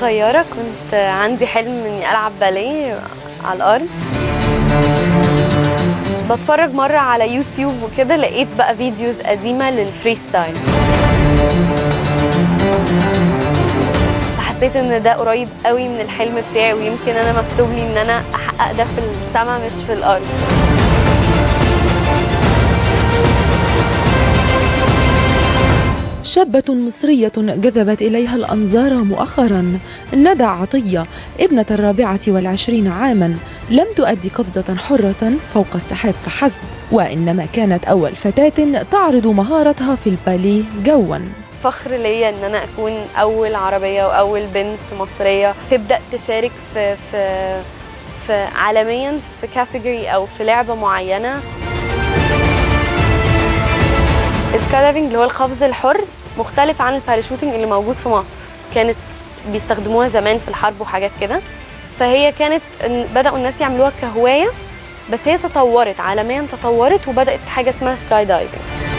صغيرة كنت عندي حلم اني العب باليه على الارض بتفرج مرة على يوتيوب وكده لقيت بقى فيديوز قديمة للفري ستايل فحسيت ان ده قريب قوي من الحلم بتاعي ويمكن انا مكتوب لي ان انا احقق ده في السما مش في الارض شابة مصرية جذبت إليها الأنظار مؤخرا ندى عطية ابنة الرابعة والعشرين عاما لم تؤدي قفزة حرة فوق السحاب فحسب وإنما كانت أول فتاة تعرض مهارتها في الباليه جوا فخر ليا ان انا اكون اول عربيه واول بنت مصريه تبدا تشارك في في في عالميا في كاتيجوري او في لعبه معينه السكايدايفنج اللي هو القفز الحر مختلف عن الباراشوتنج اللي موجود في مصر كانت بيستخدموها زمان في الحرب وحاجات كده فهي كانت إن- بداوا الناس يعملوها كهوايه بس هي تطورت عالميا تطورت وبدات حاجه اسمها سكاي دايفنج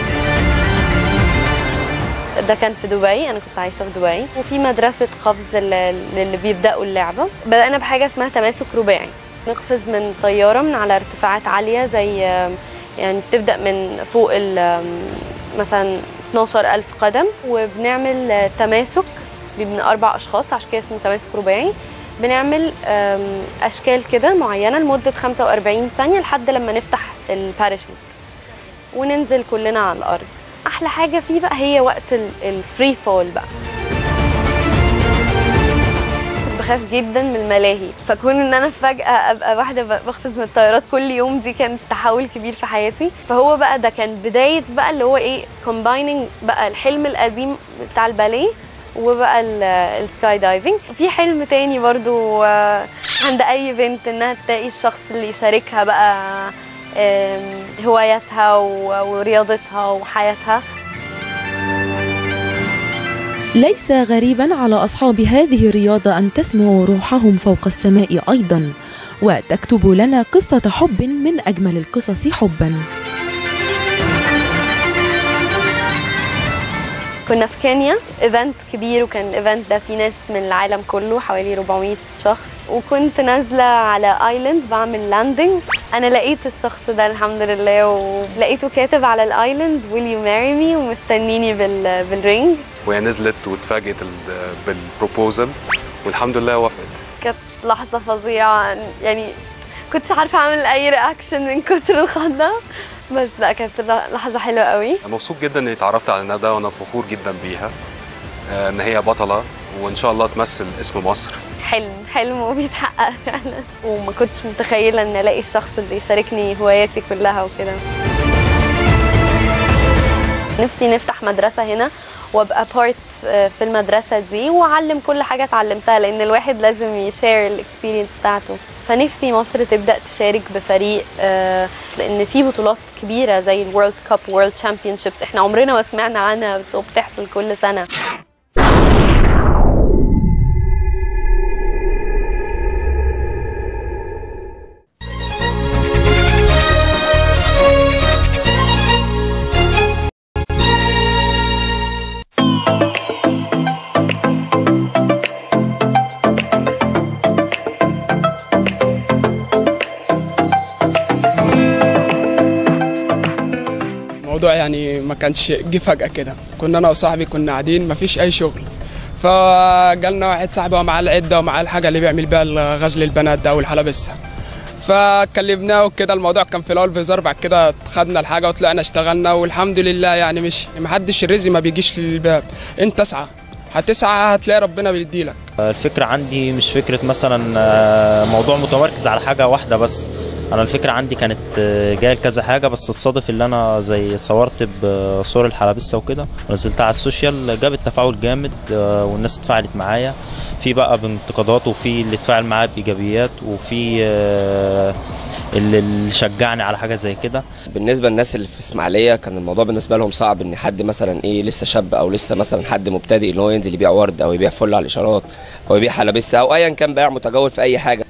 ده كان في دبي انا كنت عايشه في دبي وفي مدرسه قفز لل- للي بيبداوا اللعبه بدانا بحاجه اسمها تماسك رباعي نقفز من طياره من على ارتفاعات عاليه زي يعني بتبدا من فوق ال- مثلا 12000 قدم وبنعمل تماسك من اربع اشخاص عشان كده اسمه تماسك رباعي بنعمل أم، اشكال كده معينه لمده 45 ثانيه لحد لما نفتح الباراشوت وننزل كلنا على الارض احلى حاجه فيه بقى هي وقت الفري فول بقى كنت بخاف جدا من الملاهي فكون ان انا فجاه ابقى واحده ب- بقفز من الطيارات كل يوم دي كان تحول كبير في حياتي فهو بقى ده كان بدايه بقى اللي هو ايه كومبايننج بقى الحلم القديم بتاع الباليه وبقى ال- السكاي دايفنج في حلم تاني برضو آه، عند اي بنت انها تلاقي الشخص اللي يشاركها بقى آم، هواياتها و- ورياضتها وحياتها ليس غريبا على أصحاب هذه الرياضة أن تسمع روحهم فوق السماء أيضا وتكتب لنا قصة حب من أجمل القصص حبا كنا في كينيا ايفنت كبير وكان الايفنت ده فيه ناس من العالم كله حوالي 400 شخص وكنت نازله على ايلاند بعمل لاندنج انا لقيت الشخص ده الحمد لله ولقيته كاتب على الايلاند will you marry me ومستنيني بال بالرينج وهي نزلت واتفاجئت ال- بالبروبوزل والحمد لله وافقت كانت لحظه فظيعه يعني كنتش عارفه اعمل اي رياكشن من كتر الخضه بس لا كانت لحظه حلوه قوي مبسوط جدا اني اتعرفت على ندى وانا فخور جدا بيها آه، ان هي بطله وان شاء الله تمثل اسم مصر حلم حلم وبيتحقق فعلا وما كنتش متخيله ان الاقي الشخص اللي يشاركني هواياتي كلها وكده نفسي نفتح مدرسه هنا وابقى بارت في المدرسه دي واعلم كل حاجه اتعلمتها لان الواحد لازم يشير الاكسبيرينس بتاعته فنفسي مصر تبدا تشارك بفريق آه، لان في بطولات كبيره زي الورلد كاب وورلد تشامبيونشيبس احنا عمرنا ما سمعنا عنها بس هو بتحصل كل سنه الموضوع يعني ما كانش جه فجأة كده كنا أنا وصاحبي كنا قاعدين ما فيش أي شغل فجالنا واحد صاحبي ومعاه العدة ومعاه الحاجة اللي بيعمل بيها غزل البنات ده والحلبسة فكلمناه وكده الموضوع كان في الاول بهزار بعد كده خدنا الحاجه وطلعنا اشتغلنا والحمد لله يعني مش محدش الرزق ما بيجيش للباب انت اسعى هتسعى هتلاقي ربنا بيديلك الفكرة عندي مش فكرة مثلا آه، موضوع متمركز على حاجة واحدة بس أنا الفكرة عندي كانت آه، جاية لكذا حاجة بس اتصادف اللي أنا زي صورت بصور الحلبسة وكده ونزلتها على السوشيال جابت تفاعل جامد آه، والناس اتفاعلت معايا في بقى بانتقادات وفي اللي اتفاعل معايا بإيجابيات وفي آه، اللي اللي شجعني على حاجة زي كده بالنسبه للناس اللي في اسماعيليه كان الموضوع بالنسبه لهم صعب ان حد مثلا ايه لسه شاب او لسه مثلا حد مبتدئ ان هو ينزل يبيع ورد او يبيع فل على الاشارات او يبيع حلبسه او ايا كان بيع متجول في اي حاجه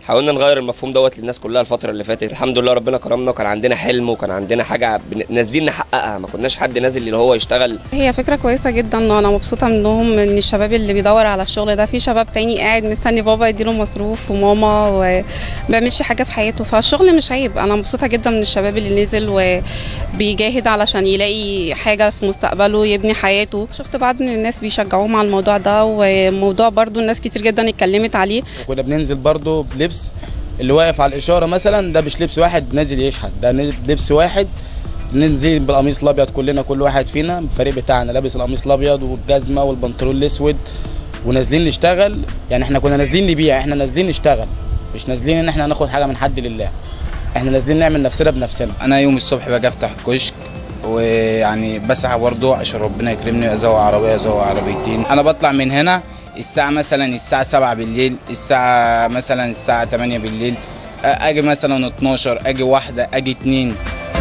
حاولنا نغير المفهوم دوت للناس كلها الفتره اللي فاتت الحمد لله ربنا كرمنا وكان عندنا حلم وكان عندنا حاجه بن- نازلين نحققها ما كناش حد نازل اللي هو يشتغل هي فكرة كويسة جدا وانا مبسوطة منهم ان الشباب اللي بيدور على الشغل ده في شباب تاني قاعد مستني بابا يديله مصروف وماما وما بيعملش حاجة في حياته فالشغل مش عيب انا مبسوطة جدا من الشباب اللي نزل وبيجاهد علشان يلاقي حاجة في مستقبله يبني حياته شفت بعض من الناس بيشجعوهم على الموضوع ده وموضوع برضو الناس كتير جدا اتكلمت عليه كنا بننزل برضو بلبس اللي واقف على الاشاره مثلا ده مش لبس واحد نازل يشحت ده لبس واحد ننزل بالقميص الابيض كلنا كل واحد فينا الفريق بتاعنا لابس القميص الابيض والجزمه والبنطلون الاسود ونازلين نشتغل يعني احنا كنا نازلين نبيع احنا نازلين نشتغل مش نازلين ان احنا ناخد حاجه من حد لله احنا نازلين نعمل نفسنا بنفسنا انا يوم الصبح باجي افتح الكشك ويعني بسعى برضه عشان ربنا يكرمني ازوق عربيه ازوق عربيتين انا بطلع من هنا الساعه مثلا الساعه 7 بالليل الساعه مثلا الساعه 8 بالليل اجي مثلا 12 اجي واحده اجي اتنين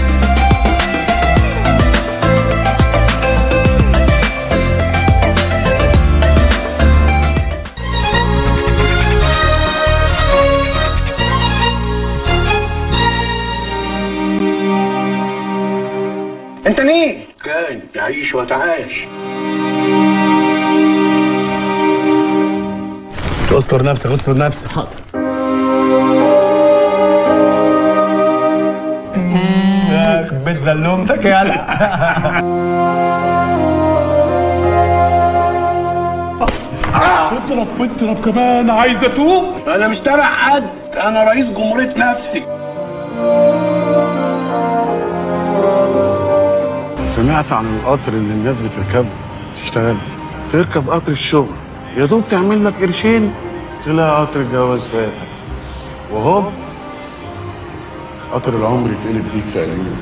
انت مين؟ كان يعيش وتعايش استر نفسك استر نفسك حاضر بيت زلومتك يالا اضرب واضرب كمان عايز اتوب انا مش تابع حد انا رئيس جمهوريه نفسي سمعت عن القطر اللي الناس بتركبه تشتغل تركب قطر الشغل يا دوب تعمل لك قرشين تلاقي قطر الجواز فاتك وهوب قطر العمر يتقلب بيك في عينيك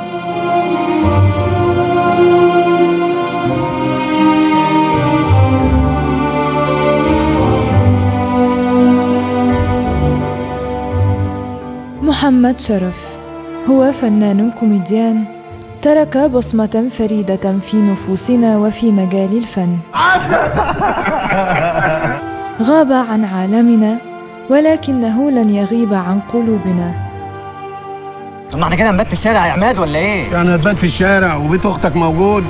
محمد شرف هو فنان كوميديان ترك بصمة فريدة في نفوسنا وفي مجال الفن غاب عن عالمنا ولكنه لن يغيب عن قلوبنا طب ما احنا كده نبات في الشارع يا عماد ولا ايه؟ يعني هتبات في الشارع وبيت اختك موجود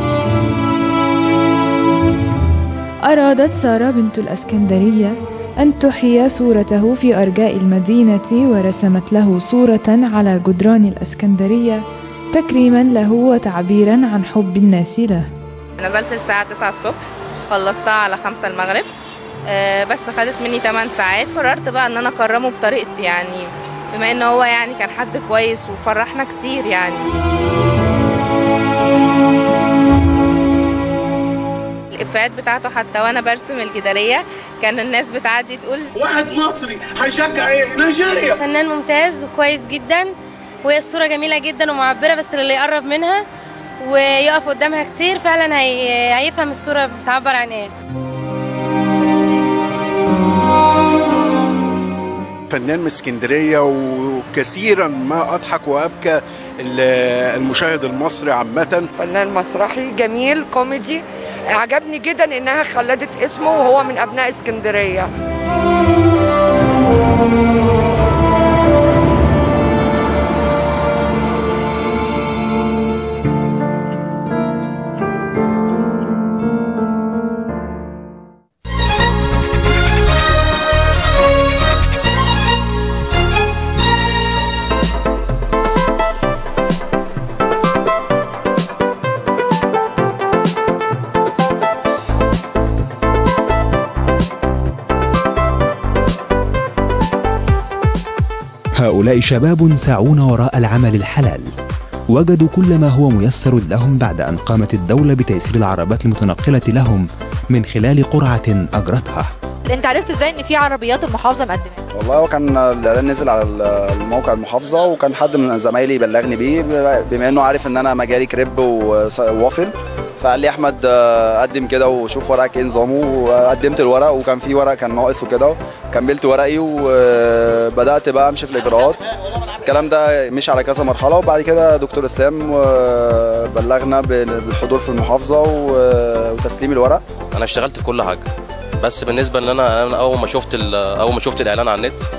أرادت سارة بنت الأسكندرية أن تحيي صورته في أرجاء المدينة ورسمت له صورة على جدران الأسكندرية تكريما له وتعبيرا عن حب الناس له نزلت الساعة 9 الصبح خلصتها على 5 المغرب آه، بس خدت مني 8 ساعات قررت بقى ان انا اكرمه بطريقتي يعني بما ان هو يعني كان حد كويس وفرحنا كتير يعني الافيهات بتاعته حتى وانا برسم الجداريه كان الناس بتعدي تقول واحد مصري هيشجع ايه نيجيريا فنان ممتاز وكويس جدا وهي الصورة جميلة جدا ومعبرة بس اللي يقرب منها ويقف قدامها كتير فعلا هي... هيفهم الصورة بتعبر عن ايه فنان من اسكندريه وكثيرا ما اضحك وابكى ال- المشاهد المصري عامه فنان مسرحي جميل كوميدي عجبني جدا انها خلدت اسمه وهو من ابناء اسكندريه هؤلاء شباب ساعون وراء العمل الحلال وجدوا كل ما هو ميسر لهم بعد أن قامت الدولة بتيسير العربات المتنقلة لهم من خلال قرعة أجرتها انت عرفت ازاي ان في عربيات المحافظه مقدمه والله هو كان الاعلان نزل على الموقع المحافظه وكان حد من زمايلي بلغني بيه بما انه عارف ان انا مجالي كريب وص- ووافل فقال لي احمد آه، قدم كده وشوف ورقك ايه نظامه وقدمت الورق وكان في ورق كان ناقص وكده كملت ورقي وبدات بقى امشي في الاجراءات الكلام ده مش على كذا مرحله وبعد كده دكتور اسلام آه، بلغنا بالحضور في المحافظه و- وتسليم الورق انا اشتغلت في كل حاجه بس بالنسبه ان انا انا اول ما شفت ال- اول ما شفت الاعلان على النت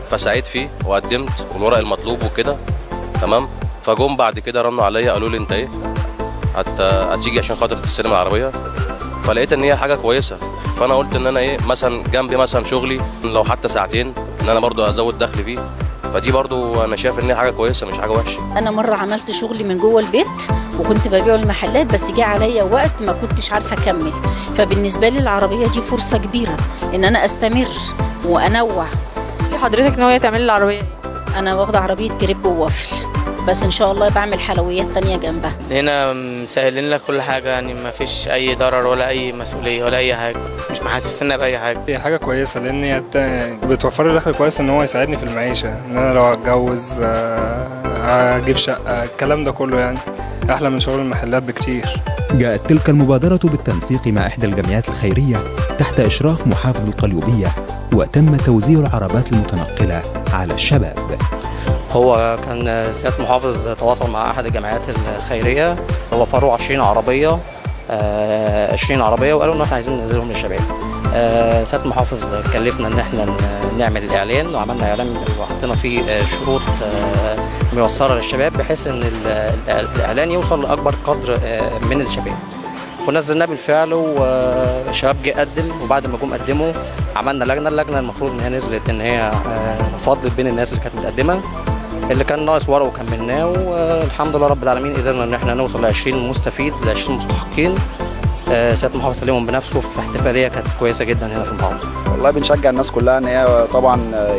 فسعيت فيه وقدمت والورق المطلوب وكده تمام فجم بعد كده رنوا عليا قالوا لي انت ايه هت... هتيجي عشان خاطر تستلم العربيه فلقيت ان هي حاجه كويسه فانا قلت ان انا ايه مثلا جنبي مثلا شغلي لو حتى ساعتين ان انا برضو ازود دخل فيه فدي برضو انا شايف ان هي حاجه كويسه مش حاجه وحشه انا مره عملت شغلي من جوه البيت وكنت ببيعه المحلات بس جه عليا وقت ما كنتش عارفه اكمل فبالنسبه لي العربيه دي فرصه كبيره ان انا استمر وانوع حضرتك ناويه تعملي العربيه انا واخده عربيه كريب ووافل بس ان شاء الله بعمل حلويات تانية جنبها هنا مسهلين لك كل حاجة يعني ما فيش أي ضرر ولا أي مسؤولية ولا أي حاجة مش محسسنا بأي حاجة هي حاجة كويسة لأن هي بت- بتوفر لي دخل كويس إن هو يساعدني في المعيشة إن أنا لو هتجوز آه، أجيب شقة الكلام ده كله يعني أحلى من شغل المحلات بكتير جاءت تلك المبادرة بالتنسيق مع إحدى الجمعيات الخيرية تحت إشراف محافظ القليوبية وتم توزيع العربات المتنقلة على الشباب هو كان سيادة محافظ تواصل مع أحد الجمعيات الخيرية هو فروا 20 عربية آه، 20 عربية وقالوا إن إحنا عايزين ننزلهم للشباب آه، سيادة المحافظ كلفنا إن إحنا ن- نعمل الإعلان وعملنا إعلان وحطينا فيه آه، شروط آه، موصلة للشباب بحيث إن ال- ال- الإعلان يوصل لأكبر قدر آه، من الشباب ونزلناه بالفعل والشباب جه قدم وبعد ما جم قدموا عملنا لجنه اللجنه المفروض ان هي نزلت ان هي آه، فضت بين الناس اللي كانت متقدمه اللي كان ناقص ورقه وكملناه والحمد لله رب العالمين قدرنا ان احنا نوصل ل 20 مستفيد ل 20 مستحقين آه، سياده المحافظ سلمهم بنفسه في احتفاليه كانت كويسه جدا هنا في المحافظه والله بنشجع الناس كلها ان هي طبعا آه،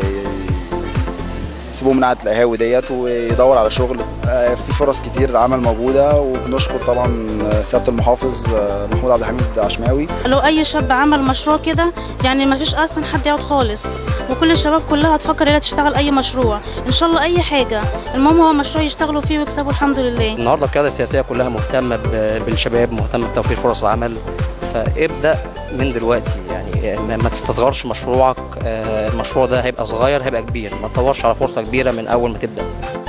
يسيبوا من قعده القهاوي ديت ويدور على شغل آه، في فرص كتير عمل موجوده وبنشكر طبعا آه، سياده المحافظ آه، محمود عبد الحميد عشماوي لو اي شاب عمل مشروع كده يعني ما فيش اصلا حد يقعد خالص وكل الشباب كلها هتفكر انها تشتغل اي مشروع ان شاء الله اي حاجه المهم هو مشروع يشتغلوا فيه ويكسبوا الحمد لله النهارده القياده السياسيه كلها مهتمه ب- بالشباب مهتمه بتوفير فرص العمل فابدا من دلوقتي يعني ما ما تستصغرش مشروعك آه، المشروع ده هيبقى صغير هيبقى كبير ما تدورش على فرصه كبيره من اول ما تبدا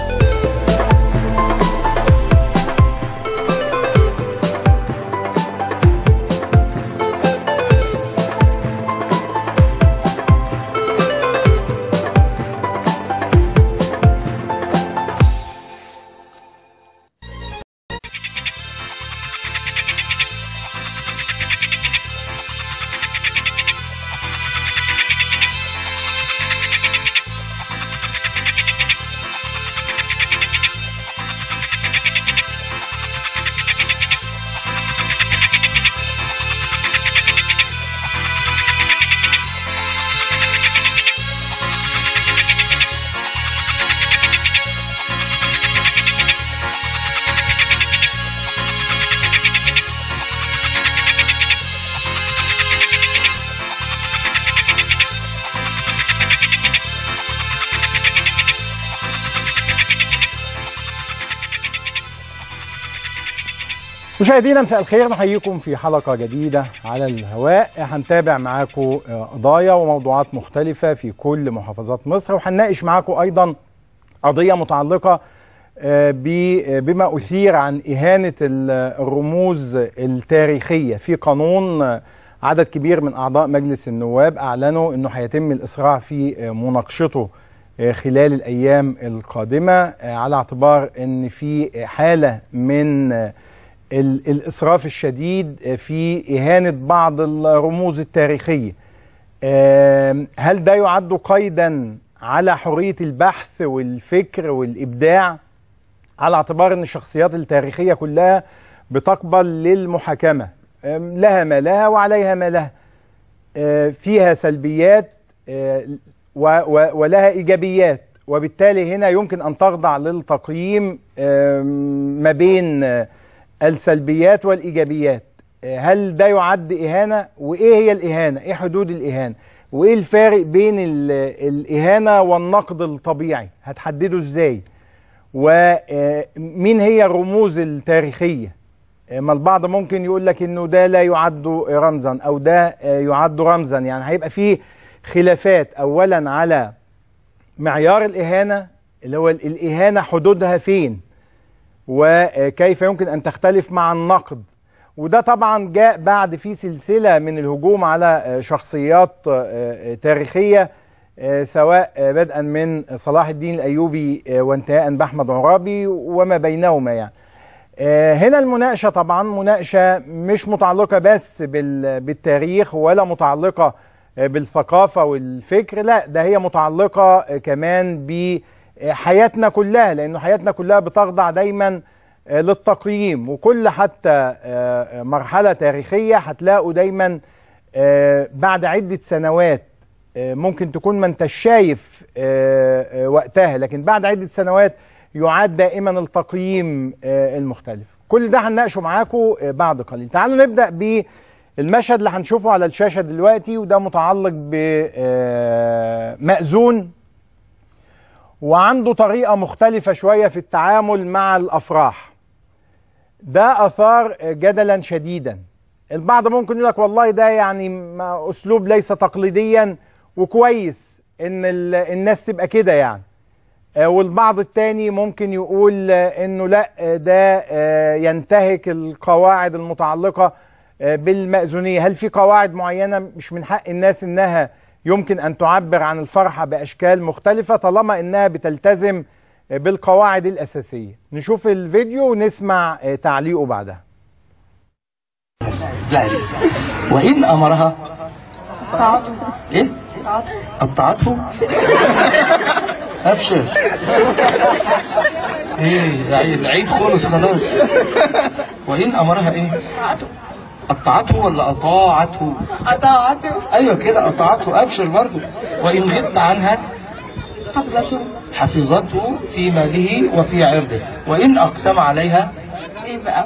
مشاهدينا مساء الخير نحييكم في حلقة جديدة على الهواء هنتابع معاكم قضايا وموضوعات مختلفة في كل محافظات مصر وهنناقش معاكم أيضا قضية متعلقة آه، ب- بما أثير إهانة إهانة الرموز التاريخية في قانون آه، عدد كبير من أعضاء مجلس النواب أعلنوا أنه هيتم الإسراع في آه، مناقشته آه، خلال الأيام القادمة آه، على اعتبار أن في حالة من آه، ال- الإسراف الشديد في إهانة بعض الرموز التاريخية آم، هل ده يعد قيدا على حرية البحث والفكر والإبداع على اعتبار أن الشخصيات التاريخية كلها بتقبل للمحاكمة آم، لها ما لها وعليها ما لها آه، فيها سلبيات آه، و- و- ولها إيجابيات وبالتالي هنا يمكن أن تخضع للتقييم آم، ما بين آه، السلبيات والإيجابيات آه، هل ده يعد إهانة وإيه هي الإهانة إيه حدود الإهانة وإيه الفارق بين ال- الإهانة والنقد الطبيعي هتحدده إزاي ومين هي الرموز التاريخية آه، ما البعض ممكن يقول لك انه ده لا يعد رمزا او ده آه، يعد رمزا يعني هيبقى فيه خلافات اولا على معيار الاهانه اللي هو ال- الاهانه حدودها فين وكيف يمكن ان تختلف مع النقد وده طبعا جاء بعد في سلسله من الهجوم على آه، شخصيات آه، آه، تاريخيه آه، سواء آه، بدءا من صلاح الدين الايوبي آه، وانتهاء باحمد عرابي وما بينهما يعني آه، هنا المناقشه طبعا مناقشه مش متعلقه بس بال- بالتاريخ ولا متعلقه آه، بالثقافه والفكر لا ده هي متعلقه آه، كمان بحياتنا كلها لانه حياتنا كلها بتخضع دايما آه، للتقييم وكل حتى آه، آه، مرحله تاريخيه هتلاقوا دايما آه، بعد عده سنوات آه، ممكن تكون ما انت شايف آه، آه، وقتها لكن بعد عده سنوات يعاد دائما التقييم آه، المختلف كل ده هنناقشه معاكم آه، بعد قليل تعالوا نبدا بالمشهد اللي هنشوفه على الشاشه دلوقتي وده متعلق بمأذون وعنده طريقه مختلفه شويه في التعامل مع الافراح ده اثار جدلا شديدا البعض ممكن يقول لك والله ده يعني ما- اسلوب ليس تقليديا وكويس ان ال- الناس تبقى كده يعني آه، والبعض التاني ممكن يقول آه، انه لا آه، ده آه، ينتهك القواعد المتعلقه آه، بالمأذونيه هل في قواعد معينه مش من حق الناس انها يمكن ان تعبر عن الفرحه باشكال مختلفه طالما انها بتلتزم آه، بالقواعد الاساسيه نشوف الفيديو ونسمع آه، تعليقه بعدها لا ليه وإن أمرها إيه؟ قطعته أبشر إيه العيد- العيد خلص خلاص وإن أمرها إيه؟ قطعته ولا أطاعته؟ أطاعته أيوه كده أطاعته أبشر برضو وإن غبت عنها حفظته حفظته في ماله وفي عرضه وإن أقسم عليها إيه بقى؟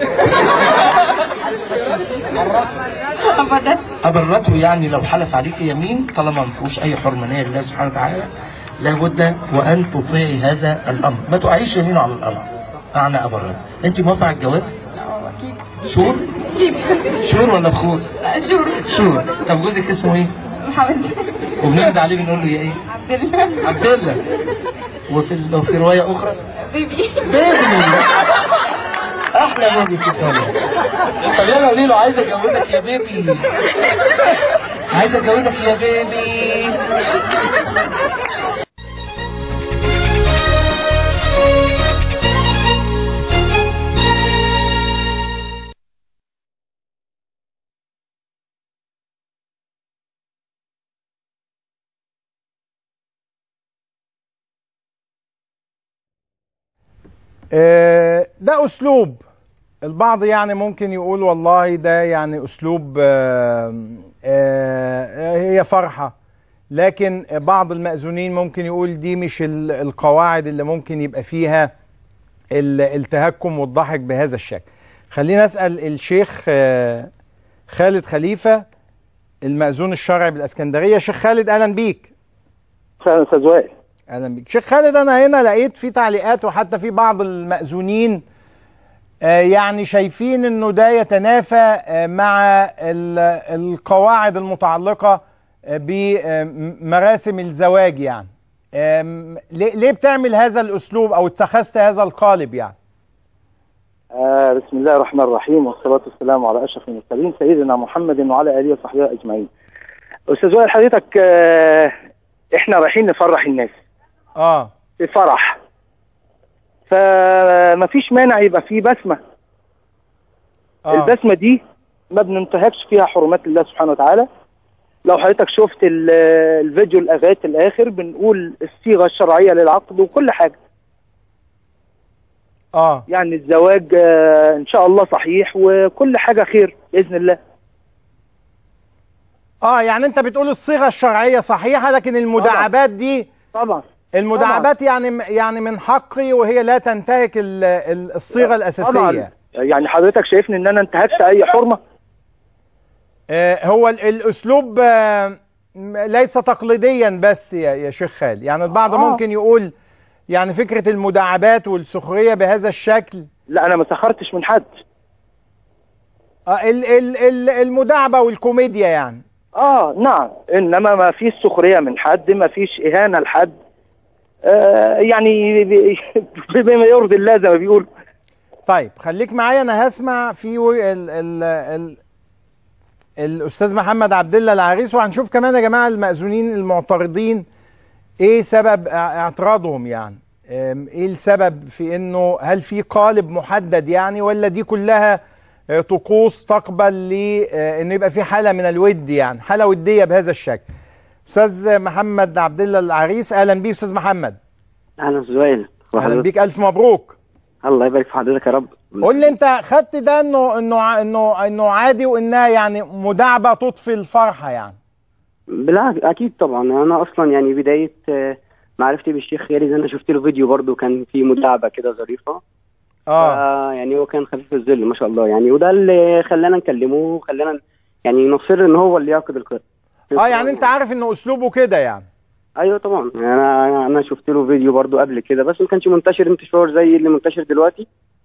أبدا أبرته يعني لو حلف عليك يمين طالما ما فيهوش أي حرمانية لله سبحانه وتعالى لابد وأن تطيعي هذا الأمر ما تقعيش يمينه على الأرض معنى أبرته أنت موافقة على الجواز؟ أكيد شور؟ شور ولا بخور؟ لا شور شور طب جوزك اسمه إيه؟ محمد وبنرد عليه بنقول له يا إيه؟ عبد الله عبد الله وفي لو في رواية أخرى بيبي بيبي أحلى بيبي في الدنيا طب يلا قولي له عايز أتجوزك يا بيبي عايز أتجوزك يا بيبي آه، ده اسلوب البعض يعني ممكن يقول والله ده يعني اسلوب آه، آه، هي فرحه لكن بعض المأذونين ممكن يقول دي مش ال- القواعد اللي ممكن يبقى فيها ال- التهكم والضحك بهذا الشكل خلينا اسال الشيخ آه، خالد خليفه المأذون الشرعي بالاسكندريه شيخ خالد اهلا بيك اهلا استاذ وائل اهلا بيك شيخ خالد انا هنا لقيت في تعليقات وحتى في بعض المأذونين آه، يعني شايفين انه ده يتنافى آه، مع ال- القواعد المتعلقه آه، بمراسم الزواج يعني آم، ليه ليه بتعمل هذا الاسلوب او اتخذت هذا القالب يعني آه بسم الله الرحمن الرحيم والصلاة والسلام على أشرف المرسلين سيدنا محمد وعلى آله وصحبه أجمعين. أستاذ وائل حضرتك آه إحنا رايحين نفرح الناس اه في فرح فما فيش مانع يبقى فيه بسمة آه. البسمة دي ما بننتهكش فيها حرمات الله سبحانه وتعالى لو حضرتك شفت ال- الفيديو لغاية الآخر بنقول الصيغة الشرعية للعقد وكل حاجة اه يعني الزواج آه، ان شاء الله صحيح وكل حاجه خير باذن الله اه يعني انت بتقول الصيغه الشرعيه صحيحه لكن المداعبات دي طبعا المداعبات يعني يعني من حقي وهي لا تنتهك ال- ال- الصيغه الاساسيه طبعا يعني حضرتك شايفني ان انا انتهكت اي حرمه آه، هو ال- الاسلوب آه، م- ليس تقليديا بس يا يا شيخ خالد يعني البعض آه. ممكن يقول يعني فكره المداعبات والسخريه بهذا الشكل لا انا ما سخرتش من حد آه، ال- ال- ال- المداعبه والكوميديا يعني اه نعم انما ما فيش سخريه من حد ما فيش اهانه لحد آه يعني ب- بما يرضي الله زي ما بيقول طيب خليك معايا انا هسمع في و- ال ال ال الاستاذ محمد عبد الله العريس وهنشوف كمان يا جماعه المأذونين المعترضين ايه سبب اعتراضهم يعني أم، ايه السبب في انه هل في قالب محدد يعني ولا دي كلها آه، طقوس تقبل لانه يبقى في حاله من الود يعني حاله وديه بهذا الشكل استاذ محمد عبد الله العريس اهلا بيك استاذ محمد اهلا زويل اهلا بيك الف مبروك الله يبارك في حضرتك يا رب قول لي انت خدت ده انه انه ع- انه انه عادي وانها يعني مداعبه تطفي الفرحه يعني بالعكس اكيد طبعا انا اصلا يعني بدايه آه، معرفتي بالشيخ خالد انا شفت له فيديو برضو كان فيه مداعبه كده ظريفه اه يعني هو كان خفيف الظل ما شاء الله يعني وده اللي خلانا نكلمه وخلانا يعني نصر ان هو اللي يعقد القراءه اه يعني انت عارف انه اسلوبه كده يعني ايوه طبعا يعني انا انا شفت له فيديو برضو قبل كده بس ما كانش منتشر انتشار زي اللي منتشر دلوقتي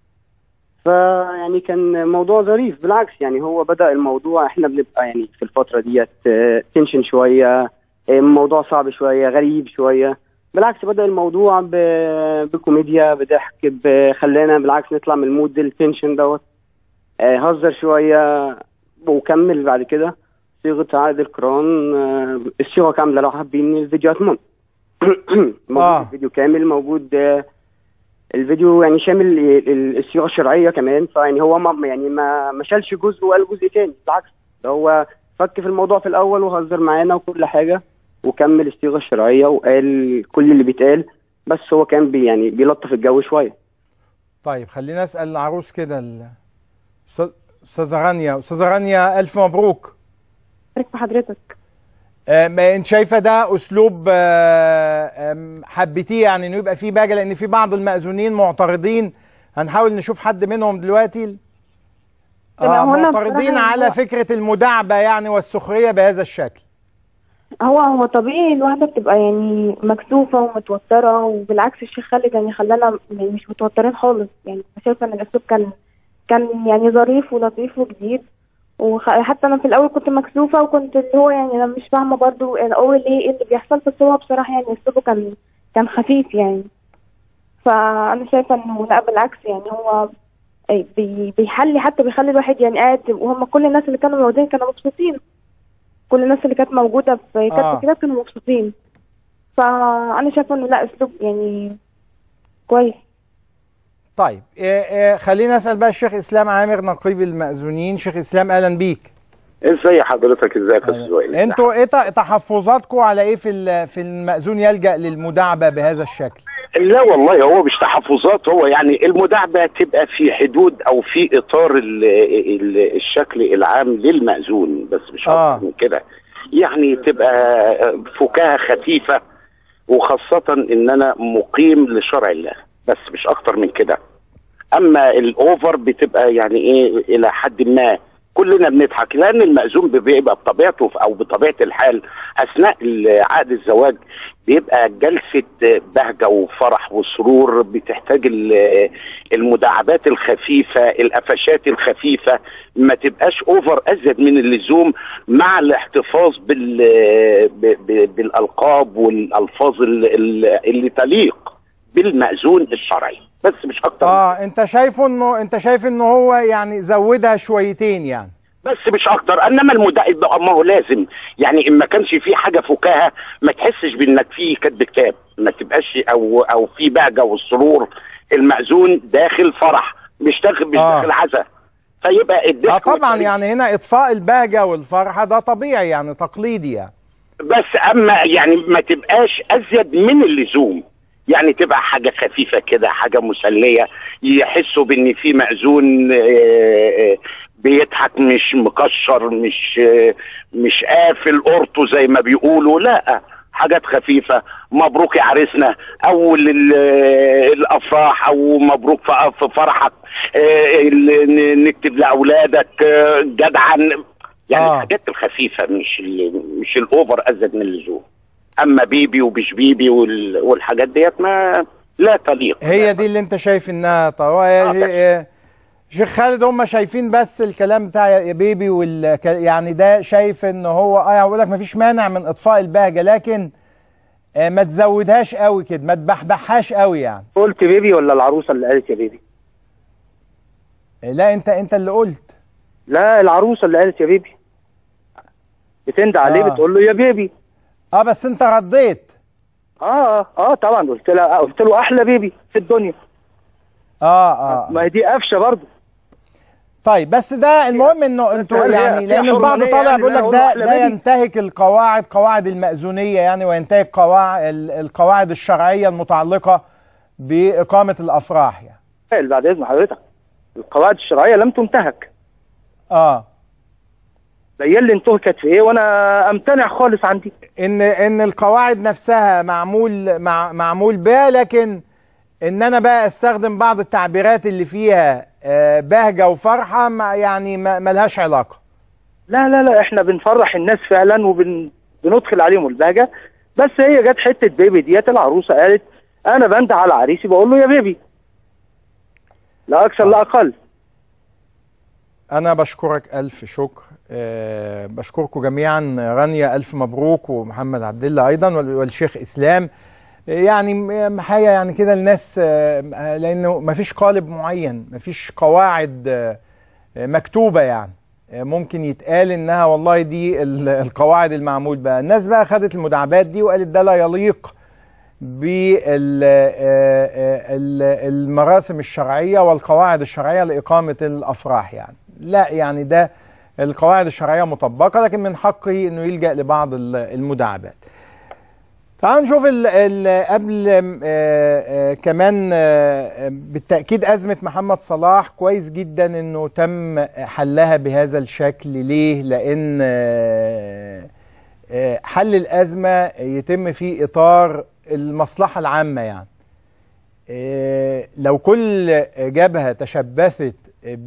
فيعني كان موضوع ظريف بالعكس يعني هو بدا الموضوع احنا بنبقى يعني في الفتره ديت آه، تنشن شويه آه، موضوع صعب شويه غريب شويه بالعكس بدا الموضوع ب- بكوميديا بضحك ب- خلانا بالعكس نطلع من المود التنشن دوت آه، هزر شويه وكمل بعد كده صيغه عقد القران آه، الصيغه كامله لو حابين الفيديوهات من موجود آه. الفيديو كامل موجود آه، الفيديو يعني شامل ال- ال- الصيغه الشرعيه كمان فيعني هو ما يعني ما ما شالش جزء وقال جزء تاني بالعكس ده هو فك في الموضوع في الاول وهزر معانا وكل حاجه وكمل الصيغه الشرعيه وقال كل اللي بيتقال بس هو كان بي يعني بيلطف الجو شويه طيب خلينا اسال العروس كده ال- أستاذ- استاذه رانيا استاذه رانيا الف مبروك بارك في حضرتك آه، ما انت شايفه ده اسلوب آه، آم، حبيتيه يعني انه يبقى فيه باجه لان في بعض المأذونين معترضين هنحاول نشوف حد منهم دلوقتي تمام، آه هو أنا معترضين بصراحة على هو- فكره المداعبه يعني والسخريه بهذا الشكل هو هو طبيعي الواحدة بتبقى يعني مكسوفة ومتوترة وبالعكس الشيخ خالد يعني خلانا يعني مش متوترين خالص يعني شايفة ان الاسلوب كان كان يعني ظريف ولطيف وجديد وحتى انا في الاول كنت مكسوفة وكنت اللي هو يعني انا مش فاهمة برضو الاول ايه إيه اللي بيحصل بس هو بصراحة يعني اسلوبه كان كان خفيف يعني فانا شايفة انه لا بالعكس يعني هو أي بي- بيحلي حتى بيخلي الواحد يعني قاعد وهم كل الناس اللي كانوا موجودين كانوا مبسوطين كل الناس اللي كانت موجودة في كتب آه. الكتاب كانوا مبسوطين فأنا شايفة إنه لا أسلوب يعني كويس طيب آه، آه، خلينا اسال بقى الشيخ اسلام عامر نقيب المأذونين شيخ اسلام اهلا بيك ازي حضرتك ازيك يا استاذ وائل انتوا ايه ت- تحفظاتكم على ايه في ال- في المأذون يلجأ للمداعبه بهذا الشكل لا والله هو مش تحفظات هو يعني المداعبه تبقى في حدود او في اطار ال ال الشكل العام للمأذون بس مش آه. اكتر من كده يعني تبقى فكاهه خفيفه وخاصه ان انا مقيم لشرع الله بس مش اكتر من كده اما الاوفر بتبقى يعني ايه الى حد ما كلنا بنضحك لان المأذون بيبقى بطبيعته او بطبيعه الحال اثناء عقد الزواج بيبقى جلسه بهجه وفرح وسرور بتحتاج ال- المداعبات الخفيفه القفشات الخفيفه ما تبقاش اوفر ازيد من اللزوم مع الاحتفاظ بال ب- ب- بالالقاب والالفاظ ال- ال- اللي تليق بالمأذون الشرعي بس مش اكتر اه انت شايفه انه انت شايف انه هو يعني زودها شويتين يعني بس مش اكتر انما المدعي ما هو لازم يعني ان ما كانش في حاجه فكاهه ما تحسش بانك في كتب كتاب ما تبقاش او او في بهجه والسرور المأذون داخل فرح مش داخل مش آه. داخل عزا فيبقى اه الضحك طبعا والتريق. يعني هنا اطفاء البهجه والفرحه ده طبيعي يعني تقليدي يعني بس اما يعني ما تبقاش ازيد من اللزوم يعني تبقى حاجه خفيفه كده حاجه مسليه يحسوا بان في مأذون آه، آه، بيضحك مش مكشر مش آه، مش قافل قرطه زي ما بيقولوا لا حاجات خفيفه مبروك يا عريسنا اول ال- الافراح او مبروك في في فرحك آه، ال- نكتب لاولادك آه، جدعا يعني آه. الحاجات الخفيفه مش ال مش الاوفر ازيد من اللزوم اما بيبي ومش بيبي وال- والحاجات ديت ما لا تليق هي دي اللي انت شايف انها طبعا شيخ خالد هم شايفين بس الكلام بتاع يا بيبي وال يعني ده شايف ان هو اه يعني بقول لك مفيش مانع من اطفاء البهجه لكن آه، ما تزودهاش قوي كده ما تبحبحهاش قوي يعني قلت بيبي ولا العروسه اللي قالت يا بيبي آه، لا انت انت اللي قلت لا العروسه اللي قالت يا بيبي بتندى عليه آه. بتقول له يا بيبي اه بس انت رديت اه اه اه طبعا قلت له قلت له احلى بيبي في الدنيا اه اه ما هي دي قفشه برضه طيب بس ده المهم انه انتوا هل هي يعني فيها لان البعض حرمانية طالع يعني بيقول إن لك أنا ده أقول له ده أحلى بيبي؟ ينتهك القواعد قواعد المأذونية يعني وينتهك قواعد القواعد الشرعية المتعلقة بإقامة الأفراح يعني بعد اذن حضرتك القواعد الشرعيه لم تنتهك اه بين لي انتهكت في ايه وانا امتنع خالص عن دي ان ان القواعد نفسها معمول مع معمول بها لكن ان انا بقى استخدم بعض التعبيرات اللي فيها آه، بهجة وفرحة ما يعني ما ملهاش علاقة لا لا لا احنا بنفرح الناس فعلا وبندخل عليهم البهجه بس هي جت حته بيبي ديت العروسه قالت انا بنده على عريسي بقول له يا بيبي لا اكثر لا اقل أنا بشكرك ألف شكر أه بشكركم جميعا رانيا ألف مبروك ومحمد عبد الله أيضا وال- والشيخ إسلام آه، يعني م- حاجة يعني كده الناس آه، لأنه ما فيش قالب معين ما فيش قواعد آه، آه، مكتوبة يعني آه، ممكن يتقال إنها والله دي ال- القواعد المعمول بها الناس بقى خدت المداعبات دي وقالت ده لا يليق بالمراسم الشرعية والقواعد الشرعية لإقامة الأفراح يعني لا يعني ده القواعد الشرعية مطبقة لكن من حقه أنه يلجأ لبعض ال- المداعبات تعالوا نشوف ال ال قبل آه، آه، كمان آه، بالتأكيد أزمة محمد صلاح كويس جدا أنه تم حلها بهذا الشكل ليه؟ لأن آه، آه، حل الأزمة يتم في إطار المصلحة العامة يعني آه، لو كل جبهة تشبثت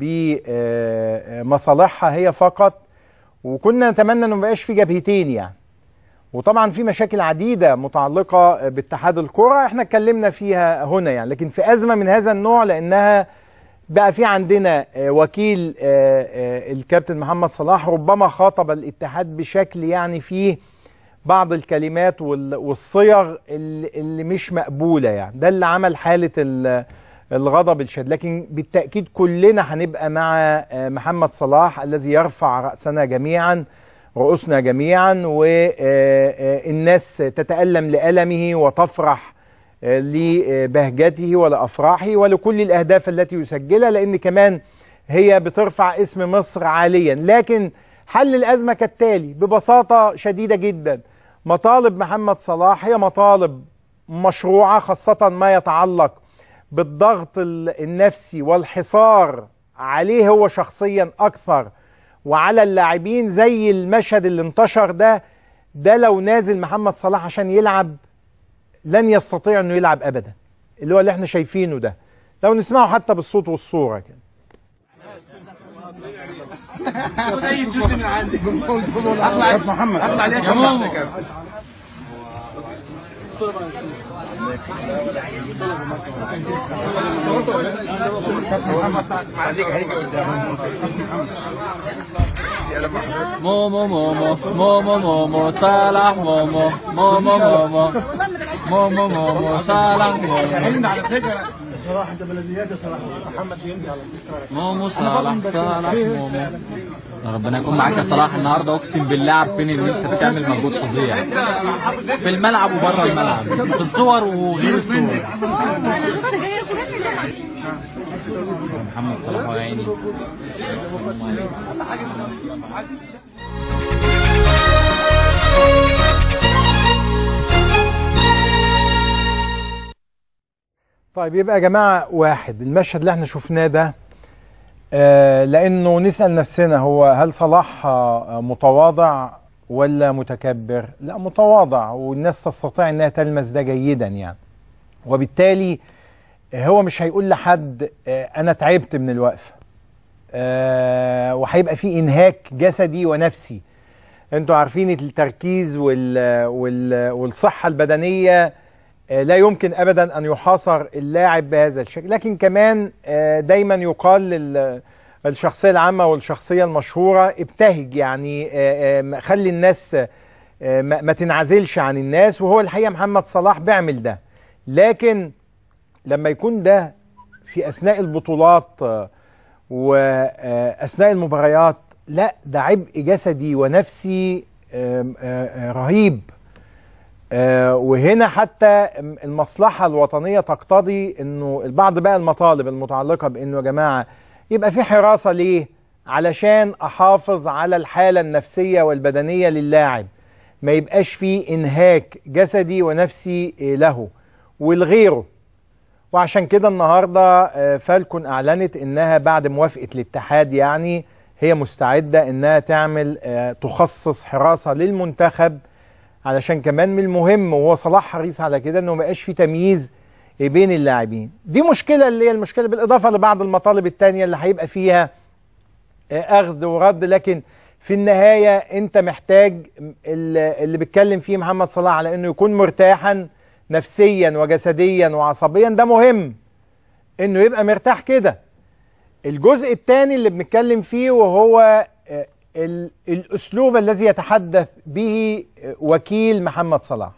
بمصالحها هي فقط وكنا نتمنى انه ما يبقاش في جبهتين يعني وطبعا في مشاكل عديدة متعلقة باتحاد الكرة احنا اتكلمنا فيها هنا يعني لكن في أزمة من هذا النوع لأنها بقى في عندنا آه، وكيل آه، آه، الكابتن محمد صلاح ربما خاطب الاتحاد بشكل يعني فيه بعض الكلمات وال- والصيغ اللي اللي مش مقبولة يعني ده اللي عمل حالة ال- الغضب الشديد لكن بالتأكيد كلنا هنبقى مع آه، محمد صلاح الذي يرفع رأسنا جميعا رؤوسنا جميعا والناس تتألم لألمه وتفرح آه، لبهجته ولأفراحه ولكل الأهداف التي يسجلها لأن كمان هي بترفع اسم مصر عاليا لكن حل الأزمة كالتالي ببساطة شديدة جدا مطالب محمد صلاح هي مطالب مشروعة خاصة ما يتعلق بالضغط ال- النفسي والحصار عليه هو شخصيا أكثر وعلى اللاعبين زي المشهد اللي انتشر ده ده لو نازل محمد صلاح عشان يلعب لن يستطيع انه يلعب ابدا اللي هو اللي احنا شايفينه ده لو نسمعه حتى بالصوت والصوره كده خد اي تيشيرت من عندك اطلع يا محمد اطلع عليك يا ماما مومو مومو مومو مومو صالح مومو مومو مومو مومو مومو صالح مومو على فكره صراحه انت بلديات يا صراحه محمد يمضي على فكره مومو صالح صالح مومو ربنا يكون معاك يا صلاح النهارده اقسم بالله عارفين ان انت بتعمل مجهود فظيع في الملعب وبره الملعب في الصور وغير الصور محمد صلاح يا عيني طيب يبقى يا جماعه واحد المشهد اللي احنا شفناه ده آه لانه نسال نفسنا هو هل صلاح آه، متواضع ولا متكبر؟ لا متواضع والناس تستطيع انها تلمس ده جيدا يعني وبالتالي هو مش هيقول لحد آه، انا تعبت من الوقفه آه، وهيبقى في انهاك جسدي ونفسي انتوا عارفين التركيز وال وال والصحه البدنيه آه، لا يمكن ابدا ان يحاصر اللاعب بهذا الشكل لكن كمان آه، دايما يقال لل الشخصيه العامه والشخصيه المشهوره ابتهج يعني آه، آه، خلي الناس آه، ما ما تنعزلش عن الناس وهو الحقيقه محمد صلاح بيعمل ده لكن لما يكون ده في اثناء البطولات آه، واثناء المباريات لا ده عبء جسدي ونفسي آم، آه، آه، رهيب آه، وهنا حتى المصلحة الوطنية تقتضي انه البعض بقى المطالب المتعلقة بانه يا جماعة يبقى في حراسة ليه علشان احافظ على الحالة النفسية والبدنية للاعب ما يبقاش في انهاك جسدي ونفسي آه، له ولغيره وعشان كده النهارده آه، فالكون اعلنت انها بعد موافقه الاتحاد يعني هي مستعده انها تعمل آه، تخصص حراسه للمنتخب علشان كمان من المهم وهو صلاح حريص على كده انه ما يبقاش في تمييز بين اللاعبين دي مشكله اللي هي المشكله بالاضافه لبعض المطالب التانية اللي هيبقى فيها آه، اخذ ورد لكن في النهايه انت محتاج ال- اللي بيتكلم فيه محمد صلاح على انه يكون مرتاحا نفسيا وجسديا وعصبيا ده مهم انه يبقى مرتاح كده الجزء الثاني اللي بنتكلم فيه وهو آه، ال- الاسلوب الذي يتحدث به آه، وكيل محمد صلاح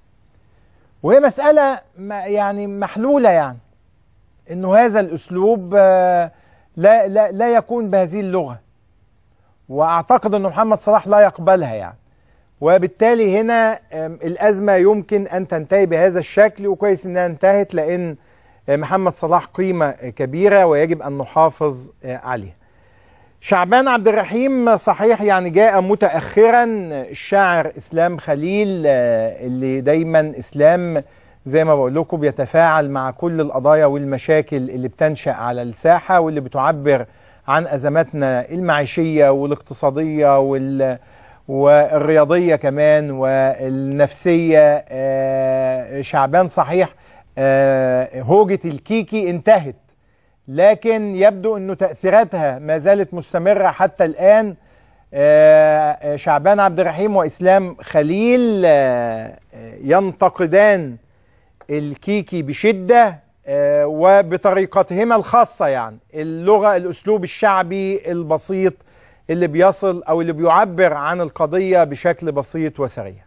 وهي مسألة ما- يعني محلولة يعني انه هذا الاسلوب آه، لا لا لا يكون بهذه اللغة واعتقد انه محمد صلاح لا يقبلها يعني وبالتالي هنا آم، الأزمة يمكن أن تنتهي بهذا الشكل وكويس أنها انتهت لأن آه، محمد صلاح قيمة آه، كبيرة ويجب أن نحافظ آه، عليها شعبان عبد الرحيم صحيح يعني جاء متأخرا الشاعر إسلام خليل آه، اللي دايما إسلام زي ما بقول لكم بيتفاعل مع كل القضايا والمشاكل اللي بتنشأ على الساحة واللي بتعبر عن أزماتنا المعيشية والاقتصادية وال والرياضية كمان والنفسية آه، شعبان صحيح آه، هوجة الكيكي انتهت لكن يبدو أنه تأثيراتها ما زالت مستمرة حتى الآن آه، آه، شعبان عبد الرحيم وإسلام خليل آه، آه، ينتقدان الكيكي بشدة آه، وبطريقتهما الخاصة يعني اللغة الأسلوب الشعبي البسيط اللي بيصل أو اللي بيعبر عن القضية بشكل بسيط وسريع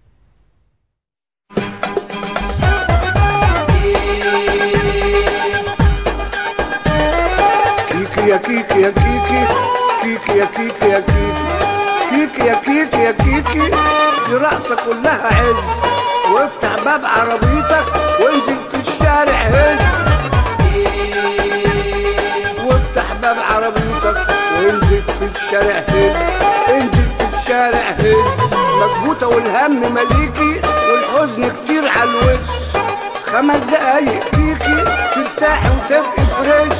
كيكي يا كيكي يا كيكي كيكي يا كيكي يا كيكي كيكي يا كيكي يا كيكي دي رقصة كلها عز وافتح باب عربيتك وانزل في الشارع هز وافتح باب عربيتك وانزل في الشارع هز انزل في الشارع هز مكبوتة والهم مليكي والحزن كتير على الوش خمس دقايق كيكي ترتاحي وتبقي فريش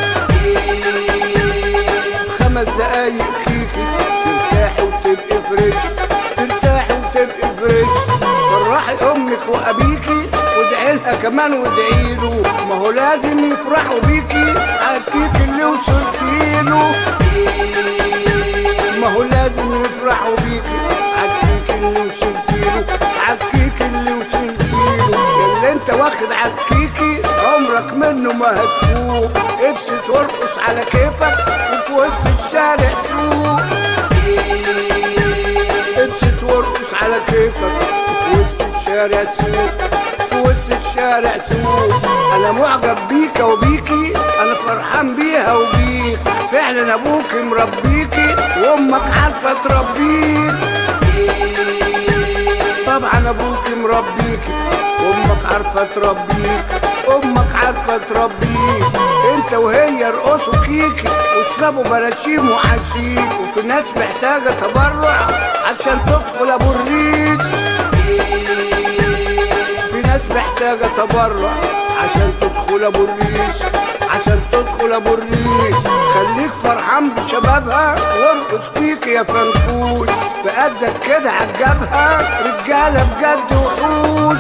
خمس دقايق كيكي ترتاحي وتبقي فريش ترتاحي وتبقي فريش فرحي امك وابيكي وادعي لها كمان وادعي له ما هو لازم يفرحوا بيكي عالكيك اللي وصلتي له ما هو لازم يفرحوا بيكي عالكيك اللي وصلتي له عالكيك اللي وصلتي له اللي انت واخد عالكيكي عمرك منه ما هتفوق ابسط وارقص على كيفك وفي وسط الشارع سوق ابسط وارقص على كيفك وفي وسط الشارع سوق في وسط الشارع سوق انا معجب بيك وبيكي انا فرحان بيها وبيك فعلا ابوك مربيكي وامك عارفه تربيك طبعا ابوك مربيكي وامك عارفه تربيك امك عارفه تربيك انت وهي ارقصوا كيكي واشربوا براشيم وحشيش وفي ناس محتاجه تبرع عشان تدخل ابو الريش في ناس محتاجه تبرع عشان تدخل ابو الريش عشان تدخل ابو الريش خليك فرحان بشبابها وارقص كيكي يا فنكوش بقدك كده عجبها رجاله بجد وحوش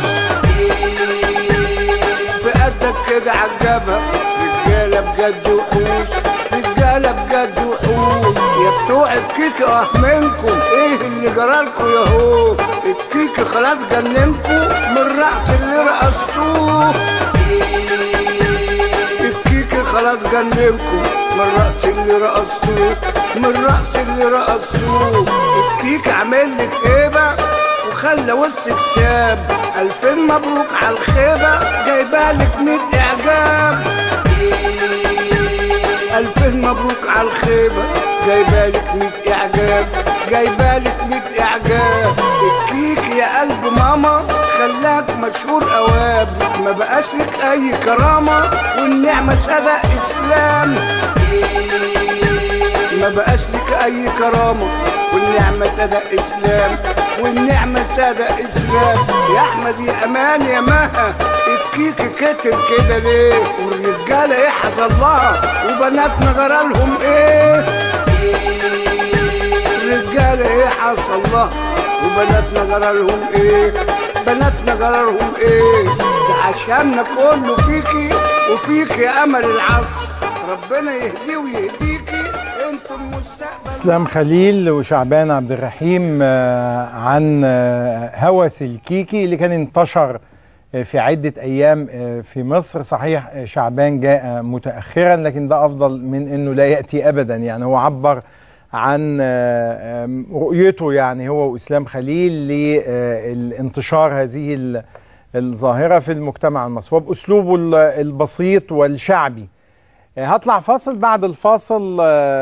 في قدك كده عجبها رجاله بجد وحوش رجاله بجد وحوش يا بتوع الكيكي اه منكم ايه اللي جرالكوا يا هو الكيكي خلاص جننكوا من الرقص اللي رقصتوه الكيكي خلاص جننكوا من الرقص اللي رقصتوه من الرقص اللي رقصتوه الكيكي عامل لك هيبه وخلى وسط شاب ألفين مبروك على الخيبة جايبالك ميت إعجاب ألفين مبروك على الخيبة جايبالك ميت إعجاب جايبالك ميت إعجاب مشهور اواب ما بقاش لك اي كرامة والنعمة سادة اسلام ما بقاش لك اي كرامة والنعمة سادة اسلام والنعمة سادة اسلام يا احمد يا امان يا مها الكيك كتر كده ليه والرجالة ايه حصل لها وبناتنا جرالهم ايه الرجالة ايه حصل لها وبناتنا جرالهم ايه بناتنا جرالهم ايه ده عشاننا كله فيكي وفيكي امل العصر ربنا يهديه ويهديكي انتم المستقبل اسلام خليل وشعبان عبد الرحيم آه، عن آه، هوس الكيكي اللي كان انتشر آه، في عدة أيام آه، في مصر صحيح آه، شعبان جاء متأخرا لكن ده أفضل من أنه لا يأتي أبدا يعني هو عبر عن آه، آم، رؤيته يعني هو وإسلام خليل لانتشار هذه ال- الظاهرة في المجتمع المصري وبأسلوبه ال- البسيط والشعبي آه، هطلع فاصل بعد الفاصل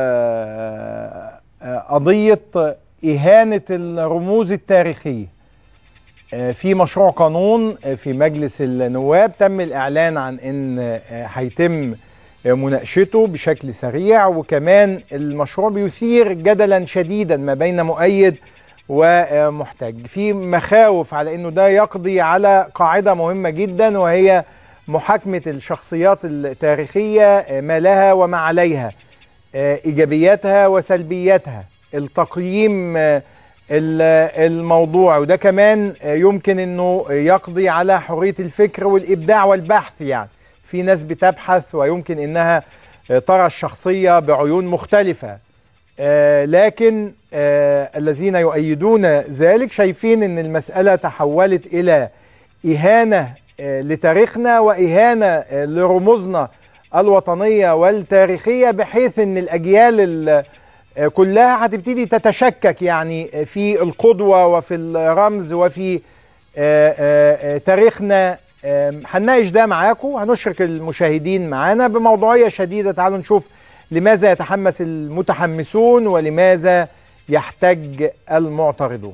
آه، آه، قضية إهانة الرموز التاريخية آه، في مشروع قانون آه، في مجلس النواب تم الإعلان عن أن آه، هيتم آه، مناقشته بشكل سريع وكمان المشروع بيثير جدلا شديدا ما بين مؤيد ومحتج في مخاوف على أنه ده يقضي على قاعدة مهمة جدا وهي محاكمة الشخصيات التاريخية آه، ما لها وما عليها آه، إيجابياتها وسلبياتها التقييم آه، ال- الموضوع وده كمان آه، يمكن أنه يقضي على حرية الفكر والإبداع والبحث يعني في ناس بتبحث ويمكن أنها آه، ترى الشخصية بعيون مختلفة آه، لكن آه، الذين يؤيدون ذلك شايفين أن المسألة تحولت إلى إهانة آه، لتاريخنا وإهانة آه، لرموزنا الوطنية والتاريخية بحيث أن الأجيال ال- آه، كلها هتبتدي تتشكك يعني آه، في القدوة وفي الرمز وفي آه، آه، آه، تاريخنا آه، هنناقش ده معاكم هنشرك المشاهدين معانا بموضوعية شديدة تعالوا نشوف لماذا يتحمس المتحمسون ولماذا يحتج المعترضون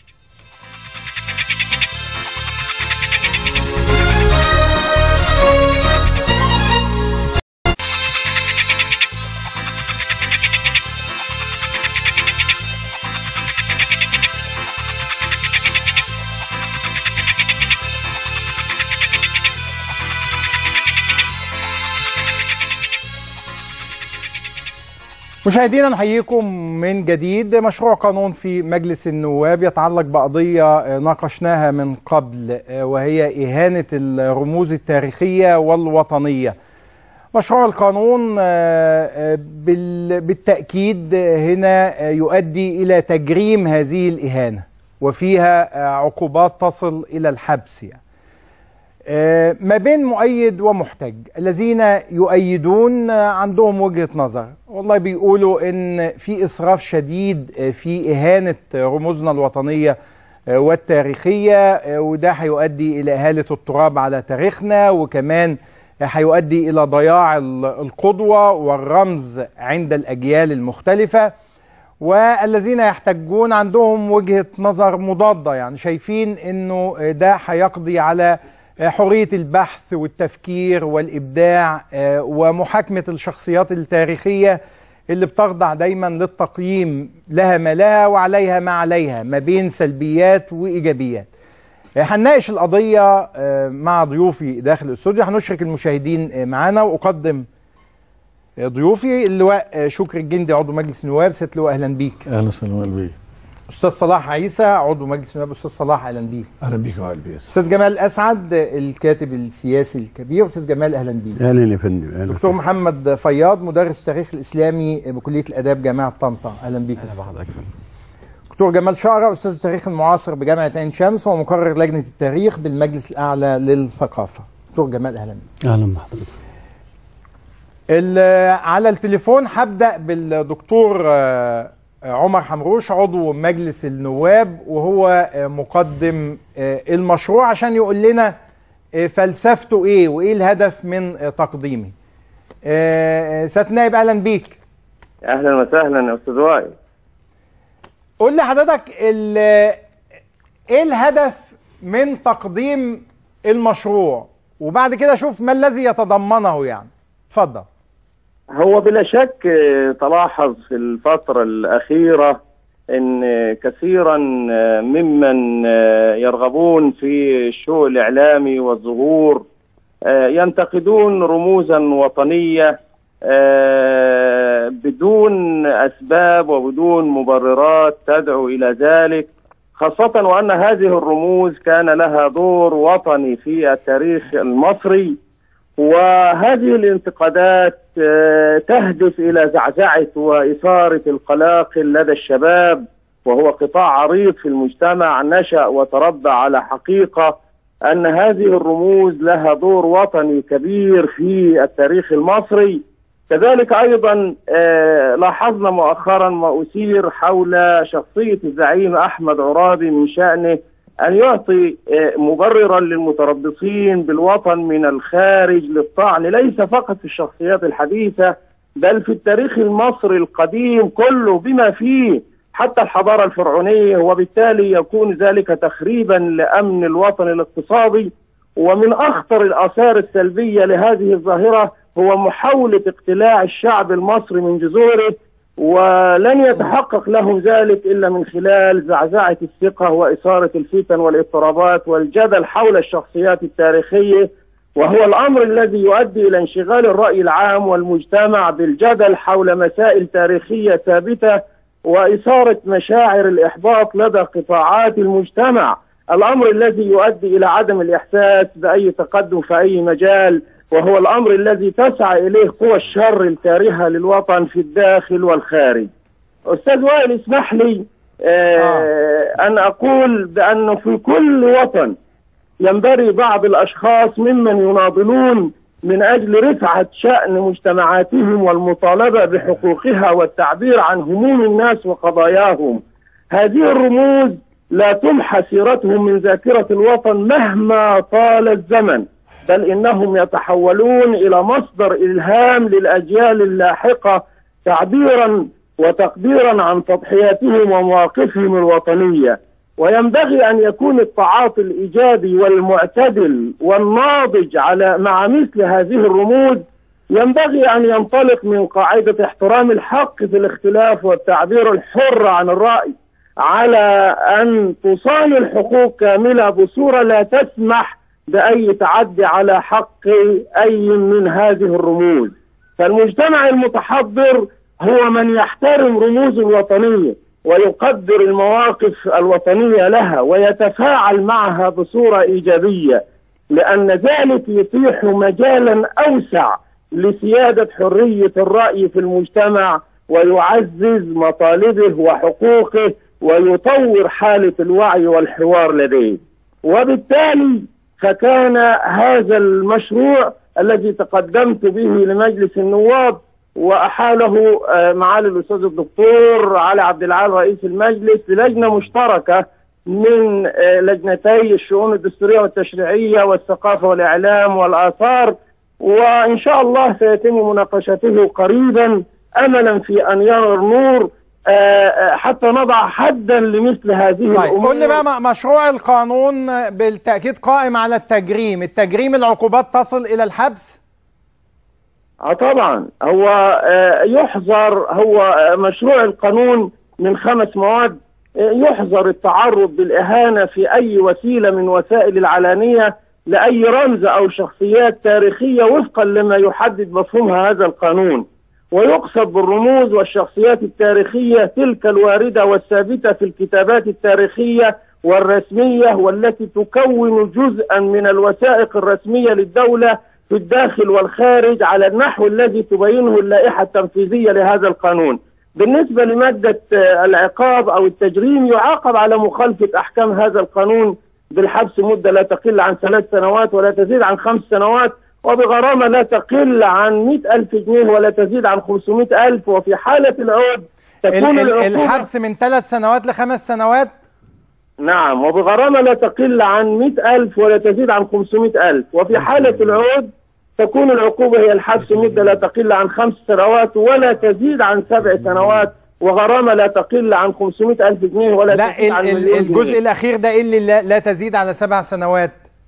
مشاهدينا نحييكم من جديد مشروع قانون في مجلس النواب يتعلق بقضية آه، ناقشناها من قبل آه، وهي إهانة الرموز التاريخية والوطنية مشروع القانون آه، آه، بال- بالتأكيد آه، هنا آه، يؤدي إلى تجريم هذه الإهانة وفيها آه، عقوبات تصل إلى الحبس يعني. آه، ما بين مؤيد ومحتج الذين يؤيدون آه، عندهم وجهة نظر والله بيقولوا ان في اسراف شديد آه، في اهانة رموزنا الوطنية آه، والتاريخية آه، وده هيؤدي الى اهالة التراب على تاريخنا وكمان آه، هيؤدي الى ضياع ال- القدوة والرمز عند الاجيال المختلفة والذين يحتجون عندهم وجهة نظر مضادة يعني شايفين انه ده هيقضي على حرية البحث والتفكير والإبداع آه، ومحاكمة الشخصيات التاريخية اللي بتخضع دايما للتقييم لها ما لها وعليها ما عليها ما بين سلبيات وإيجابيات آه، هنناقش القضية آه، مع ضيوفي داخل الاستوديو هنشرك المشاهدين آه، معانا وأقدم آه، ضيوفي اللواء آه، شكري الجندي عضو مجلس النواب ست لواء أهلا بيك اهلا وسهلا بيك أستاذ صلاح عيسى عضو مجلس النواب أستاذ صلاح أهلا بيك اهلا بيك يا وائل بيه استاذ جمال اسعد الكاتب السياسي الكبير استاذ جمال اهلا بيك اهلا يا فندم اهلا دكتور محمد فياض مدرس التاريخ الاسلامي بكليه الاداب جامعه طنطا اهلا بيك اهلا بحضرتك دكتور جمال شعرة استاذ التاريخ المعاصر بجامعه عين شمس ومقرر لجنه التاريخ بالمجلس الاعلى للثقافه دكتور جمال اهلا بيك اهلا بحضرتك ال- على التليفون هبدا بالدكتور آه، عمر حمروش عضو مجلس النواب وهو آه، مقدم آه، المشروع عشان يقول لنا آه، فلسفته ايه وايه الهدف من آه، تقديمه آه، آه، سياده النائب اهلا بيك اهلا وسهلا يا استاذ وائل قول لي حضرتك ال- ايه الهدف من تقديم المشروع وبعد كده اشوف ما الذي يتضمنه يعني اتفضل هو بلا شك آه، تلاحظ في الفترة الأخيرة أن آه، كثيرا آه، ممن آه، يرغبون في الشو الإعلامي والظهور آه، ينتقدون رموزا وطنية آه، بدون أسباب وبدون مبررات تدعو إلى ذلك خاصة وأن هذه الرموز كان لها دور وطني في التاريخ المصري وهذه الانتقادات آه، تهدف الى زعزعه واثاره القلاقل لدى الشباب وهو قطاع عريض في المجتمع نشا وتربى على حقيقه ان هذه الرموز لها دور وطني كبير في التاريخ المصري كذلك ايضا آه، لاحظنا مؤخرا ما اثير حول شخصيه الزعيم احمد عرابي من شانه أن يعطي آه، مبررا للمتربصين بالوطن من الخارج للطعن ليس فقط في الشخصيات الحديثة بل في التاريخ المصري القديم كله بما فيه حتى الحضارة الفرعونية وبالتالي يكون ذلك تخريبا لأمن الوطن الاقتصادي ومن أخطر الآثار السلبية لهذه الظاهرة هو محاولة اقتلاع الشعب المصري من جذوره ولن يتحقق لهم ذلك الا من خلال زعزعه الثقه واثاره الفتن والاضطرابات والجدل حول الشخصيات التاريخيه وهو الامر الذي يؤدي الى انشغال الراي العام والمجتمع بالجدل حول مسائل تاريخيه ثابته واثاره مشاعر الاحباط لدى قطاعات المجتمع الامر الذي يؤدي الى عدم الاحساس باي تقدم في اي مجال وهو الامر الذي تسعى اليه قوى الشر الكارهه للوطن في الداخل والخارج. استاذ وائل اسمح لي آه ان اقول بانه في كل وطن ينبغي بعض الاشخاص ممن يناضلون من اجل رفعه شان مجتمعاتهم والمطالبه بحقوقها والتعبير عن هموم الناس وقضاياهم. هذه الرموز لا تمحى سيرتهم من ذاكره الوطن مهما طال الزمن. بل انهم يتحولون الى مصدر الهام للاجيال اللاحقه تعبيرا وتقديرا عن تضحياتهم ومواقفهم الوطنيه وينبغي ان يكون التعاطي الايجابي والمعتدل والناضج على مع مثل هذه الرموز ينبغي ان ينطلق من قاعده احترام الحق في الاختلاف والتعبير الحر عن الراي على ان تصان الحقوق كامله بصوره لا تسمح بأي تعدي على حق أي من هذه الرموز فالمجتمع المتحضر هو من يحترم رموز الوطنية ويقدر المواقف الوطنية لها ويتفاعل معها بصورة إيجابية لأن ذلك يتيح مجالا أوسع لسيادة حرية الرأي في المجتمع ويعزز مطالبه وحقوقه ويطور حالة الوعي والحوار لديه وبالتالي فكان هذا المشروع الذي تقدمت به لمجلس النواب واحاله آه، معالي الاستاذ الدكتور علي عبد العال رئيس المجلس للجنه مشتركه من آه، لجنتي الشؤون الدستوريه والتشريعيه والثقافه والاعلام والاثار وان شاء الله سيتم مناقشته قريبا املا في ان يرى النور آه، آه، حتى نضع حدا لمثل هذه طيب الامور قول لي بقى م- مشروع القانون بالتاكيد قائم على التجريم التجريم العقوبات تصل الى الحبس اه طبعا هو آه، يحظر هو آه، مشروع القانون من خمس مواد آه، يحظر التعرض بالإهانة في أي وسيلة من وسائل العلانية لأي رمز أو شخصيات تاريخية وفقا لما يحدد مفهومها هذا القانون ويقصد بالرموز والشخصيات التاريخية تلك الواردة والثابتة في الكتابات التاريخية والرسمية والتي تكون جزءا من الوثائق الرسمية للدولة في الداخل والخارج على النحو الذي تبينه اللائحة التنفيذية لهذا القانون بالنسبة لمادة آه، العقاب أو التجريم يعاقب على مخالفة أحكام هذا القانون بالحبس مدة لا تقل عن ثلاث سنوات ولا تزيد عن خمس سنوات وبغرامة لا تقل عن مئة ألف جنيه ولا تزيد عن خمسمائة ألف وفي حالة العود تكون ال- ال- العقوبة الحبس من ثلاث سنوات لخمس سنوات نعم وبغرامة لا تقل عن مئة ألف ولا تزيد عن خمسمائة ألف وفي حالة العود تكون العقوبة هي الحبس مدة لا تقل عن خمس سنوات ولا تزيد عن سبع سنوات وغرامة لا تقل عن 500 ألف جنيه ولا لا تزيد عن ال- ال- مليون الجزء جنيه الأخير ده إيه اللي لا, لا تزيد على سبع سنوات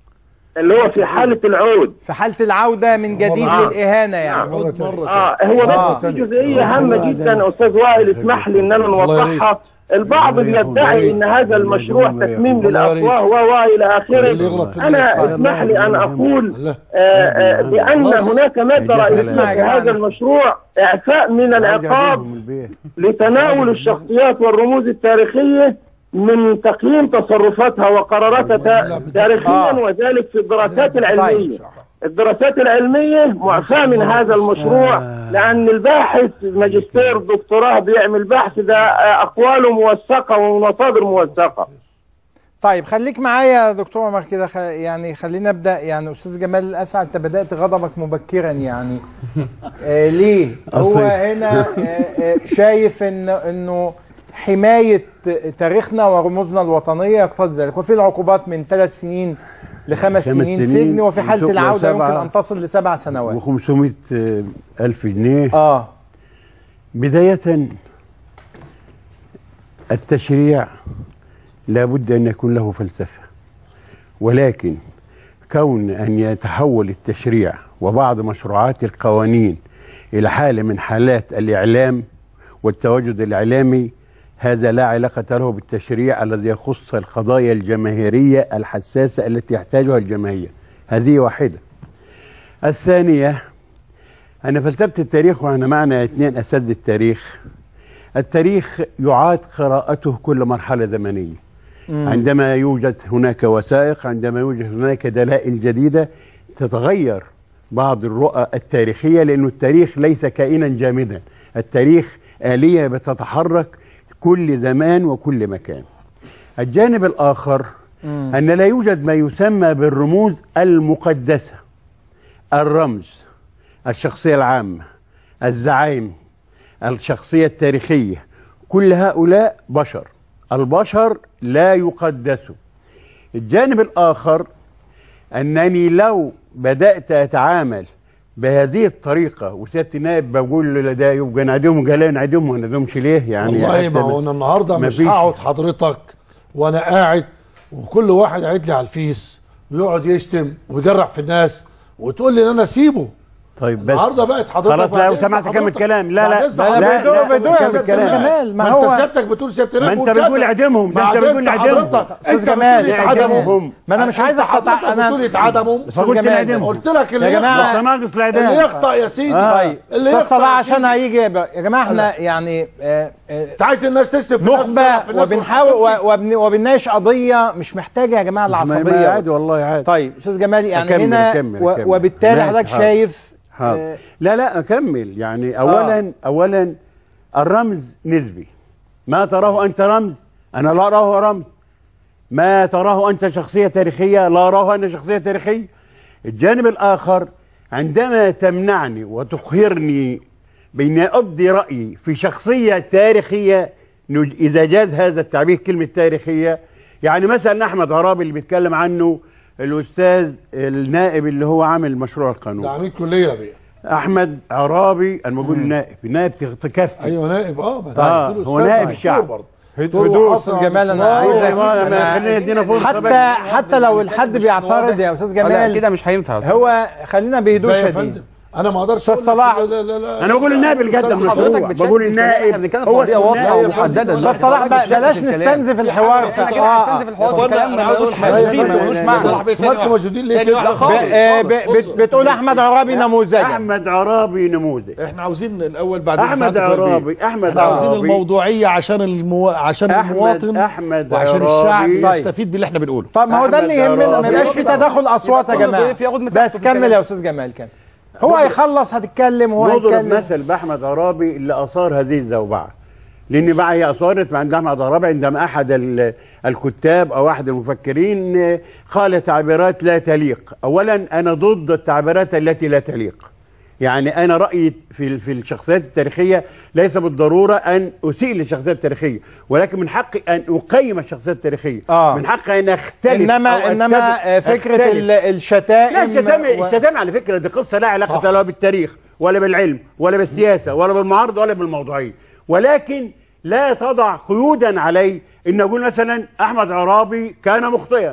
اللي هو في حاله العود في حاله العوده من جديد آه. للاهانه يعني اه هو بس في جزئيه هامه جدا استاذ وائل اسمح لي ان انا نوضحها البعض بيدعي ان هذا المشروع تتميم للافواه و و الى اخره انا اسمح لي ان اقول آه، آه، بان هناك ماده رئيسيه في هذا المشروع اعفاء من العقاب لتناول الشخصيات والرموز التاريخية من تقييم تصرفاتها وقراراتها تا- تاريخيا وذلك في الدراسات العلمية الدراسات العلمية معفاة من هذا المشروع لأن الباحث ماجستير دكتوراه بيعمل بحث ده آه، أقواله موثقة ومصادر موثقة طيب خليك معايا يا دكتور عمر كده خ... يعني خلينا نبدا يعني استاذ جمال الاسعد انت بدات غضبك مبكرا يعني آه ليه؟ هو أصل- هنا آه آه شايف ان انه حمايه تاريخنا ورموزنا الوطنيه يقتضي ذلك وفي العقوبات من ثلاث سنين لخمس خمس سنين, سنين سجن وفي حاله وتبقى العوده سبعة يمكن ان تصل لسبع سنوات و500 ألف جنيه اه بداية التشريع لابد أن يكون له فلسفة ولكن كون أن يتحول التشريع وبعض مشروعات القوانين إلى حالة من حالات الإعلام والتواجد الإعلامي هذا لا علاقة له بالتشريع الذي يخص القضايا الجماهيرية الحساسة التي يحتاجها الجماهير هذه واحدة الثانية أنا فلسفة التاريخ وأنا معنا اثنين أساتذة التاريخ التاريخ يعاد قراءته كل مرحلة زمنية مم. عندما يوجد هناك وثائق عندما يوجد هناك دلائل جديدة تتغير بعض الرؤى التاريخية لأن التاريخ ليس كائنا جامدا التاريخ آلية بتتحرك كل زمان وكل مكان الجانب الآخر مم. أن لا يوجد ما يسمى بالرموز المقدسة الرمز الشخصية العامة الزعيم الشخصية التاريخية كل هؤلاء بشر البشر لا يقدسوا الجانب الآخر أنني لو بدأت أتعامل بهذه الطريقة وسيادة النائب بقول له ده يبقى نعدمهم قال لي نعدمهم ما نعدمش ليه يعني والله حتى ما هو انا النهارده مش مفيش- هقعد حضرتك وانا قاعد وكل واحد قاعد لي على الفيس ويقعد يشتم ويجرح في الناس وتقول لي ان انا اسيبه طيب بس النهارده بقت حضرتك خلاص بعد لو إذن سمحت كمل حضرتك- كلام لا بعد لا إذن لا حضرتك لا كمل لا كمل كلام. كلام ما ما هو- انت سيادتك بتقول سيادة ما انت بتقول بتقول كذا. اعدمهم ده بعد انت بتقول إذن اعدمهم حضرتك، أستاذ انت جمال، بتقول يا يتعدموا. جمال. ما أنا مش عايز انت أقطع- حضرتك أنا- بتقول يتعدموا أستاذ فقلت جمال. نعدمهم. قلت لك اللي يا جماعة، يخطأ ناقص الاعدام اللي يخطأ يا سيدي طيب اللي استاذ يخطأ صلاح يا عشان سيدي. هيجي يبقى- يا جماعه احنا يعني آه، آه، انت عايز الناس تشتم في الناس نخبه وتضرب في الناس وبنحاول وتحكمش. و- وبن- وبنناقش قضيه مش محتاجه يا جماعه ما- ما العصبيه عادي والله عادي طيب استاذ جمال يعني أكمل- هنا أكمل- و- أكمل. وبالتالي ماشي، حضرتك حاضر. شايف حاضر. لا لا اكمل يعني اولا آه. اولا الرمز نسبي ما تراه انت رمز انا لا اراه رمز ما تراه انت شخصيه تاريخيه لا اراه انا شخصيه تاريخيه الجانب الاخر عندما تمنعني وتقهرني بين ابدي رايي في شخصيه تاريخيه نج- اذا جاز هذا التعبير كلمه تاريخيه يعني مثلا احمد عرابي اللي بيتكلم عنه الاستاذ النائب اللي هو عامل مشروع القانون ده عميد كليه يا بيه احمد عرابي انا بقول نائب نائب تكفي ايوه نائب اه ما آه، قلت له هو أستاذ نائب دكتور الشعب. برضه. هدوء استاذ جمال انا عايز والله ما- ما أنا- خلينا ندينا فرصة حتى بقى. حتى لو الحد بيعترض يا استاذ جمال لا كده مش هينفع هو خلينا بهدوء ازاي يا شديد فندم انا ما اقدرش استاذ أقول لك صلاح لا لا لا لا انا بقول النائب اللي قدم حضرتك المشروع بتشكل بقول في الكلام، احنا النائب بنتكلم في هو قضية واضحة النائب. ومحددة استاذ صلاح بقى بلاش نستنزف الحوار احنا كده آه، هنستنزف آه. الحوار في اخوانا كلام انا عاوز اقول ملوش حاجه قيمة، ملوش معنى. صلاح بيه ثانية انتوا واحدة. موجودين ليه ثانية كده؟ واحدة ب- خالص. آه، ب- بت- بصوا. بتقول احمد عرابي نموذجا احمد عرابي نموذج احنا عاوزين الاول بعدين احمد ساعتك ورديه. عرابي احمد احنا عاوزين عرابي الموضوعيه عشان المو... عشان أحمد- المواطن أحمد وعشان عرابي. الشعب طيب. يستفيد باللي احنا بنقوله طب ما هو ده اللي أحمد يهمنا ما عرابي. يبقاش في تداخل اصوات يا كل جماعه ضيف ياخد مساحته بس في الكلام. كمل يا استاذ جمال كمل هو هيخلص هتتكلم وهو نضرب هيتكلم مثل باحمد عرابي اللي اثار هذه الزوبعه لان بقى هي اثارت عند احمد عرابي عندما احد ال- الكتاب او احد المفكرين آه، قال تعبيرات لا تليق اولا انا ضد التعبيرات التي لا تليق يعني انا رايي في ال- في الشخصيات التاريخيه ليس بالضروره ان اسيء للشخصيات التاريخيه ولكن من حقي ان اقيم الشخصيات التاريخيه آه. من حقي ان اختلف انما أو انما أتفق- آه، فكره أختلف. ال- الشتائم لا الشتام و- الشتام على فكره دي قصه لا علاقه لها بالتاريخ ولا بالعلم ولا بالسياسه ولا بالمعارضه ولا بالموضوعيه ولكن لا تضع قيودا علي ان اقول مثلا احمد عرابي كان مخطئا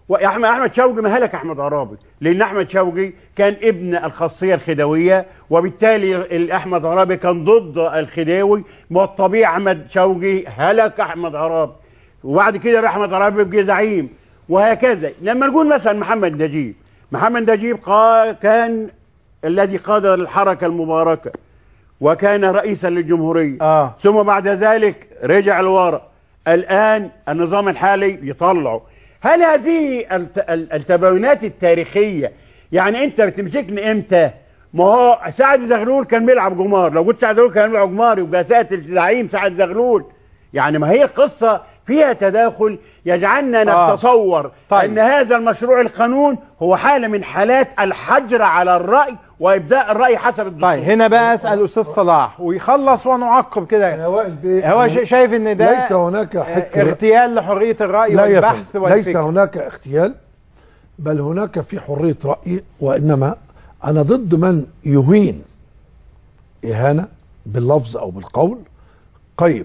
واحمد احمد شوقي ما هلك احمد عرابي لان احمد شوقي كان ابن الخاصيه الخديويه وبالتالي ال- احمد عرابي كان ضد الخديوي والطبيعي احمد شوقي هلك احمد عرابي وبعد كده راح احمد عرابي يبقى زعيم وهكذا لما نقول مثلا محمد نجيب محمد نجيب قا- كان الذي قاد الحركه المباركه وكان رئيسا للجمهوريه آه. ثم بعد ذلك رجع لورا الان النظام الحالي يطلعه هل هذه الت- ال- التباينات التاريخيه يعني انت بتمسكني امتى ما هو سعد زغلول كان بيلعب جمار لو قلت سعد زغلول كان بيلعب جمار يبقى سياده الزعيم سعد زغلول يعني ما هي قصه فيها تداخل يجعلنا آه. نتصور طيب. ان هذا المشروع القانون هو حاله من حالات الحجر على الراي وابداء الراي حسب الدستور طيب هنا بقى اسال استاذ صلاح ويخلص ونعقب كده هو شا- شايف ان ده ليس هناك حكر اغتيال لحريه الراي لا يا والبحث فندم ليس والفكر هناك اغتيال بل هناك في حرية رأي وإنما أنا ضد من يهين إهانة باللفظ أو بالقول قيم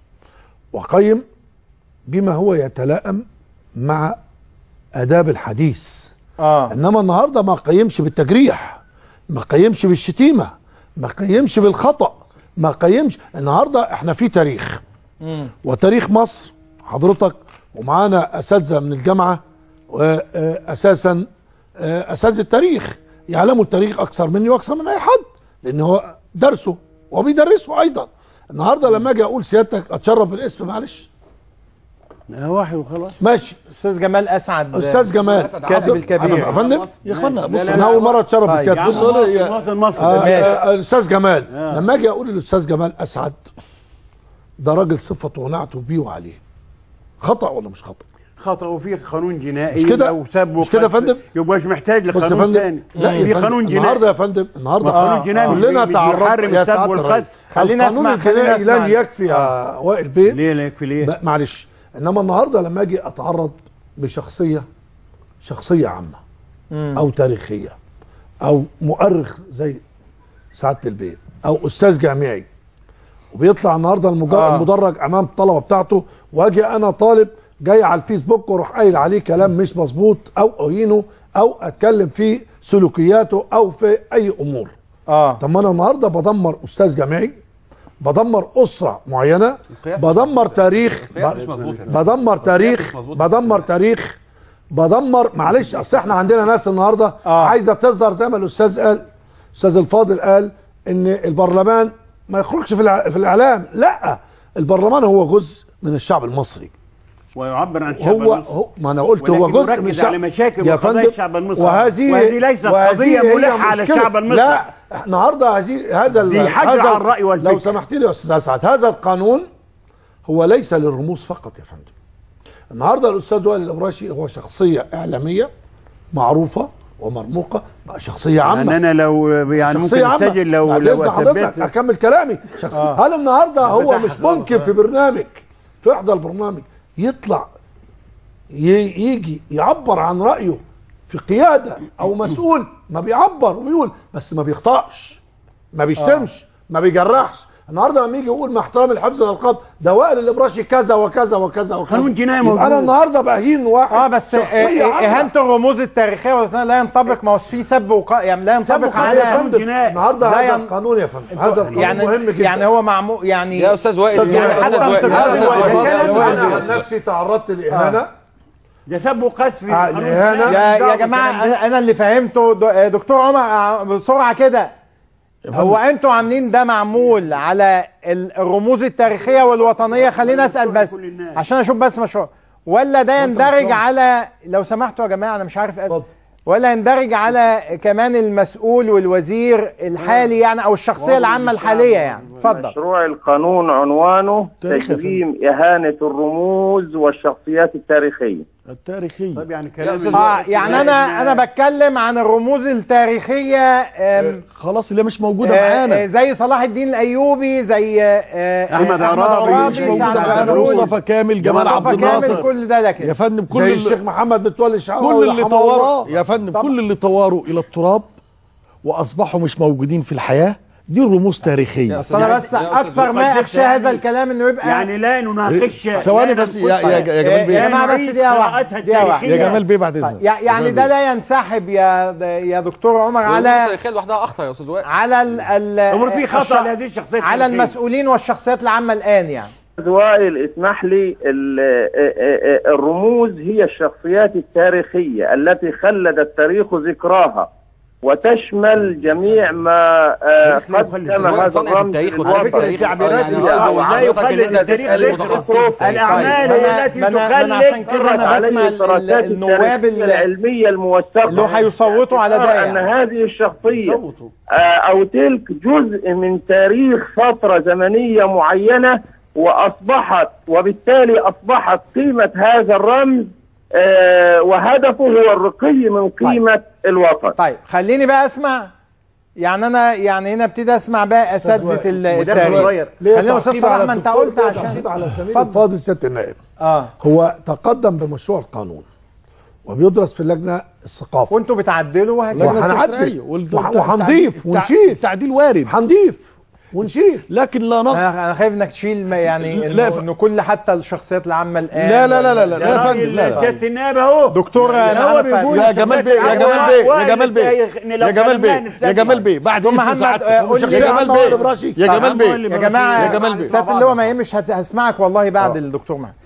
وقيم بما هو يتلائم مع آداب الحديث آه. إنما النهاردة ما قيمش بالتجريح ما قيمش بالشتيمة ما قيمش بالخطأ ما قيمش النهاردة احنا في تاريخ وتاريخ مصر حضرتك ومعانا اساتذه من الجامعه واساسا اساتذه التاريخ يعلموا التاريخ اكثر مني واكثر من اي حد لان هو درسه وبيدرسه ايضا النهارده لما اجي اقول سيادتك اتشرف بالاسم معلش واحد وخلاص ماشي استاذ جمال اسعد استاذ جمال كاتب الكبير يا فندم يا اخوانا بص انا اول مره اتشرف طيب. بسيادتك بص هو يا- مواطن مصري آه، ماشي. آه، الاستاذ جمال آه. لما اجي اقول الاستاذ جمال اسعد ده راجل صفته ونعته بيه وعليه خطا ولا مش خطا خطأ وفي قانون جنائي مش كده؟ لو سب مش كده يا وقذف فندم؟ يبقى مش محتاج بص يا لقانون فندم ثاني لا يا في فندم، قانون جنائي النهارده يا فندم النهارده قانون جنائي مش كلنا بي- مش تعرضنا بيحرم يا السب سعادة والقذف. الرئيس. خلينا القانون أسمع- خلينا الجنائي أسمع. لن يكفي يا وائل بيه ليه لا يكفي ليه؟ لا معلش انما النهارده لما اجي اتعرض بشخصيه شخصيه عامه او تاريخيه او مؤرخ زي سعاده البيت او استاذ جامعي وبيطلع النهارده المج- آه. المدرج امام الطلبه بتاعته واجي انا طالب جاي على الفيسبوك واروح قايل عليه كلام مش مظبوط او اهينه او اتكلم في سلوكياته او في اي امور اه طب ما انا النهارده بدمر استاذ جامعي بدمر اسره معينه بدمر تاريخ القياس مش مظبوط. بدمر تاريخ مظبوط. بدمر تاريخ بدمر معلش اصل احنا عندنا ناس النهارده آه. عايزه تظهر زي ما الاستاذ قال الاستاذ الفاضل قال ان البرلمان ما يخرجش في الع- في الاعلام لا البرلمان هو جزء من الشعب المصري ويعبر عن الشعب هو المصري. هو ما انا قلت هو ولكن جزء يركز من الشعب على مشاكل يا وقضايا فندم، الشعب المصري. وهذه وهذه ليست وهذه قضية هي ملحة على مشكلة. الشعب المصري. لا النهارده هذه هذا ال- دي حجر هذا على الرأي والفكر. لو سمحت لي يا استاذ اسعد هذا القانون هو ليس للرموز فقط يا فندم النهارده الاستاذ وائل الابراشي هو شخصيه اعلاميه معروفه ومرموقه بقى شخصيه عامه يعني انا لو يعني ممكن شخصية عامة. اسجل لو بعد لو إذن حضرتك اثبت اكمل كلامي شخص... آه. هل النهارده هو فتح مش خلاص. ممكن في برنامج في احدى البرنامج يطلع ي... يجي يعبر عن رايه في قياده او مسؤول ما بيعبر وبيقول بس ما بيخطاش ما بيشتمش ما بيجرحش النهارده لما يجي يقول مع احترام الحفظ الالقاب ده وائل الابراشي كذا وكذا وكذا وكذا قانون جنائي يبقى موجود. انا النهارده بهين واحد اه بس شخصيه آه، عامة. اهانه الرموز التاريخيه والوطنيه لا ينطبق ما هو في سب وق... يعني لا ينطبق يا على فندم النهارده لا هذا ين- القانون يا فندم هذا القانون يعني مهم جدا يعني هو معمول يعني يا أستاذ وائل، يعني يا حتى أستاذ وائل، انتقاد يا أستاذ الوائل. وائل. الوائل. انا عن نفسي تعرضت لاهانه ده سب وقذف في آه، القانون الإهانة. الجنائي. يا يا جماعه انا أنا اللي فهمته د- دكتور عمر آه، بسرعه كده هو انتوا عاملين ده معمول على ال- الرموز التاريخيه والوطنيه خلينا اسال بس عشان اشوف بس مشروع ولا ده يندرج على لو سمحتوا يا جماعه انا مش عارف اسال ولا يندرج على كمان المسؤول والوزير الحالي يعني او الشخصيه العامه الحاليه يعني اتفضل مشروع القانون عنوانه تاريخ يا تجريم إهانة الرموز والشخصيات التاريخية التاريخية طيب يعني اه يعني انا انا بتكلم عن الرموز التاريخيه آم، خلاص اللي مش موجودة آه، معانا آه، زي صلاح الدين الايوبي زي آه، آه، أحمد عرابي مش موجودة سعد معانا زغلول، مصطفى كامل جمال مصطفى عبد كامل، الناصر كل ده لكن يا فندم كل زي اللي- الشيخ محمد متولي الشعراوي كل اللي رحمه طوروا الله. يا فندم طبعا. كل اللي طوروا الى التراب واصبحوا مش موجودين في الحياه دي رموز تاريخيه بس انا بس اكثر ما اخشى هذا الكلام انه يبقى يعني لا نناقش ثواني بس يا يا يا جمال يا بيه جماعه بس دقيقه واحده دقيقه واحده يا جمال بيه بعد اذنك يع- يعني ده لا ينسحب يا يا دكتور عمر على التاريخيه لوحدها اخطر يا استاذ وائل على ال ال عمر في خطأ الش- لهذه الشخصيات على التاريخية. المسؤولين والشخصيات العامه الان يعني وائل اسمح لي ال- آه، آه، الرموز هي الشخصيات التاريخية التي خلد التاريخ ذكراها وتشمل جميع ما آه، قدم هذا صنعة الرمز التاريخ للوطن. والتاريخ التعبيرات يعني لا لا يخلد التاريخ الأعمال هي التي ما أنا- ما أنا عشان تخلد كده انا عليه بسمع ال- ال- الدراسات النواب التاريخية ال- العلمية الموثقة اللي هيصوتوا على ده باعتبار يعني. أن هذه الشخصية آه، أو تلك جزء من تاريخ فترة زمنية معينة وأصبحت وبالتالي أصبحت قيمة هذا الرمز آه، وهدفه هو الرقي من قيمة الوطن طيب خليني بقى اسمع يعني انا يعني هنا ابتدي اسمع بقى اساتذه ال- التاريخ خلينا استاذ صلاح ما انت قلت عشان تعقيب على سبيل الفاضل سياده النائب اه هو تقدم بمشروع القانون وبيدرس في اللجنه الثقافه وانتوا بتعدلوا وهكذا وهنعدل وح- وهنضيف ونشيل تعديل وارد هنضيف ونشيل لكن لا نقص انا أنا خايف انك تشيل ما يعني لا، انه ف- إنه كل حتى الشخصيات العامه الان لا لا لا لا لا يا يا فندم راجل لا لا سيادة النائب اهو دكتور ده أنا هو عارف- بيقول يا جمال بيه يا جمال بيه يا جمال بيه يا جمال بيه يا جمال بيه بعد دكتور اذن محمد، سعادتك آه، قول لي يا جمال عن بيه براشي. يا جمال بيه يا جماعه يا جمال بيه سياده اللواء ما يهمش هت- هسمعك والله بعد الدكتور محمد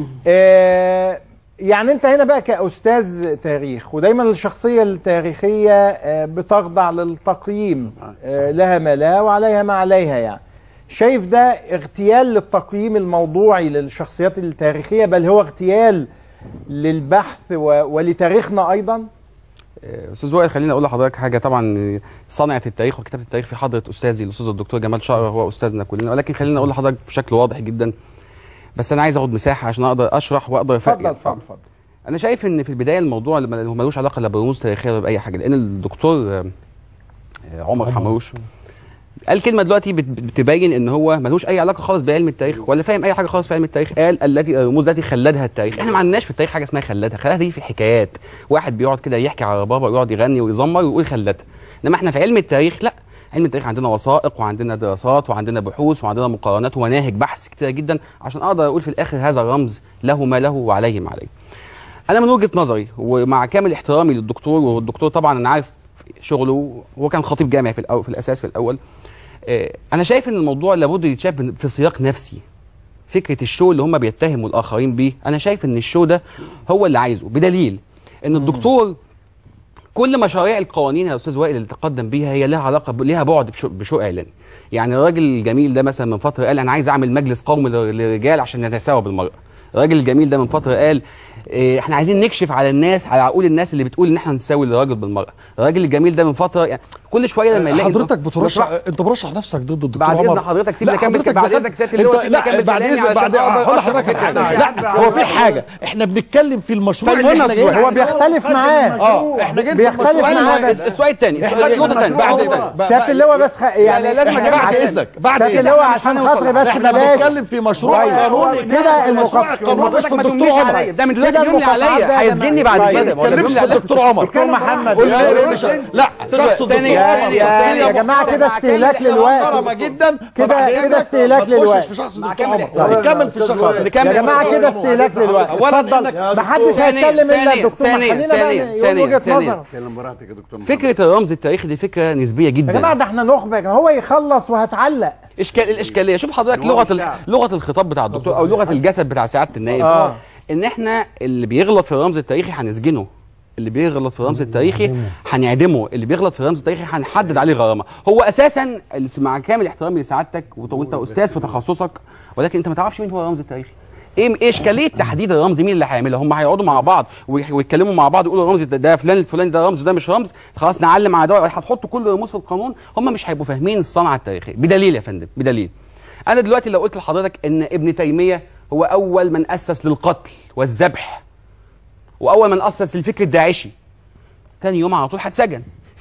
آه، يعني انت هنا بقى كاستاذ تاريخ ودايما الشخصيه التاريخيه آه، بتخضع للتقييم آه، لها ما لا وعليها ما عليها يعني شايف ده اغتيال للتقييم الموضوعي للشخصيات التاريخيه بل هو اغتيال للبحث و- ولتاريخنا ايضا استاذ وائل خليني اقول لحضرتك حاجه طبعا صنعه التاريخ وكتابه التاريخ في حضره استاذي الاستاذ الدكتور جمال شقره هو استاذنا كلنا ولكن خليني اقول لحضرتك بشكل واضح جدا بس انا عايز اخد مساحه عشان اقدر اشرح واقدر اتفضل افهم اتفضل اتفضل انا شايف ان في البدايه الموضوع اللي ملوش علاقه لا برموز تاريخيه ولا باي حاجه لان الدكتور آه، آه، عمر حمروش قال كلمه دلوقتي بت- بتبين ان هو ملوش اي علاقه خالص بعلم التاريخ ولا فاهم اي حاجه خالص في علم التاريخ قال التي الرموز التي خلدها التاريخ احنا ما عندناش في التاريخ حاجه اسمها خلدها خلدها دي في حكايات واحد بيقعد كده يحكي على بابا ويقعد يغني ويزمر ويقول خلدها انما احنا في علم التاريخ لا علم التاريخ عندنا وثائق وعندنا دراسات وعندنا بحوث وعندنا مقارنات ومناهج بحث كتيره جدا عشان اقدر اقول في الاخر هذا الرمز له ما له وعليه ما عليه انا من وجهه نظري ومع كامل احترامي للدكتور والدكتور طبعا انا عارف شغله هو كان خطيب جامعي في الأول في الاساس في الاول آه، انا شايف ان الموضوع لابد يتشاف من- في سياق نفسي فكره الشو اللي هم بيتهموا الاخرين بيه انا شايف ان الشو ده هو اللي عايزه بدليل ان الدكتور كل مشاريع القوانين يا استاذ وائل اللي تقدم بيها هي لها علاقه ب- ليها بعد بشو, بشو اعلاني يعني الراجل الجميل ده مثلا من فتره قال انا عايز اعمل مجلس قومي لل- للرجال عشان نتساوى بالمراه الراجل الجميل ده من فتره قال إيه، احنا عايزين نكشف على الناس على عقول الناس اللي بتقول ان احنا نساوي الراجل بالمراه الراجل الجميل ده من فتره يعني كل شويه لما يلاقي حضرتك بترشح بشرح- انت مرشح نفسك ضد الدكتور بعد عمر إذن حضرتك سيبني لا، أكمل- حضرتك بعد دخلت- إذنك سيادة اللواء انت سيبني لا أكمل بعد كلامي اذن علشان بعد أقدر هقول أشرح لحضرتك الفكرة. حاجه لا هو في حاجه احنا بنتكلم في المشروع اللي فالمنص احنا جايين هو بيختلف معاه اه احنا جايين في بيختلف المشروع معاه السؤال- بس السؤال الثاني إحنا السؤال النقطه المشروع الثانيه هو- سياده بقى- اللواء بس خ... يعني لا، لازم إحنا- أجمع بعد عشان- اذنك بعد سياده اذنك اللواء عشان خاطري بس احنا بلاش بنتكلم في مشروع طيب. قانوني كده في مشروع المقاط- القانون مش في ما الدكتور تمنيش عمر عليا. ده من كده دلوقتي يملي المقاطعات عليا ده هيسجنني بعد طيب. ما كده تتكلمش في الدكتور عمر دكتور محمد قول لي يا- ليه مش لا شخص الدكتور ثانية، يا, عمر يا, شخصية يا جماعه محترمة. كده استهلاك للوقت محترمه جدا كده- فبعد كده إذنك استهلاك ما تخشش للوقت. في شخص مع الدكتور كامل عمر احترامي. نكمل في الشخص نكمل يا جماعه كده استهلاك للوقت أولاً اتفضل إنك- محدش ثانية، هيتكلم الا ثانية، الدكتور ثانية، خلينا بقى ثانية، يقول ثانية، وجهه ثانية. نظره كلام براحتك يا دكتور فكره الرمز التاريخي دي فكره نسبيه يا جماعه جدا ده احنا نخبه يا جماعه هو يخلص وهتعلق اشكال الاشكاليه شوف حضرتك لغه ال- لغه الخطاب بتاع الدكتور او لغه الجسد بتاع سعاده النائب آه. ان احنا اللي بيغلط في الرمز التاريخي هنسجنه اللي بيغلط في الرمز التاريخي هنعدمه اللي بيغلط في الرمز التاريخي هنحدد عليه غرامه هو اساسا الس- مع كامل احترامي لسعادتك وت- وانت استاذ في تخصصك ولكن انت ما تعرفش مين هو الرمز التاريخي ايه ايه اشكاليه تحديد الرمز مين اللي هيعملها هم هيقعدوا مع بعض ويح- ويتكلموا مع بعض يقولوا الرمز ده, ده فلان الفلاني ده رمز وده مش رمز خلاص نعلم على ده هتحطوا كل الرموز في القانون هم مش هيبقوا فاهمين الصنعه التاريخيه بدليل يا فندم بدليل انا دلوقتي لو قلت لحضرتك ان ابن تيميه هو اول من اسس للقتل والذبح واول من اسس الفكر الداعشي تاني يوم على طول هتسجن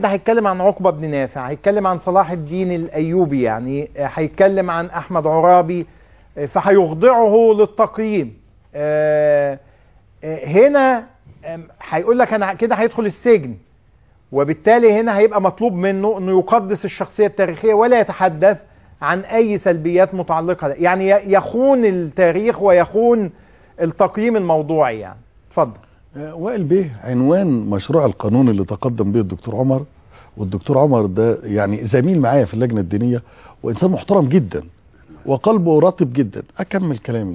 الحد هيتكلم عن عقبه بن نافع هيتكلم عن صلاح الدين الايوبي يعني آه، هيتكلم عن احمد عرابي آه، فهيخضعه للتقييم آه، آه، هنا آم، هيقول لك انا كده هيدخل السجن وبالتالي هنا هيبقى مطلوب منه انه يقدس الشخصيه التاريخيه ولا يتحدث عن اي سلبيات متعلقه يعني ي- يخون التاريخ ويخون التقييم الموضوعي يعني اتفضل آه، وائل بيه عنوان مشروع القانون اللي تقدم به الدكتور عمر والدكتور عمر ده يعني زميل معايا في اللجنه الدينيه وانسان محترم جدا وقلبه رطب جدا اكمل كلامي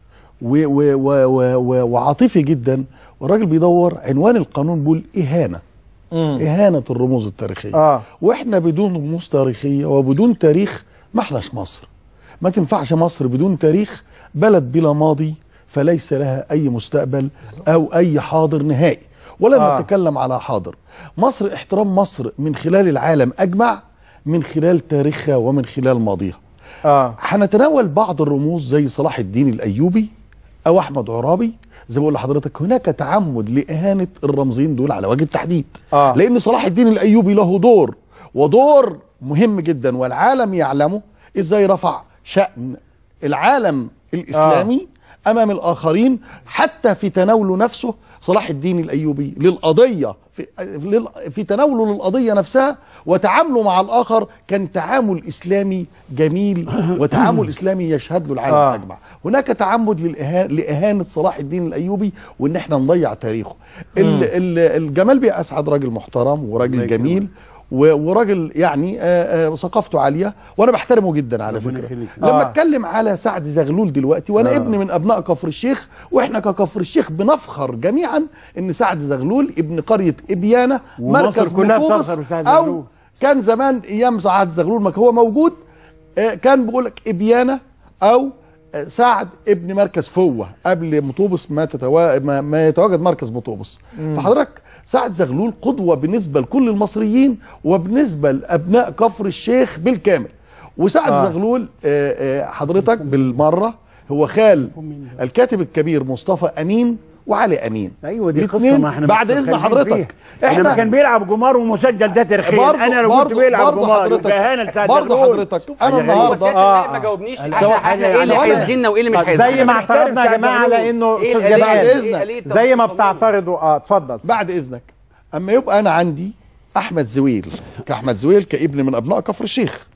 و- و- و- و- و- وعاطفي جدا والراجل بيدور عنوان القانون بيقول اهانه اهانه الرموز التاريخيه آه. واحنا بدون رموز تاريخيه وبدون تاريخ ما احناش مصر ما تنفعش مصر بدون تاريخ بلد بلا ماضي فليس لها اي مستقبل او اي حاضر نهائي ولا آه. آه. نتكلم على حاضر مصر احترام مصر من خلال العالم اجمع من خلال تاريخها ومن خلال ماضيها اه هنتناول بعض الرموز زي صلاح الدين الايوبي او احمد عرابي زي ما بقول لحضرتك هناك تعمد لاهانه الرمزين دول على وجه التحديد آه. لان صلاح الدين الايوبي له دور ودور مهم جدا والعالم يعلمه ازاي رفع شان العالم الاسلامي آه. امام الاخرين حتى في تناوله نفسه صلاح الدين الايوبي للقضيه في لل- في تناوله للقضيه نفسها وتعامله مع الاخر كان تعامل اسلامي جميل وتعامل اسلامي يشهد له العالم آه. آه. اجمع هناك تعمد للإها- لاهانه صلاح الدين الايوبي وان احنا نضيع تاريخه ال- ال- الجمال بيه اسعد راجل محترم وراجل جميل و- وراجل يعني آه، آه، ثقافته عاليه وانا بحترمه جدا على فكره لما آه. اتكلم على سعد زغلول دلوقتي وانا آه. ابن من ابناء كفر الشيخ واحنا ككفر الشيخ بنفخر جميعا ان سعد زغلول ابن قريه ابيانه ومصر مركز كلها بطوبس بتفخر بسعد او زغلول. كان زمان ايام سعد زغلول ما هو موجود آه، كان بيقول لك ابيانه او آه، سعد ابن مركز فوه قبل مطوبس ما, تتوا... ما, ما يتواجد مركز مطوبس مم. فحضرتك سعد زغلول قدوه بالنسبه لكل المصريين وبالنسبه لابناء كفر الشيخ بالكامل وسعد آه. آه. زغلول آه، آه، حضرتك بالمره هو خال الكاتب الكبير مصطفى امين وعلي امين ايوه دي قصه الاتنين ما احنا بعد اذن متخيلين حضرتك فيها. انما كان بيلعب جمار ومسجل ده تاريخيا برضه- انا لو كنت برضه- بيلعب برضه جمار حضرتك- وكهانه لسعد برضه زغلول. حضرتك شوف انا حاجة غريبة. النهارده النهارده ما جاوبنيش سواء- احنا احنا ايه اللي سواء- هيسجننا وايه اللي مش طب هيسجننا زي ما اعترضنا يا جماعه على انه إيه استاذ الآلية- جمال إيه آلية زي ما بتعترضوا اه اتفضل بعد اذنك اما يبقى انا عندي احمد زويل كاحمد زويل كابن من ابناء كفر الشيخ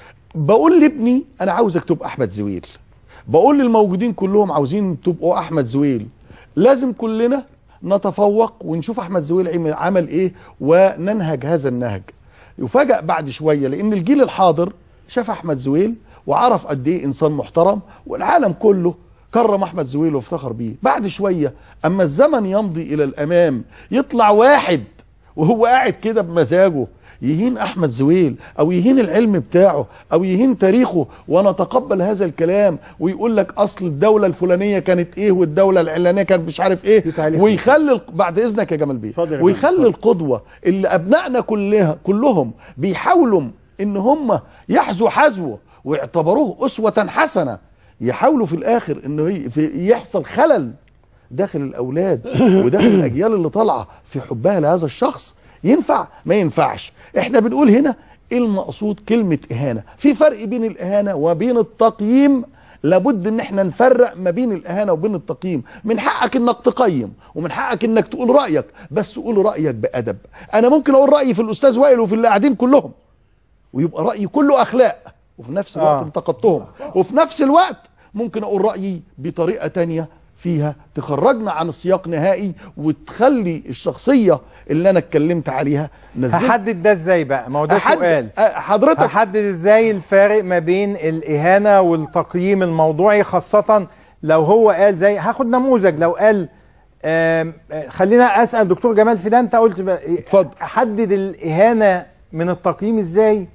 بقول لابني انا عاوزك تبقى احمد زويل بقول للموجودين كلهم عاوزين تبقوا احمد زويل لازم كلنا نتفوق ونشوف احمد زويل عمل- عمل ايه وننهج هذا النهج يفاجأ بعد شويه لان الجيل الحاضر شاف احمد زويل وعرف قد ايه انسان محترم والعالم كله كرم احمد زويل وافتخر بيه بعد شويه اما الزمن يمضي الى الامام يطلع واحد وهو قاعد كده بمزاجه يهين احمد زويل او يهين العلم بتاعه او يهين تاريخه ونتقبل هذا الكلام ويقول لك اصل الدوله الفلانيه كانت ايه والدوله العلانيه كانت مش عارف ايه ويخلي الق- بعد اذنك يا جمال بيه اتفضل يا ويخلي القدوه اللي ابنائنا كلها كلهم بيحاولوا ان هم يحذوا حذوه ويعتبروه اسوه حسنه يحاولوا في الاخر انه ي- في- يحصل خلل داخل الاولاد وداخل الاجيال اللي طالعه في حبها لهذا الشخص ينفع ما ينفعش احنا بنقول هنا ايه المقصود كلمه اهانه في فرق بين الاهانه وبين التقييم لابد ان احنا نفرق ما بين الاهانه وبين التقييم من حقك انك تقيم ومن حقك انك تقول رايك بس قول رايك بادب انا ممكن اقول رايي في الاستاذ وائل وفي اللي قاعدين كلهم ويبقى رايي كله اخلاق وفي نفس الوقت آه. انتقدتهم وفي نفس الوقت ممكن اقول رايي بطريقه تانية فيها تخرجنا عن السياق نهائي وتخلي الشخصيه اللي انا اتكلمت عليها نزلت هحدد ده ازاي بقى ما هو ده أحد- سؤال أه، حضرتك هحدد ازاي الفارق ما بين الاهانه والتقييم الموضوعي خاصه لو هو قال زي هاخد نموذج لو قال آم، آه، خلينا اسال دكتور جمال فدا انت قلت بقى- اتفضل احدد الاهانه من التقييم ازاي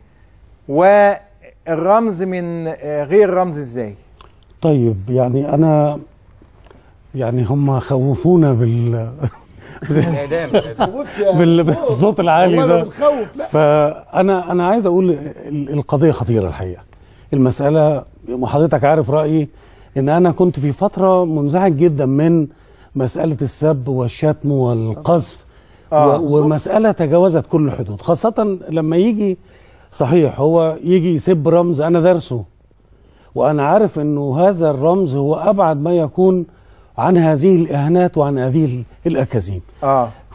والرمز من آه، غير الرمز ازاي طيب يعني انا يعني هم خوفونا بال الاعدام بال- بالصوت العالي والله ما ده بنخوف لا فانا انا عايز اقول ال- القضيه خطيره الحقيقه المساله وحضرتك عارف رايي ان انا كنت في فتره منزعج جدا من مساله السب والشتم والقذف آه. و- ومساله تجاوزت كل الحدود خاصه لما يجي صحيح هو يجي يسب رمز انا دارسه وانا عارف انه هذا الرمز هو ابعد ما يكون عن هذه الاهانات وعن هذه الاكاذيب اه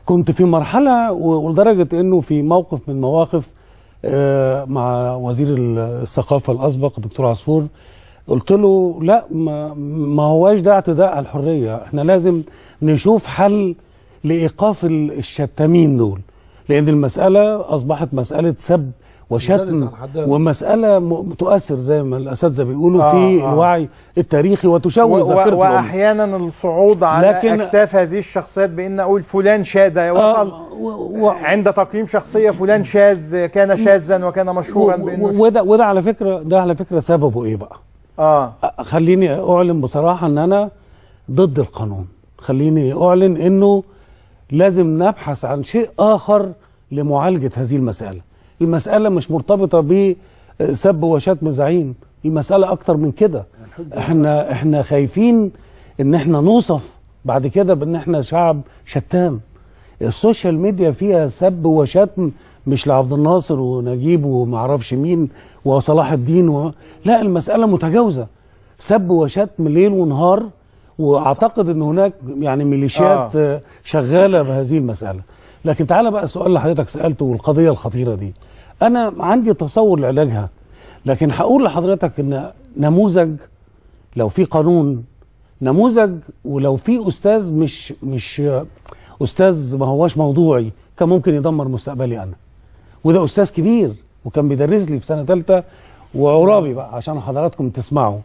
كنت في مرحله و- ولدرجه انه في موقف من مواقف آه، مع وزير الثقافه الاسبق الدكتور عصفور قلت له لا ما, ما هواش ده اعتداء على الحريه احنا لازم نشوف حل لايقاف ال- الشتامين دول لان المساله اصبحت مساله سب وشتم عن حدها. ومساله م- تؤثر زي ما الاساتذه بيقولوا آه، في آه. الوعي التاريخي وتشوه و- و- ذاكره الأمة. واحيانا الصعود على لكن- اكتاف هذه الشخصيات بان اقول فلان شاذ وصل عند تقييم شخصيه فلان شاذ كان شاذا وكان مشهورا و- بانه و- وده وده على فكره ده على فكره سببه ايه بقى؟ اه خليني اعلن بصراحه ان انا ضد القانون خليني اعلن انه لازم نبحث عن شيء اخر لمعالجه هذه المساله المساله مش مرتبطه بسب وشتم زعيم المساله اكتر من كده احنا احنا خايفين ان احنا نوصف بعد كده بان احنا شعب شتام السوشيال ميديا فيها سب وشتم مش لعبد الناصر ونجيب ومعرفش مين وصلاح الدين و... لا المسألة متجاوزة سب وشتم ليل ونهار واعتقد ان هناك يعني ميليشيات آه. آه. شغالة بهذه المسألة لكن تعالى بقى السؤال اللي حضرتك سألته والقضية الخطيرة دي انا عندي تصور لعلاجها لكن هقول لحضرتك ان نموذج لو في قانون نموذج ولو في استاذ مش مش استاذ ما هواش موضوعي كان ممكن يدمر مستقبلي انا وده استاذ كبير وكان بيدرس لي في سنه ثالثه وعرابي بقى عشان حضراتكم تسمعوا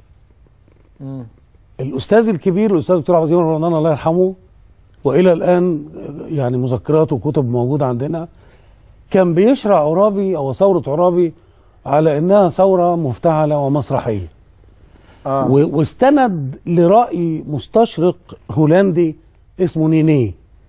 الاستاذ الكبير الاستاذ الدكتور عبد العزيز رمضان الله يرحمه والى الان يعني مذكرات وكتب موجوده عندنا كان بيشرع عرابي او ثوره عرابي على انها ثوره مفتعله ومسرحيه آه. و- واستند لرأي مستشرق هولندي اسمه نينيه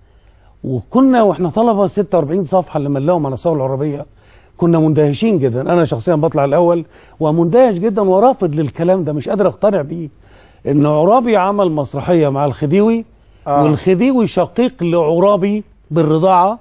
وكنا واحنا طلبه 46 صفحه اللي ملاهم على الثوره العربيه كنا مندهشين جدا انا شخصيا بطلع الاول ومندهش جدا ورافض للكلام ده مش قادر اقتنع بيه ان عرابي عمل مسرحيه مع الخديوي آه. والخديوي شقيق لعرابي بالرضاعه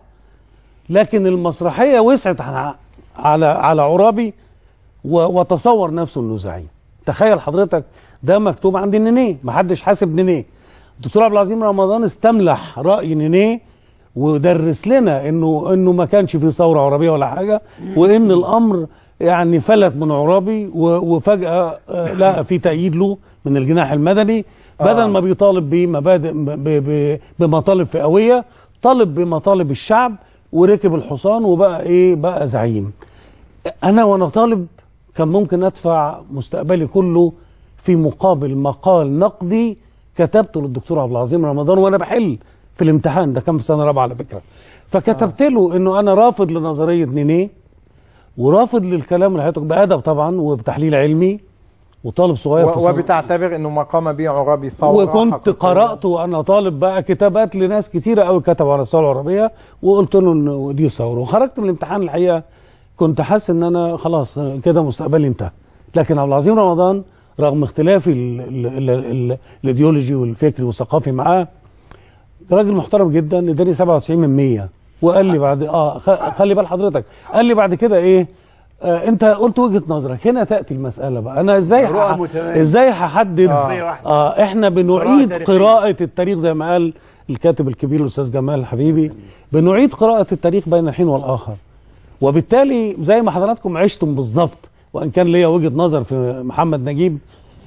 لكن المسرحيه وسعت على على على عرابي و- وتصور نفسه انه زعيم تخيل حضرتك ده مكتوب عند نينيه محدش حاسب نينيه الدكتور عبد العظيم رمضان استملح راي نينيه ودرس لنا انه انه ما كانش في ثوره عربيه ولا حاجه وان الامر يعني فلت من عرابي و- وفجاه آه، لقى في تأييد له من الجناح المدني بدل آه. ما بيطالب بمبادئ ب- ب- بمطالب فئويه طالب بمطالب الشعب وركب الحصان وبقى ايه بقى زعيم انا وانا طالب كان ممكن ادفع مستقبلي كله في مقابل مقال نقدي كتبته للدكتور عبد العظيم رمضان وانا بحل في الامتحان ده كان في سنه رابعه على فكره فكتبت له انه انا رافض لنظريه نينيه ورافض للكلام اللي حضرتك بادب طبعا وبتحليل علمي وطالب صغير في و- سنة- وبتعتبر انه ما قام به عرابي ثوره وكنت حقيقية. قرات وانا طالب بقى كتابات لناس كتيره قوي كتبوا على الثوره العربيه وقلت له انه دي ثوره وخرجت من الامتحان الحقيقه كنت حاسس ان انا خلاص كده مستقبلي انتهى لكن عبد العظيم رمضان رغم اختلافي ال- ال- ال- ال- الايديولوجي والفكري والثقافي معاه راجل محترم جدا اداني 97 من 100 وقال لي بعد اه خ- خلي بال حضرتك قال لي بعد كده ايه آه انت قلت وجهه نظرك هنا تاتي المساله بقى انا ازاي رؤى ح- متباينة. ازاي هحدد آه. اه, آه احنا بنعيد تاريخية. قراءه التاريخ زي ما قال الكاتب الكبير الاستاذ جمال حبيبي بنعيد قراءه التاريخ بين الحين والاخر وبالتالي زي ما حضراتكم عشتم بالظبط وان كان ليا وجهه نظر في محمد نجيب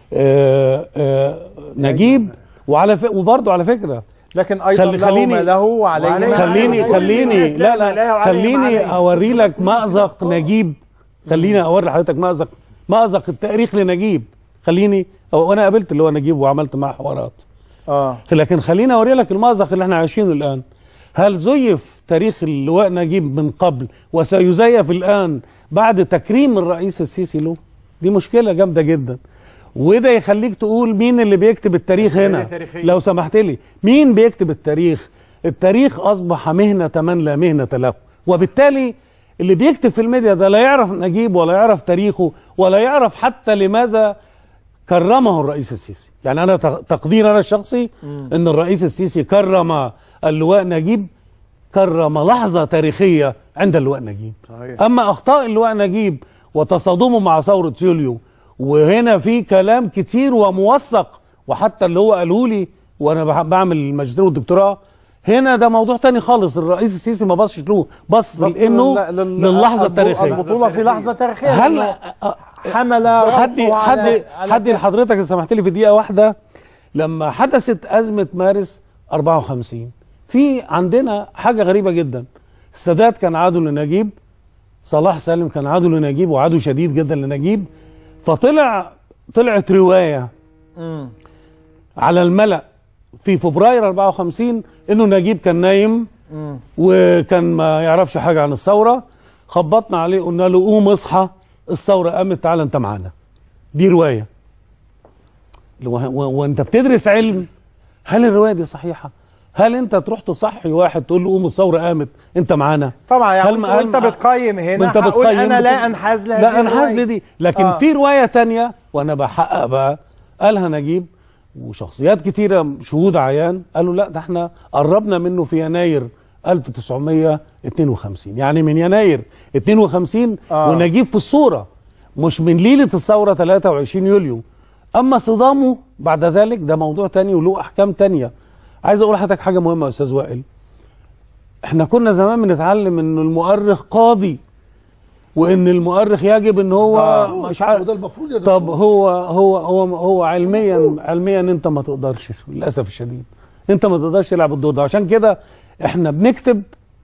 آه آه نجيب وعلى ف... وبرضه على فكره لكن ايضا له ما له وعليه ما خليني عليه. خليني لا له لا وعليه ما خليني عليه. اوري لك مأزق نجيب خليني اوري لحضرتك مأزق مأزق التاريخ لنجيب خليني أو- وانا قابلت اللي هو نجيب وعملت معاه حوارات اه لكن خليني اوري لك المأزق اللي احنا عايشينه الان هل زيف تاريخ اللواء نجيب من قبل وسيزيف الان بعد تكريم الرئيس السيسي له دي مشكله جامده جدا وده يخليك تقول مين اللي بيكتب التاريخ هنا تاريخية. لو سمحت لي مين بيكتب التاريخ التاريخ اصبح مهنه من لا مهنه له وبالتالي اللي بيكتب في الميديا ده لا يعرف نجيب ولا يعرف تاريخه ولا يعرف حتى لماذا كرمه الرئيس السيسي يعني انا تق- تقدير انا الشخصي ان الرئيس السيسي كرم اللواء نجيب كرم لحظة تاريخية عند اللواء نجيب صحيح. أما أخطاء اللواء نجيب وتصادمه مع ثورة يوليو وهنا في كلام كتير وموثق وحتى اللي هو قاله لي وأنا بح- بعمل الماجستير والدكتوراه هنا ده موضوع تاني خالص الرئيس السيسي ما بصش له بص بص لانه لل- لل- للحظه الب- التاريخيه البطولة في لحظة تاريخية هل لأنه حمل حد ربطه حد على- على حد لحضرتك إذا سمحت لي في دقيقه واحده لما حدثت ازمه مارس 54 في عندنا حاجه غريبه جدا السادات كان عدو لنجيب صلاح سالم كان عدو لنجيب وعدو شديد جدا لنجيب فطلع طلعت روايه مم. على الملأ في فبراير 54 انه نجيب كان نايم مم. وكان ما يعرفش حاجه عن الثوره خبطنا عليه قلنا له قوم اصحى الثوره قامت تعالى انت معانا دي روايه و- و- وانت بتدرس علم هل الروايه دي صحيحه هل انت تروح تصحي واحد تقول له قوم الثوره قامت انت معانا طبعا يعني هل ما- وانت هل ما- بتقيم هنا وانت هقول بتقيم انا لا بتقول- انحاز لهذه لا انحاز الرواية. لدي لكن آه. في روايه تانية وانا بحقق بقى قالها نجيب وشخصيات كتيره شهود عيان قالوا لا ده احنا قربنا منه في يناير 1952 يعني من يناير 52 آه. ونجيب في الصوره مش من ليله الثوره 23 يوليو اما صدامه بعد ذلك ده موضوع تاني وله احكام تانية عايز اقول لحضرتك حاجه مهمه يا استاذ وائل احنا كنا زمان بنتعلم ان المؤرخ قاضي وان المؤرخ يجب ان هو آه. مش عارف وده المفروض يا طب هو هو هو هو علميا علميا انت ما تقدرش للاسف الشديد انت ما تقدرش تلعب الدور ده عشان كده احنا بنكتب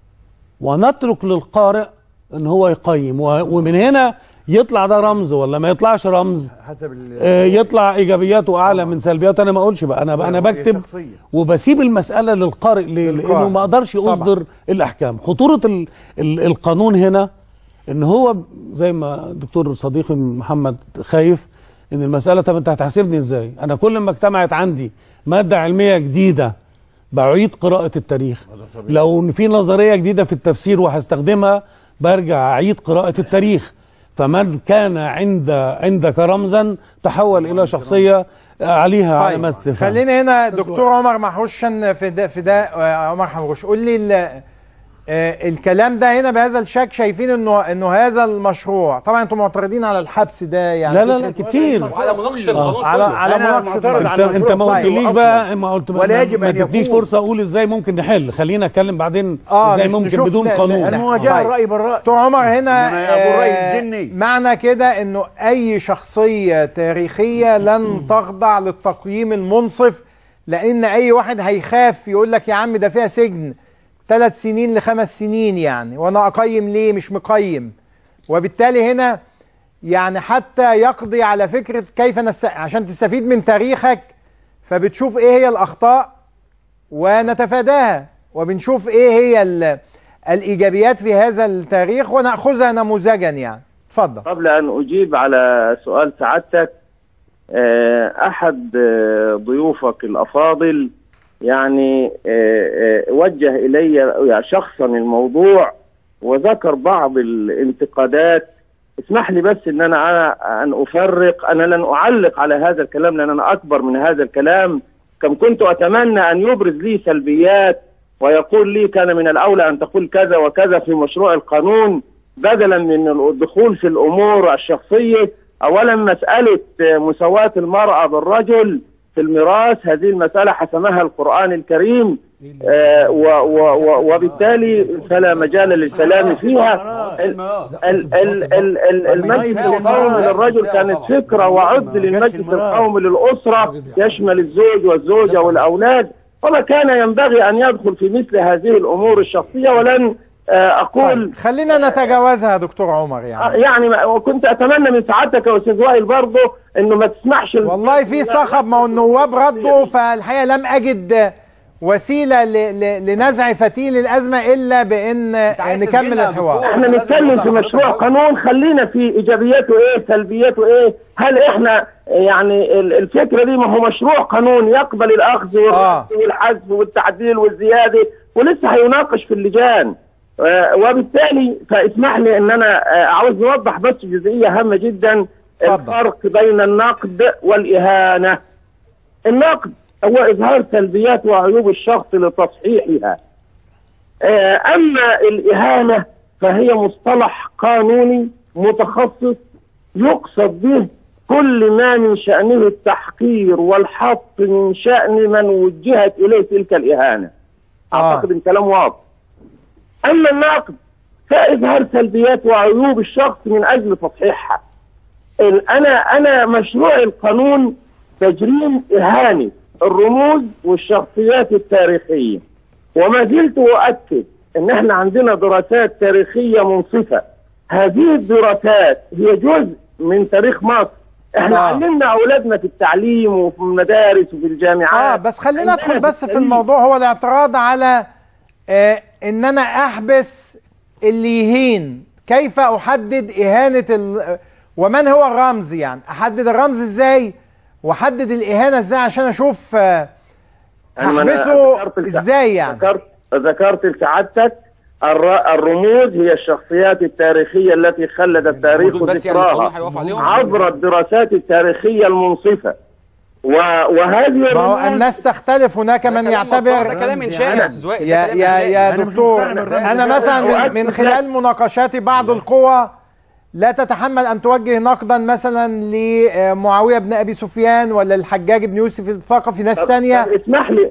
ونترك للقارئ ان هو يقيم و- ومن هنا يطلع ده رمز ولا ما يطلعش رمز حسب ال- آه، يطلع ايجابياته اعلى من سلبياته انا ما اقولش بقى انا انا رؤية بكتب شخصية. وبسيب المساله للقارئ ليه؟ لانه للقارئ. ما اقدرش طبعا. اصدر الاحكام خطوره ال ال القانون هنا ان هو زي ما الدكتور صديقي محمد خايف ان المساله طب انت هتحاسبني ازاي انا كل ما اجتمعت عندي ماده علميه جديده بعيد قراءه التاريخ لو في نظريه جديده في التفسير وهستخدمها برجع اعيد قراءه التاريخ فمن كان عند عندك رمزا تحول الى شخصيه عليها علامات استفهام خلينا هنا دكتور عمر محوشن في ده في ده آه، عمر حمروش قول لي ال- آه، الكلام ده هنا بهذا الشك شايفين انه انه هذا المشروع طبعا انتم معترضين على الحبس ده يعني لا لا لا فكرة- كتير وعلى مناقشه القانون على على أنا مناقشه معترض القانون. على انت, انت ما طيب. قلتليش بقى ما قلت ولا ما- يجب ما أن تدينيش يكون. فرصه اقول ازاي ممكن نحل خلينا اتكلم بعدين اه ازاي نش- ممكن نشوف بدون لا- قانون لا- لا. المواجهه طيب. الراي بالراي دكتور عمر هنا إنما أبو الرأي آه، الذني. معنى كده انه اي شخصيه تاريخيه لن تخضع للتقييم المنصف لان اي واحد هيخاف يقول لك يا عم ده فيها سجن ثلاث سنين لخمس سنين يعني وانا اقيم ليه مش مقيم وبالتالي هنا يعني حتى يقضي على فكره كيف نست... عشان تستفيد من تاريخك فبتشوف ايه هي الاخطاء ونتفاداها وبنشوف ايه هي ال... الايجابيات في هذا التاريخ وناخذها نموذجا يعني اتفضل قبل أن أجيب على سؤال سعادتك آه، أحد آه، ضيوفك الأفاضل يعني آه، آه، وجه إلي يعني شخصا الموضوع وذكر بعض الانتقادات اسمح لي بس ان انا انا ان افرق انا لن اعلق على هذا الكلام لان انا اكبر من هذا الكلام كم كنت اتمنى ان يبرز لي سلبيات ويقول لي كان من الاولى ان تقول كذا وكذا في مشروع القانون بدلا من الدخول في الامور الشخصيه اولا مساله مساواه المراه بالرجل في الميراث هذه المساله حسمها القران الكريم آه، و- و- و- وبالتالي فلا مجال للكلام فيها ال- ال- ال- ال- ال- المجلس القومي للرجل كانت فكره وعد للمجلس القومي للاسره يشمل الزوج والزوجه والاولاد وما كان ينبغي ان يدخل في مثل هذه الامور الشخصيه ولن آه، اقول طيب خلينا نتجاوزها يا دكتور عمر آه، يعني يعني ما- وكنت اتمنى من سعادتك يا استاذ وائل برضه انه ما تسمحش والله في صخب ما هو النواب ردوا فالحقيقه لم اجد وسيله ل- ل- لنزع فتيل الازمه الا بان نكمل الحوار احنا نتكلم في مشروع قانون خلينا في ايجابياته ايه سلبياته ايه هل احنا يعني ال- الفكره دي ما هو مشروع قانون يقبل الاخذ والرد والحذف والتعديل والزياده ولسه هيناقش في اللجان آه، وبالتالي فاسمح لي ان انا آه، عاوز نوضح بس جزئيه هامه جدا الفرق بين النقد والاهانه النقد هو اظهار سلبيات وعيوب الشخص لتصحيحها آه، اما الاهانه فهي مصطلح قانوني متخصص يقصد به كل ما من شانه التحقير والحط من شان من وجهت اليه تلك الاهانه اعتقد ان كلام واضح اما النقد فاظهار سلبيات وعيوب الشخص من اجل تصحيحها ال- انا انا مشروع القانون تجريم اهانه الرموز والشخصيات التاريخيه وما زلت اؤكد ان احنا عندنا دراسات تاريخيه منصفه هذه الدراسات هي جزء من تاريخ مصر احنا آه. علمنا اولادنا في التعليم وفي المدارس وفي الجامعات اه بس خلينا عندنا ندخل بس في التاريخ. الموضوع هو الاعتراض على آه ان انا احبس اللي يهين كيف احدد اهانه ال... ومن هو الرمز يعني احدد الرمز ازاي واحدد الاهانه ازاي عشان اشوف آه أنا- أنا احبسه ذكرت الت- ازاي يعني ذكرت ذكرت لسعادتك الر- الرموز هي الشخصيات التاريخية التي خلد التاريخ دول بس يعني ذكراها القانون هيقف عليهم؟ عبر الدراسات التاريخية المنصفة و... وهذه ما هو الرموز الناس تختلف هناك من يعتبر ده كلام إنشائي يا أستاذ وائل، ده يا كلام يا إنشائي. يا أنا مش دكتور مقتنع بالرمز انا ده. مثلا من, أؤكد من لك. خلال مناقشاتي بعض القوى لا تتحمل ان توجه نقدا مثلا لمعاويه بن ابي سفيان ولا الحجاج بن يوسف الثقفي ناس طب- ثانيه طب اسمح لي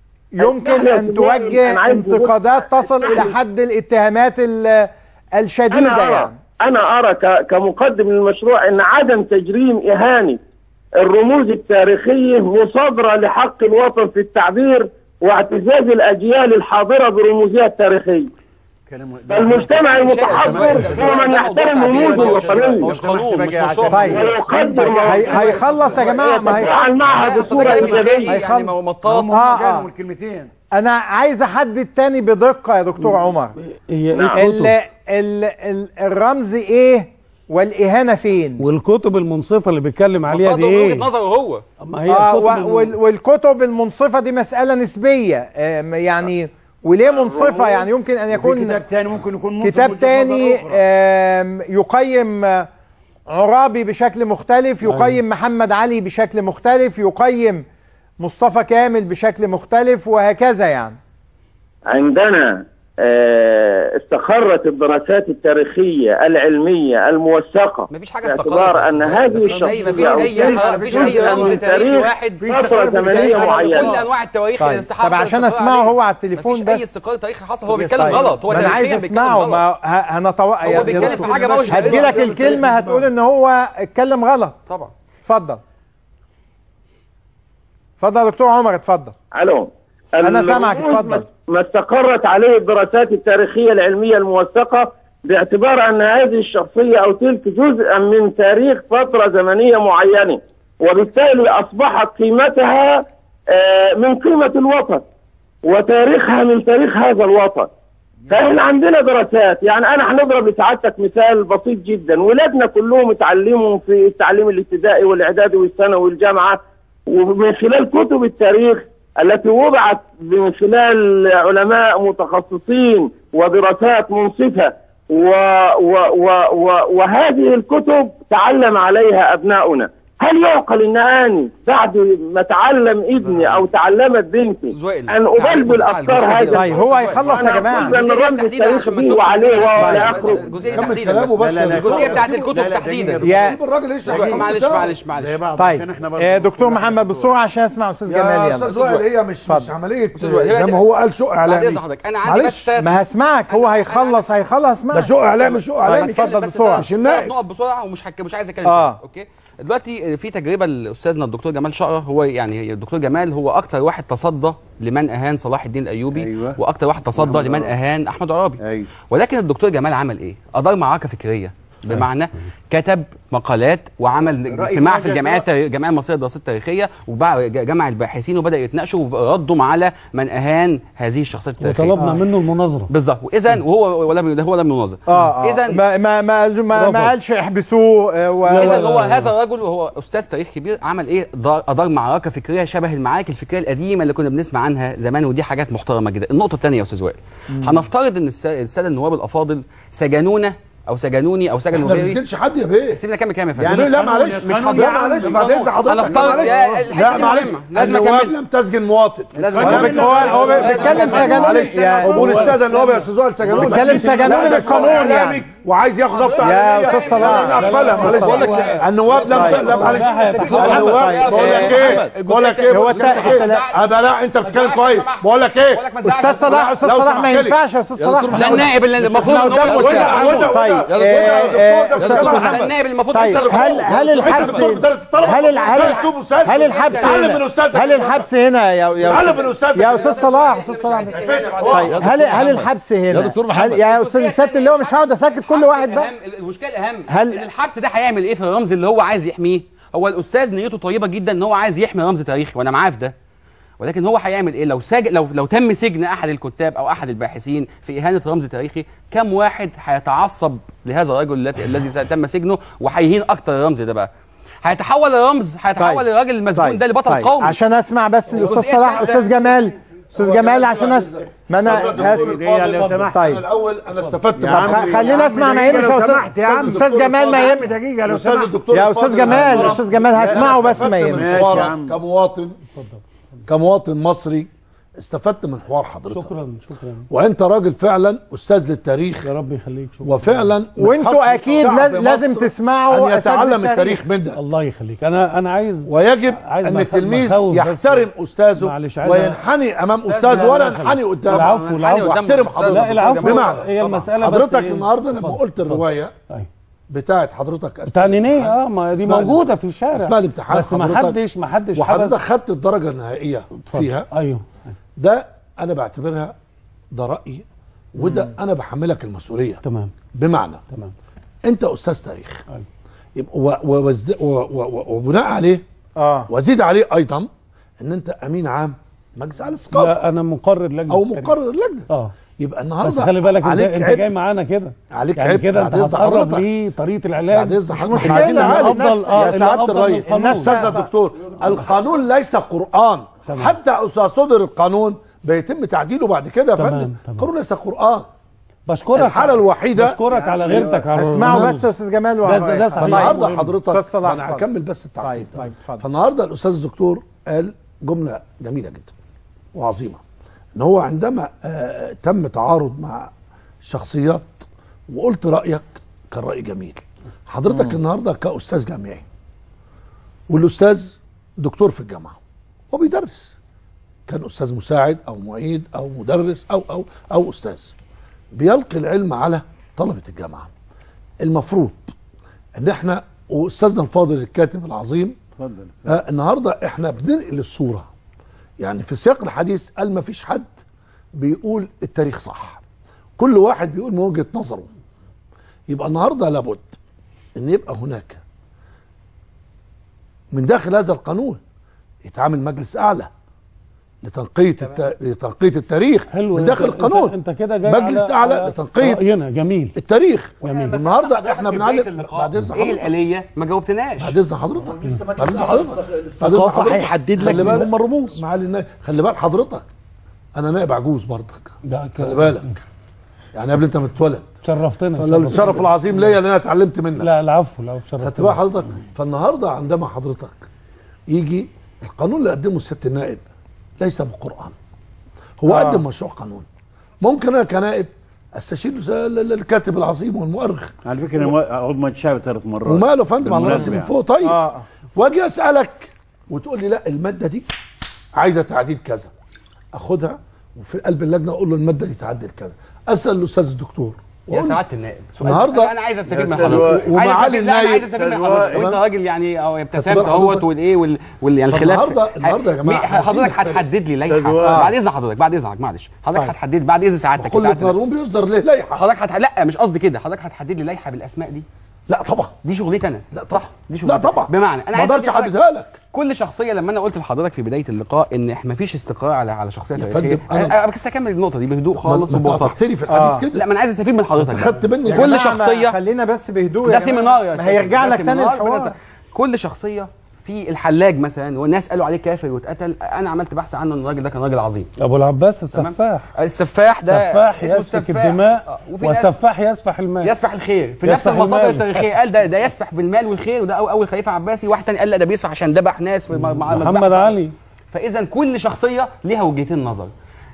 يمكن اسمح لي يا ان أستاذ وائل، توجه أنا عايز أقول- انتقادات تصل اسمح الى لي. حد الاتهامات ال- الشديده أنا أرى يعني أنا أرى ك... كمقدم للمشروع أن عدم تجريم إهانة الرموز التاريخية مصادرة لحق الوطن في التعبير واعتزاز الأجيال الحاضرة برموزها التاريخية فالمجتمع المتحضر هو من يحترم رموزه الوطنية مش قانون مش مشروع طيب ويقدر هي- هيخلص يا جماعه ما هي يتفاعل معها بصورة إيجابية يعني ما هو مطاط آه، آه. والكلمتين انا عايز احدد تاني بدقه يا دكتور عمر هي ال الكتب ال ال الرمز ايه والاهانه فين والكتب المنصفه اللي بيتكلم عليها دي مصادر من ايه وجهة نظره هو ما هي آه الكتب و- الم- وال- والكتب المنصفه دي مساله نسبيه آم، يعني وليه منصفه يعني يمكن ان في يكون كتاب تاني ممكن يكون منصف كتاب وجهة تاني نظر أخرى. آم، يقيم آه، عرابي بشكل مختلف يقيم محمد علي بشكل مختلف يقيم مصطفى كامل بشكل مختلف وهكذا يعني عندنا آه، استقرت الدراسات التاريخية العلمية الموثقة مفيش حاجة باعتبار استقرت أن هذه الشخصية مفيش أي مفيش أي رمز تاريخي واحد فترة زمنية كل معينة أنواع التواريخ طيب. اللي استحق طب عشان اسمعه هو على التليفون مفيش بس أي استقرار تاريخي حصل هو بيتكلم طيب. غلط هو ما انا عايز تاريخيا بيتكلم اسمعه غلط ما ه- هنطو... هو بيتكلم في حاجة ما هوش هدي لك دارسها. الكلمه هتقول ان هو اتكلم غلط طبعا اتفضل اتفضل يا دكتور عمر اتفضل ألو أنا سامعك، الرموز اتفضل. ما استقرت عليه الدراسات التاريخية العلمية الموثقة باعتبار أن هذه الشخصية أو تلك جزءا من تاريخ فترة زمنية معينة وبالتالي أصبحت قيمتها آه، من قيمة الوطن وتاريخها من تاريخ هذا الوطن فاحنا عندنا دراسات يعني انا هنضرب لسعادتك مثال بسيط جدا ولادنا كلهم اتعلموا في التعليم الابتدائي والاعدادي والثانوي والجامعه ومن خلال كتب التاريخ التي وضعت من خلال علماء متخصصين ودراسات منصفه و و و و وهذه الكتب تعلم عليها ابناؤنا هل يعقل ان اني بعد ما تعلم ابني او تعلمت بنتي ان ابلبل افكار هذا طيب هو هيخلص يا جماعه ان الرمز التاريخي دي وعليه والى اخره الجزئيه تحديدا بس الجزئيه بتاعت الكتب تحديدا يا سيب الراجل يشرح معلش معلش معلش طيب آه، دكتور محمد بسرعه عشان اسمع استاذ جمال يا يلا استاذ وائل هي مش مش عمليه وائل، هي زي ما هو قال شق بعد اعلامي اذن حضرتك انا عندي معلش بس ما هسمعك هو هيخلص هيخلص ده معك شق اعلامي شق اعلامي اتفضل بس بسرعه مش النائب. ثلاث نقط بسرعه ومش حك... مش عايز اتكلم آه. فيها، اوكي دلوقتي في تجربه لاستاذنا الدكتور جمال شقره هو يعني الدكتور جمال هو اكتر واحد تصدى لمن اهان صلاح الدين الايوبي أيوة. واكتر واحد تصدى لمن اهان احمد عرابي أيوة. ولكن الدكتور جمال عمل ايه ادار معركه فكريه بمعنى كتب مقالات وعمل رأي اجتماع في وجهة الجمعيات الجمعيه المصريه للدراسات التاريخيه وجمع الباحثين وبدا يتناقشوا وردوا على من اهان هذه الشخصيات التاريخيه وطلبنا منه المناظره بالظبط واذا وهو ولم هو لم يناظر اه اذا اذا ما ما ما, ما, رفض. ما قالش احبسوه آه، و... اذا و- هو هذا الرجل وهو استاذ تاريخ كبير عمل ايه دار ادار معركه فكريه شبه المعارك الفكريه القديمه اللي كنا بنسمع عنها زمان ودي حاجات محترمه جدا النقطه الثانيه يا استاذ وائل هنفترض ان الس- الساده النواب الافاضل سجنونا او سجنوني او سجنوا احنا ما غيري بنسجنش حد يا بيه سيبنا كمل كلام يا فندم يعني لا معلش مش لا هضيع معلش عن بعد اذن القانون. حضرتك هنفترض لا يا معلش. الحتة لا دي معلش مهمة. لازم النواب أكمل. لم تسجن مواطن لازم هو أكمل. بيك- هو هو لازم بيتكلم أكمل. سجنوني معلش يعني قبول الساده النواب يا استاذ وائل سجنوني بيتكلم سجنوني لا، ده بالقانون شغل يعني. إعلامي وعايز ياخد ضبط يا على أستاذ صلاح. معلش بقول لك النواب لم طيب. لا معلش طيب. النواب بقول لك ايه بقول لك ايه هو بقول لك ايه الت- ابقى لا انت بتتكلم كويس بقول لك ايه استاذ صلاح استاذ لو صلاح ما سمحت لي. ينفعش يا استاذ صلاح ده النائب اللي المفروض إحنا إن هو قدام- يقول قدام- ده. طيب يا دكتور، آه، يا آه، دكتور، أستاذ يا دكتور، محمد. ده النائب المفروض طيب يدرس هل هل الطلبة. الحبس الدكتور بيدرس الطلبة. هل ال- هل ده أسلوب أستاذ. هل الحبس اتعلم من هنا أستاذك هل الحبس هنا يا يا اتعلم من أستاذك. يا استاذ صلاح استاذ صلاح طيب هل هل الحبس هنا يا دكتور هل محمد. يا استاذ السات اللي هو مش هقعد اسكت كل واحد بقى الأهم- المشكله الاهم هل- ان الحبس ده هيعمل ايه في الرمز اللي هو عايز يحميه هو الاستاذ نيته طيبه جدا ان هو عايز يحمي رمز تاريخي وانا معاه في ده ولكن هو هيعمل ايه لو ساج... لو لو تم سجن احد الكتاب او احد الباحثين في اهانه رمز تاريخي كم واحد هيتعصب لهذا الرجل الذي الذي تم سجنه وهيهين اكتر الرمز ده بقى هيتحول الرمز هيتحول طيب. الراجل المسجون طيب. ده لبطل طيب. قومي عشان اسمع بس الاستاذ الجزئية صلاح التانية استاذ جمال استاذ جمال عشان اسمع ما انا هس- طيب الاول انا استفدت طب خ- خلينا اسمع ما يمشي يا استاذ استاذ جمال ما يمشي دقيقه لو أستاذ سمحت الدكتور يا أستاذ جمال، أستاذ جمال هسمعه بس ما يهمش. ماشي يا عم. كمواطن كمواطن مصري استفدت من حوار حضرتك شكرا شكرا وانت راجل فعلا استاذ للتاريخ يا رب يخليك شكرا وفعلا من حق وانتوا اكيد شعب لاز- لازم مصر تسمعوا ان أساتذة يتعلم التاريخ منك الله يخليك انا انا عايز ويجب عايز ان مخ- التلميذ مخاوف بس. يحترم استاذه معلش عايز وينحني امام أستاذ استاذه لا، ولا لا، ينحني قدامه العفو العفو واحترم حضرتك لا العفو بمعنى هي المساله بس حضرتك إيه؟ النهارده لما اتفضل، قلت اتفضل. الروايه أيوة. بتاعت حضرتك بتاع نينيه اه ما دي اسمها موجوده الامتحان. في الشارع اسمها الامتحان بس ما حضرتك. حدش ما حدش وحضرتك حبس خدت الدرجه النهائيه اتفضل. فيها ايوه ده انا بعتبرها ده رايي وده انا بحملك المسؤوليه تمام بمعنى تمام انت استاذ تاريخ يبقى و- و- وازد- و- و- و- وبناء عليه اه وازيد عليه ايضا ان انت امين عام مجلس على الثقافه لا انا مقرر لجنه او التاريخ. مقرر لجنه اه يبقى النهارده بس خلي بالك انت, عليك انت عبء. جاي معانا كده عليك يعني عبء كده انت بعد إذن هتقرب حضرتك. ليه طريقه العلاج بعد اذن حضرتك مشكلة. عايزين نعالج افضل اه يا اللي سعاده افضل من الرئيس القانون استاذ الدكتور القانون ليس قران حتى اذا صدر القانون بيتم تعديله بعد كده يا تمام، فندم تمام. القانون ليس قران بشكرك الحاله الوحيده بشكرك على غيرتك على اسمعوا الرموز. بس يا استاذ جمال ده- ده- ده صحيح. النهارده مهم. حضرتك أستاذ صلاح، انا اتفضل. هكمل بس التعقيب طيب طيب اتفضل فالنهارده الاستاذ الدكتور قال جمله جميله جدا وعظيمه ان هو عندما آه تم تعارض مع شخصيات وقلت رايك كان راي جميل حضرتك مم. النهارده كاستاذ جامعي والاستاذ دكتور في الجامعه وبيدرس كان استاذ مساعد او معيد او مدرس او او او استاذ بيلقي العلم على طلبه الجامعه المفروض ان احنا واستاذنا الفاضل الكاتب العظيم اتفضل آه النهارده احنا بننقل الصوره يعني في سياق الحديث قال ما فيش حد بيقول التاريخ صح كل واحد بيقول من وجهه نظره يبقى النهارده لابد ان يبقى هناك من داخل هذا القانون يتعامل مجلس اعلى لتنقيه الت... لتنقيه التاريخ حلو من داخل انت- القانون انت كده جاي مجلس على- اعلى على لتنقيه راينا جميل التاريخ جميل. النهارده احنا بنعلم بعد اذن ايه حضرتك الاليه ما جاوبتناش بعد اذن حضرتك بعد اذن حضرتك الثقافة هيحدد لك خلي مين بالك. هم الرموز. معالي النائب خلي بالك حضرتك انا نائب عجوز برضك ده ك- خلي بالك يعني قبل انت ما تتولد شرفتنا فالشرف العظيم ليا اللي انا اتعلمت منك لا العفو العفو خدت شرفتنا بقى حضرتك فالنهارده عندما حضرتك يجي القانون اللي قدمه سياده النائب ليس بقران هو آه. قدم مشروع قانون ممكن انا كنائب استشير ال- ال- الكاتب العظيم والمؤرخ على فكره انا اقعد ما تشابه ثلاث مرات وماله يا فندم على راسي بالمناسبة من فوق طيب آه. واجي اسالك وتقول لي لا الماده دي عايزه تعديل كذا اخدها وفي قلب اللجنه اقول له الماده دي تعدل كذا اسال الاستاذ الدكتور يا وأقول له سعاده النائب سؤال النهارده بس انا عايز استفيد من يا سلوى. حضرتك عايز ومعالي استفيد لا انا عايز النايب استفيد من سلوى. حضرتك وانت تمام. راجل يعني او ابتسمت خد بالك اهوت حضرتك. والايه وال وال- يعني الخلاف فالنهاردة- النهاردة يا جماعة مي- عايزين حضرتك نختلف. هتحدد لي لائحه سلوى. بعد اذن حضرتك بعد اذنك معلش حضرتك طيب. هتحدد لي بعد اذن سعادتك يا كل سعادة النائب. قانون بيصدر له لائحه حضرتك هتح... لا مش قصدي كده حضرتك هتحدد لي لائحه بالاسماء دي لا طبعا دي شغلتي انا لا طبعا دي شغلتي لا طبعا بمعنى انا ما عايز اقدرش أدي حضرتك- احددها لك كل شخصيه لما انا قلت لحضرتك في بدايه اللقاء ان ما فيش استقرار على على شخصيه يا تاريخيه فندم، أنا- انا بس هكمل النقطه دي بهدوء خالص ما أنت وببساطه قطعتني في الحديث آه. كده. لا ما انا عايز استفيد من حضرتك بقى. خدت مني كل جماعة، ما شخصيه خلينا بس بهدوء ده يا جماعة. سيمينار يا ما شيخ. هيرجع ده لك تاني سيمينار الحوار بنت- كل شخصيه في الحلاج مثلا والناس قالوا عليه كافر واتقتل انا عملت بحث عنه ان الراجل ده كان راجل عظيم ابو العباس السفاح السفاح ده سفاح اسمه يسفك السفاح. الدماء آه، وفي ناس- وسفاح يسفح المال يسفح الخير في يسفح نفس المصادر المال. التاريخيه قال ده ده يسفح بالمال والخير وده أو- اول خليفه عباسي واحد تاني قال لا ده بيسفح عشان ذبح ناس في مع- مع محمد مذبحة. علي فاذا كل شخصيه ليها وجهتين نظر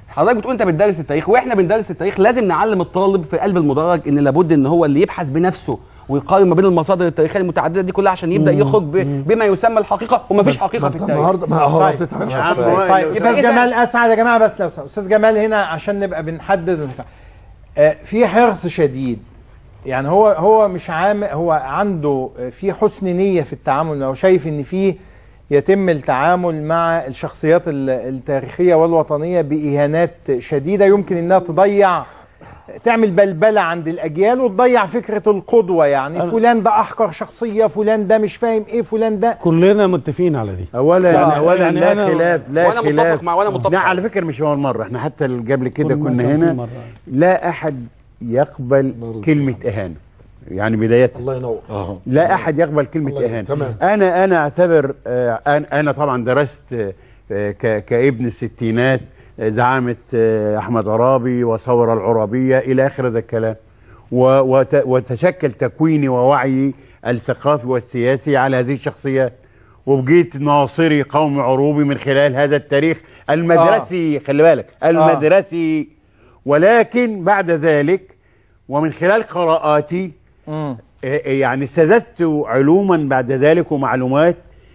حضرتك بتقول انت بتدرس التاريخ واحنا بندرس التاريخ لازم نعلم الطالب في قلب المدرج ان لابد ان هو اللي يبحث بنفسه ويقارن ما بين المصادر التاريخيه المتعدده دي كلها عشان يبدا يخرج ب- بما يسمى الحقيقه ومفيش حقيقه في التاريخ النهارده ما هو طيب. بتتعملش طيب, عشان- طيب. يبقى استاذ إذا- جمال اسعد يا جماعه بس لو سمحت. استاذ جمال هنا عشان نبقى بنحدد ونفهم. آه، في حرص شديد يعني هو هو مش عام هو عنده آه، في حسن نيه في التعامل هو شايف ان في يتم التعامل مع الشخصيات ال- التاريخيه والوطنيه باهانات شديده يمكن انها تضيع تعمل بلبله عند الاجيال وتضيع فكره القدوه يعني فلان ده احقر شخصيه فلان ده مش فاهم ايه فلان ده كلنا متفقين على دي اولا يعني- اولا يعني لا أنا- خلاف لا وأنا خلاف متفق مع- وأنا متفق لا مع- على فكره مش اول مره احنا حتى اللي قبل كده كل كنا مرة- كل هنا مرة. لا احد يقبل كلمه اهانه يعني بدايه الله ينور لا احد يقبل كلمه الله- اهانه تمام. انا انا اعتبر آه، انا أنا طبعا درست آه، ك- كابن الستينات آه، زعامه آه، احمد عرابي وثوره العرابيه الى اخر هذا الكلام و- وت- وتشكل تكويني ووعي الثقافي والسياسي على هذه الشخصيات وبقيت ناصري قوم عروبي من خلال هذا التاريخ المدرسي خلي بالك المدرسي ولكن بعد ذلك ومن خلال قراءاتي مم. يعني استزدت علوما بعد ذلك ومعلومات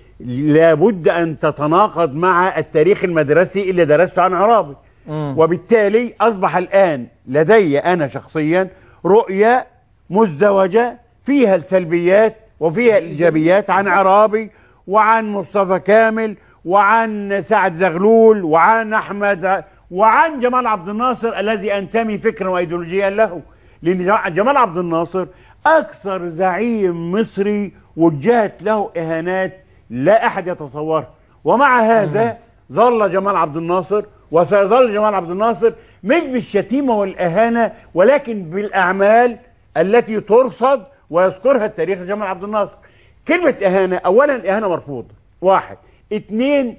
لابد ان تتناقض مع التاريخ المدرسي اللي درسته عن عرابي مم. وبالتالي اصبح الان لدي انا شخصيا رؤيه مزدوجه فيها السلبيات وفيها الايجابيات عن عرابي وعن مصطفى كامل وعن سعد زغلول وعن احمد ع- وعن جمال عبد الناصر الذي انتمي فكرا وايديولوجيا له لان جمال- جمال عبد الناصر اكثر زعيم مصري وجهت له اهانات لا احد يتصورها ومع هذا ظل جمال عبد الناصر وسيظل جمال عبد الناصر مش بالشتيمه والاهانه ولكن بالاعمال التي ترصد ويذكرها التاريخ لجمال عبد الناصر كلمه اهانه اولا الاهانه مرفوضه واحد اثنين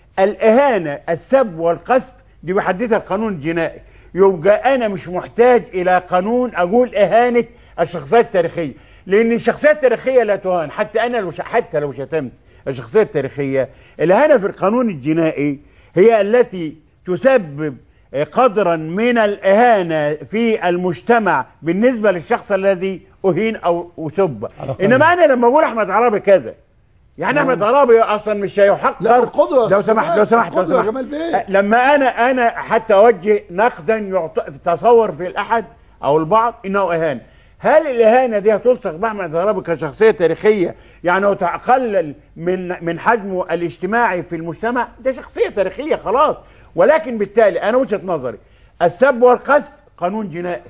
الاهانه السب والقذف دي بيحددها القانون الجنائي يبقى انا مش محتاج الى قانون اقول اهانه الشخصيات التاريخيه لان الشخصيات التاريخيه لا تهان حتى انا لو ش- حتى لو شتمت الشخصيه التاريخيه الاهانه في القانون الجنائي هي التي تسبب قدرا من الاهانه في المجتمع بالنسبه للشخص الذي اهين او اسب انما انا لما اقول احمد عرابي كذا يعني احمد عرابي اصلا مش هيحقر لا، القدوة يا لو أستاذ سمحت لو سمحت لو القدوة يا سمحت جمال بيه. لما انا انا حتى اوجه نقدا يعط... تصور في الاحد او البعض انه اهانه هل الاهانه دي هتلصق باحمد عرابي كشخصيه تاريخيه يعني وتقلل من من حجمه الاجتماعي في المجتمع ده شخصيه تاريخيه خلاص ولكن بالتالي انا وجهه نظري السب والقذف قانون جنائي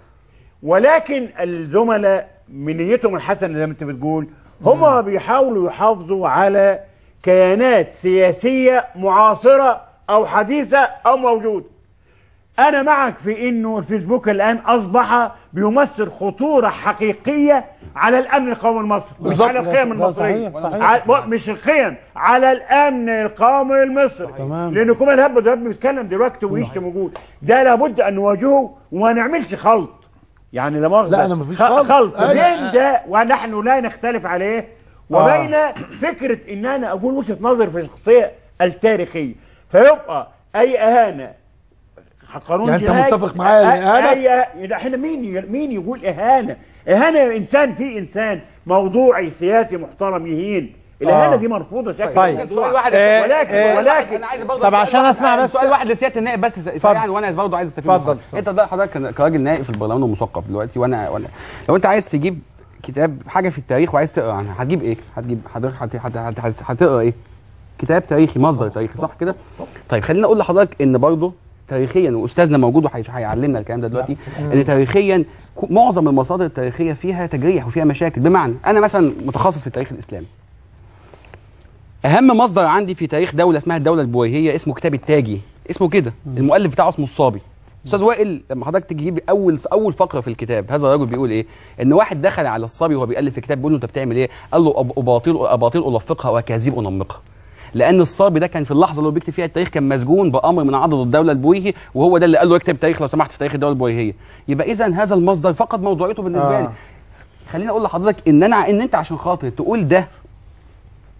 ولكن الزملاء من نيتهم الحسنه زي ما انت بتقول هم بيحاولوا يحافظوا على كيانات سياسيه معاصره او حديثه او موجوده انا معك في انه الفيسبوك الان اصبح بيمثل خطوره حقيقيه على الامن القومي المصري مش بالظبط. على القيم ده المصريه صحيح، صحيح. على- مش القيم على الامن القومي المصري تمام. لان كمان هب ده بيتكلم دلوقتي ويشتم وجود ده لابد ان نواجهه وما نعملش خلط يعني لا مؤاخذه لا، أنا مفيش خ- خلط. خلط أيوة. بين ده ونحن لا نختلف عليه وبين فكره ان انا اقول وجهه نظر في الشخصيه التاريخيه فيبقى اي اهانه قانون يعني أنت جنائي متفق معايا أ- الإهانة؟ اي ده احنا مين ي- مين يقول اهانه اهانه انسان في انسان موضوعي سياسي محترم يهين الاهانه آه. دي مرفوضه شكل طيب. الموضوع. سؤال واحد آه، ولكن آه، ولكن انا عايز برضه طب سؤال عشان واحد- أسمع بس- سؤال واحد لسياده النائب بس سريعا وانا برضه عايز استفيد اتفضل، منه. انت ده حضرتك كن- كراجل نائب في البرلمان ومثقف دلوقتي وانا وانا لو انت عايز تجيب كتاب حاجه في التاريخ وعايز تقرا عنها هتجيب ايه؟ هتجيب حضرتك هت- هت- هت- هت- هتقرا ايه؟ كتاب تاريخي مصدر تاريخي صح كده؟ طيب خليني اقول لحضرتك ان برضه تاريخيا واستاذنا موجود وهي- هيعلمنا الكلام ده دلوقتي ان تاريخيا ك- معظم المصادر التاريخيه فيها تجريح وفيها مشاكل بمعنى انا مثلا متخصص في التاريخ الاسلامي اهم مصدر عندي في تاريخ دوله اسمها الدوله البويهيه اسمه كتاب التاجي اسمه كده المؤلف بتاعه اسمه الصابي استاذ وائل لما حضرتك تجيب اول اول فقره في الكتاب هذا الرجل بيقول ايه ان واحد دخل على الصبي وهو بيالف في كتاب بيقول له انت بتعمل ايه قال له أب- اباطيل اباطيل الفقها واكاذيب انمقها لان الصبي ده كان في اللحظه اللي هو بيكتب فيها التاريخ كان مسجون بامر من عضد الدوله البويهي وهو ده اللي قال له اكتب تاريخ لو سمحت في تاريخ الدوله البويهيه يبقى اذا هذا المصدر فقد موضوعيته بالنسبه آه. لي خليني اقول لحضرتك ان انا ان انت عشان خاطر تقول ده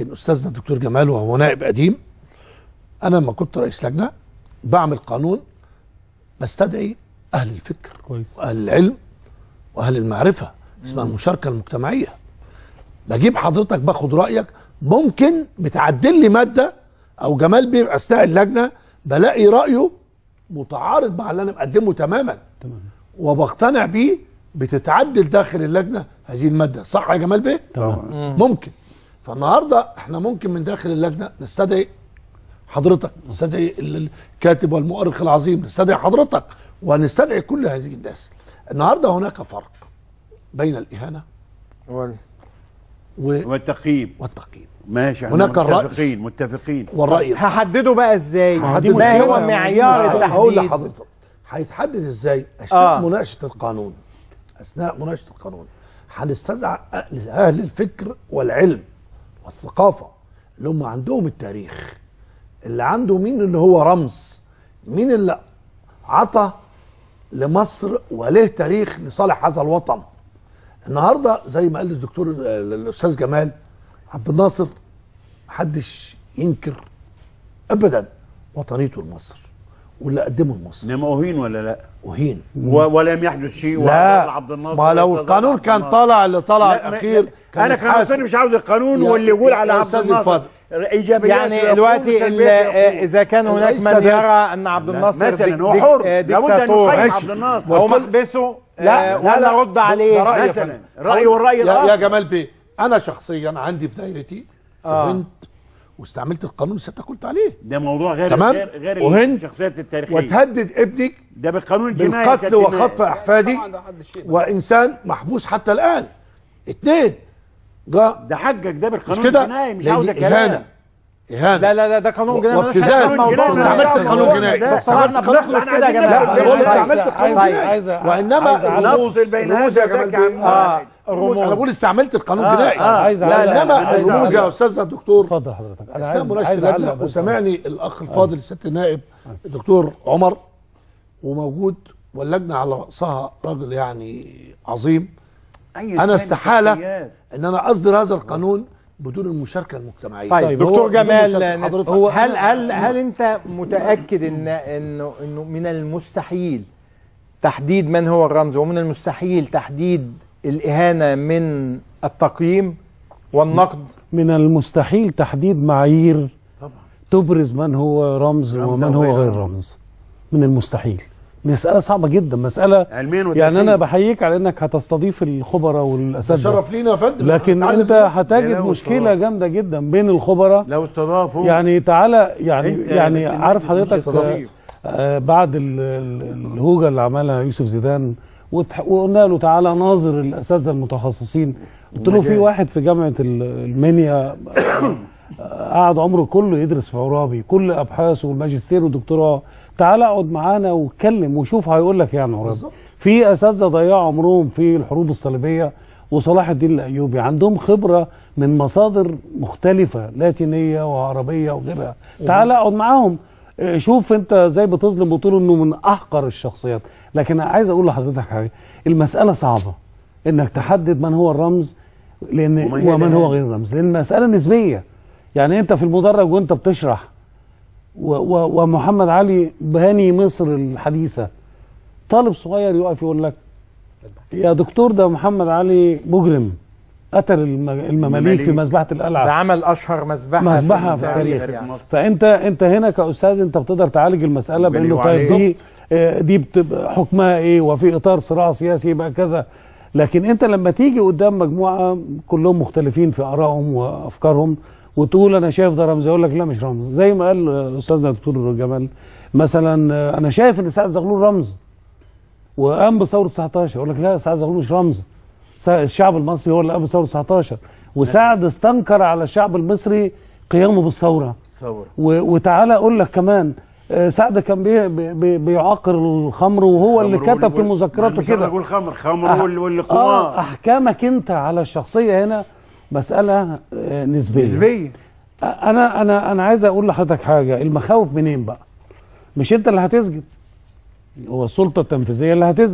يمكن استاذنا الدكتور جمال وهو نائب قديم انا لما كنت رئيس لجنه بعمل قانون بستدعي اهل الفكر كويس واهل العلم واهل المعرفه اسمها المشاركه المجتمعيه بجيب حضرتك باخد رايك ممكن بتعدل لي ماده او جمال بيه اثناء اللجنه بلاقي رايه متعارض مع اللي انا مقدمه تماما تمام وبقتنع بيه بتتعدل داخل اللجنه هذه الماده صح يا جمال بيه تمام ممكن فالنهارده احنا ممكن من داخل اللجنه نستدعي حضرتك نستدعي ال- الكاتب والمؤرخ العظيم نستدعي حضرتك ونستدعي كل هذه الناس النهارده هناك فرق بين الاهانه وال... و... والتقييم والتقييم ماشي احنا هناك الرأي. متفقين متفقين والرأي هحدده بقى ازاي ما دي ما مشكلة. هو معيار هقول التحديد لحضرتك هيتحدد ازاي اثناء آه. آه. مناقشه القانون اثناء مناقشه القانون هنستدعى اهل أهل الفكر والعلم والثقافه اللي هم عندهم التاريخ اللي عنده مين اللي هو رمز مين اللي عطى لمصر وله تاريخ لصالح هذا الوطن النهارده زي ما قال الدكتور الاستاذ جمال عبد الناصر محدش ينكر ابدا وطنيته لمصر واللي قدمه لمصر انما اهين ولا لا؟ اهين و... ولم يحدث شيء وظل لا عبد الناصر ما لو وظل القانون عبد كان الناصر. طالع اللي طالع لا، ما- الاخير كان انا يتحاسب. كمصري مش عاوز القانون يا- واللي يقول على يا عبد أستاذ الناصر الفاضل. ايجابيات يعني يقول دلوقتي ال- وسلبيات يقول. اذا كان هناك ليس من ذلك. يرى ان عبد لا، الناصر مثلاً ديك- هو ديك- حر. آه، لابد أن ديكتاتور نقيم ماشي. عبد الناصر. او وكل- محبسه لا آه، لا وانا لا ارد عليه ده رأيي يا مثلاً. فندم. رأي والرأي يا, الآخر. يا جمال بيه انا شخصيا عندي في دايرتي آه. وهنت واستعملت القانون اللي سيادتك قلت عليه ده موضوع غير تمام غير غير وهند الشخصيات التاريخيه وتهدد ابنك ده بالقانون الجنائي بالقتل سيادة وخطف النائب. احفادي وانسان محبوس حتى الان اتنين جا ده حجك ده مش بالقانون كده الجنائي مش لأن عاوز اهانه كلام اهانه لا لا لا ده قانون جنائي ملوش وابتزاز علاقة بالموضوع. ما استعملتش قانون جنائي بس احنا بنخلص كده يا لا جماعه بقول طيب. استعملت قانون عايز- جنائي عايز- وانما عايز أعلق. الرموز نفصل بين الرموز يا هذا جمال وذاك يا بيه عم اه الرموز انا الرموز بقول استعملت القانون آه، الجنائي آه. عايز لا أعلق. انما عايز الرموز أعلق. يا استاذ الدكتور اتفضل حضرتك انا اثناء عايز مناقشه عايز اعلق اللجنه بس وسمعني الاخ الفاضل سياده النائب الدكتور عمر وموجود واللجنه على راسها راجل يعني عظيم أي انا كان استحاله شخصيات. ان انا اصدر هذا القانون بدون المشاركه المجتمعيه طيب طيب، دكتور هو- جمال بدون نس- حضرتك. هو هل هل هل انت متاكد ان انه انه من المستحيل تحديد من هو الرمز ومن المستحيل تحديد الاهانه من التقييم والنقد من المستحيل تحديد معايير تبرز من هو رمز ومن هو غير رمز من المستحيل مسألة صعبة جدا مسألة علميا يعني وداخليا. أنا بحييك على إنك هتستضيف الخبراء والأساتذة شرف لينا يا فندم لكن نتعلم أنت منه. هتجد لو مشكلة استضاف. جامدة جدا بين الخبراء لو استضافوا يعني تعالى يعني أنت يعني بس عارف مش حضرتك استضافية. آه بعد ال- ال- الهوجة اللي عملها يوسف زيدان وتح- وقلنا له تعالى ناظر الأساتذة المتخصصين قلت له في ومجال. واحد في جامعة ال- المنيا آه، قعد عمره كله يدرس في عرابي كل أبحاثه والماجستير والدكتوراه تعالى اقعد معانا واتكلم وشوف هيقول لك يعني عرابي في أساتذة ضيعوا عمرهم في الحروب الصليبية وصلاح الدين الأيوبي عندهم خبرة من مصادر مختلفة لاتينية وعربية وغيرها تعال اقعد معاهم اه، شوف انت ازاي بتظلم وتقول انه من احقر الشخصيات لكن انا عايز اقول لحضرتك حاجة المسألة صعبة انك تحدد من هو الرمز لان وما هي ومن هو الآن؟ غير الرمز لان المسألة نسبية يعني انت في المدرج وانت بتشرح و و ومحمد علي بهاني مصر الحديثة طالب صغير يقف يقول لك يا دكتور ده محمد علي مجرم قتل الم- المماليك في مذبحة القلعة ده عمل اشهر مذبحه مذبحة في التاريخ فانت انت هنا كاستاذ انت بتقدر تعالج المساله وجريوا بانه طيب عليه. دي آه، دي بتبقى حكمها ايه وفي اطار صراع سياسي يبقى كذا لكن انت لما تيجي قدام مجموعه كلهم مختلفين في ارائهم وافكارهم وتقول انا شايف ده رمز يقول لك لا مش رمز زي ما قال آه، استاذنا الدكتور جمال مثلا آه، انا شايف ان سعد زغلول رمز وقام بثوره 19 يقول لك لا سعد زغلول مش رمز سع- الشعب المصري هو اللي قام بثوره 19 وسعد استنكر على الشعب المصري قيامه بالثوره تصور و- وتعالى اقول لك كمان آه، سعد كان بي بي بي بيعاقر الخمر وهو اللي خمر كتب في وال- مذكراته مش هقدر كده اقول خمر خمر أح- وال- اه والقمار احكامك انت على الشخصيه هنا مساله آه، نسبيه نسبية. آه، انا انا انا عايز اقول لحضرتك حاجه المخاوف منين بقى مش انت اللي هتسجد هو السلطه التنفيذيه اللي هتسجد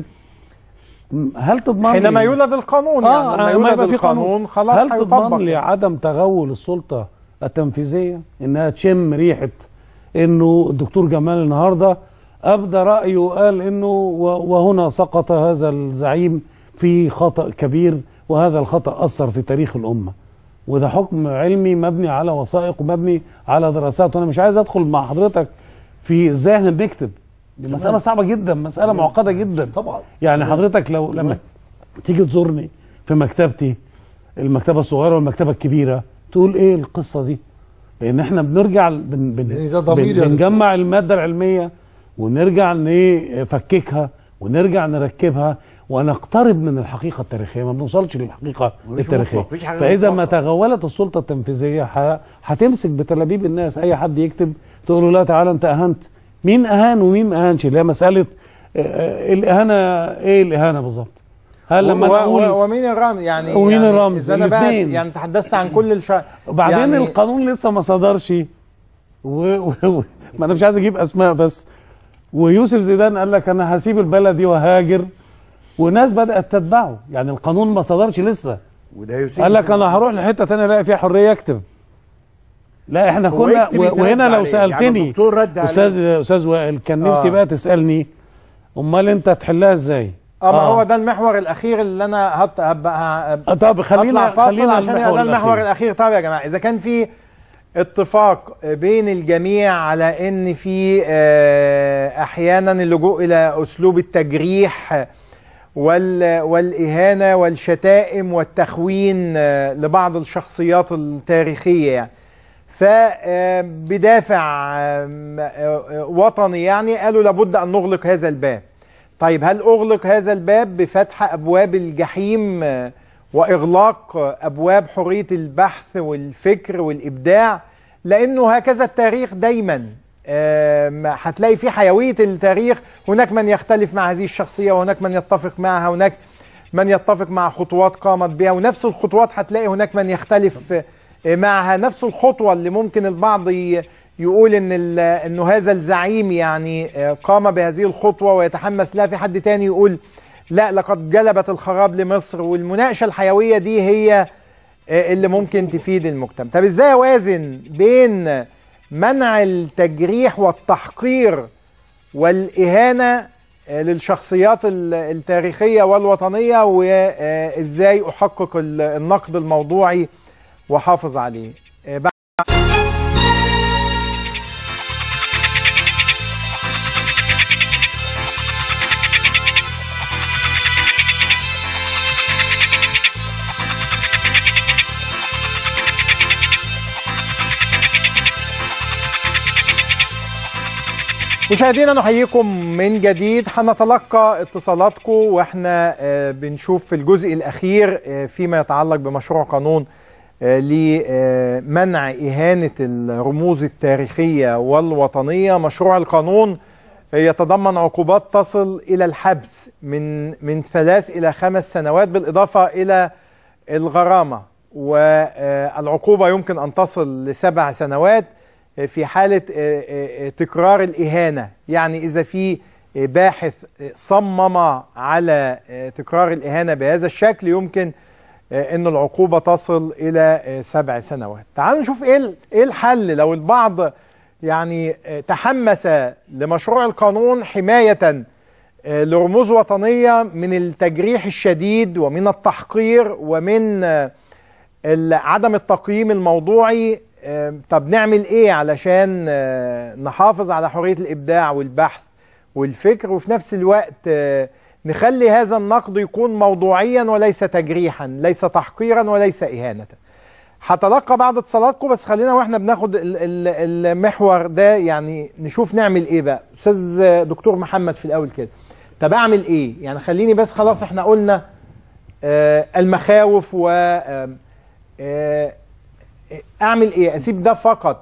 م- هل تضمن حينما لي- يولد القانون اه يعني لما لما يولد يبقى في القانون قانون خلاص هل هيطبق تضمن لي عدم تغول السلطه التنفيذيه انها تشم ريحه انه الدكتور جمال النهارده ابدى رايه وقال انه و- وهنا سقط هذا الزعيم في خطا كبير وهذا الخطا اثر في تاريخ الامه وده حكم علمي مبني على وثائق ومبني على دراسات وانا مش عايز ادخل مع حضرتك في ازاي احنا بنكتب دي مساله صعبه جدا مساله معقده جدا طبعا يعني حضرتك لو لما تيجي تزورني في مكتبتي المكتبه الصغيره والمكتبه الكبيره تقول ايه القصه دي لان احنا بنرجع بن بن ده ضمير بن يا بنجمع الماده العلميه ونرجع نفككها ونرجع نركبها ونقترب من الحقيقه التاريخيه ما بنوصلش للحقيقه مفيش التاريخيه مطلق، مفيش حاجة فاذا ما مطلقة. تغولت السلطه التنفيذيه ح- هتمسك بتلابيب الناس اي حد يكتب تقول له لا تعالى انت اهنت مين اهان ومين ما اهانش اللي هي مساله آه، آه، الاهانه ايه الاهانه بالظبط هل لما و- نقول و- ومين الرمز يعني ومين يعني الرمز؟ إذا انا بقى الاتنين. يعني تحدثت عن كل الش وبعدين يعني يعني القانون لسه ما صدرش و... و... و... ما انا مش عايز اجيب اسماء بس ويوسف زيدان قال لك انا هسيب البلد دي وهاجر وناس بدات تتبعه يعني القانون ما صدرش لسه وده يثير قال لك انا هروح لحته تانية الاقي فيها حريه اكتب لا احنا هو كنا يكتب و... يترد وهنا لو عليه. يعني سالتني الدكتور رد عليه. استاذ استاذ وائل كان نفسي آه. بقى تسالني امال انت تحلها ازاي اه ما هو ده المحور الاخير اللي انا هط... هبقى آه، طب خلينا هطلع فاصل خلينا عشان المحور ده المحور الأخير. الاخير طب يا جماعه اذا كان في اتفاق بين الجميع على ان في آه، احيانا اللجوء الى اسلوب التجريح وال والاهانه والشتائم والتخوين آه، لبعض الشخصيات التاريخيه يعني فبدافع وطني يعني قالوا لابد ان نغلق هذا الباب طيب هل اغلق هذا الباب بفتح ابواب الجحيم آه، واغلاق آه، ابواب حريه البحث والفكر والابداع لانه هكذا التاريخ دايما آم، هتلاقي في حيويه التاريخ هناك من يختلف مع هذه الشخصيه وهناك من يتفق معها هناك من يتفق مع خطوات قامت بها ونفس الخطوات هتلاقي هناك من يختلف آه، معها نفس الخطوه اللي ممكن البعض ي- يقول ان ال- انه هذا الزعيم يعني آه، قام بهذه الخطوه ويتحمس لها في حد تاني يقول لا لقد جلبت الخراب لمصر والمناقشه الحيويه دي هي آه، اللي ممكن تفيد المجتمع طب ازاي اوازن بين منع التجريح والتحقير والاهانه آه، للشخصيات ال- التاريخيه والوطنيه وازاي احقق ال- النقد الموضوعي واحافظ عليه آه، بعد مشاهدينا نحييكم من جديد هنتلقى اتصالاتكم واحنا آه، بنشوف في الجزء الاخير آه، فيما يتعلق بمشروع قانون آه، لمنع اهانه الرموز التاريخيه والوطنيه مشروع القانون آه، يتضمن عقوبات تصل الى الحبس من من ثلاث الى خمس سنوات بالاضافه الى الغرامه والعقوبه يمكن ان تصل لسبع سنوات في حالة آه، آه، تكرار الإهانة يعني إذا في آه، باحث آه، صمم على آه، تكرار الإهانة بهذا الشكل يمكن آه، أن العقوبة تصل إلى آه، سبع سنوات تعالوا نشوف إيه ال- إيه الحل لو البعض يعني آه، تحمس لمشروع القانون حماية آه، لرموز وطنية من التجريح الشديد ومن التحقير ومن آه، ال- عدم التقييم الموضوعي آه، طب نعمل ايه علشان آه، نحافظ على حرية الابداع والبحث والفكر وفي نفس الوقت آه، نخلي هذا النقد يكون موضوعيا وليس تجريحا ليس تحقيرا وليس اهانة هتلقى بعض اتصالاتكم بس خلينا واحنا بناخد ال- ال- المحور ده يعني نشوف نعمل ايه بقى استاذ دكتور محمد في الاول كده طب اعمل ايه يعني خليني بس خلاص احنا قلنا آه، المخاوف و آم، آه، اعمل ايه اسيب ده فقط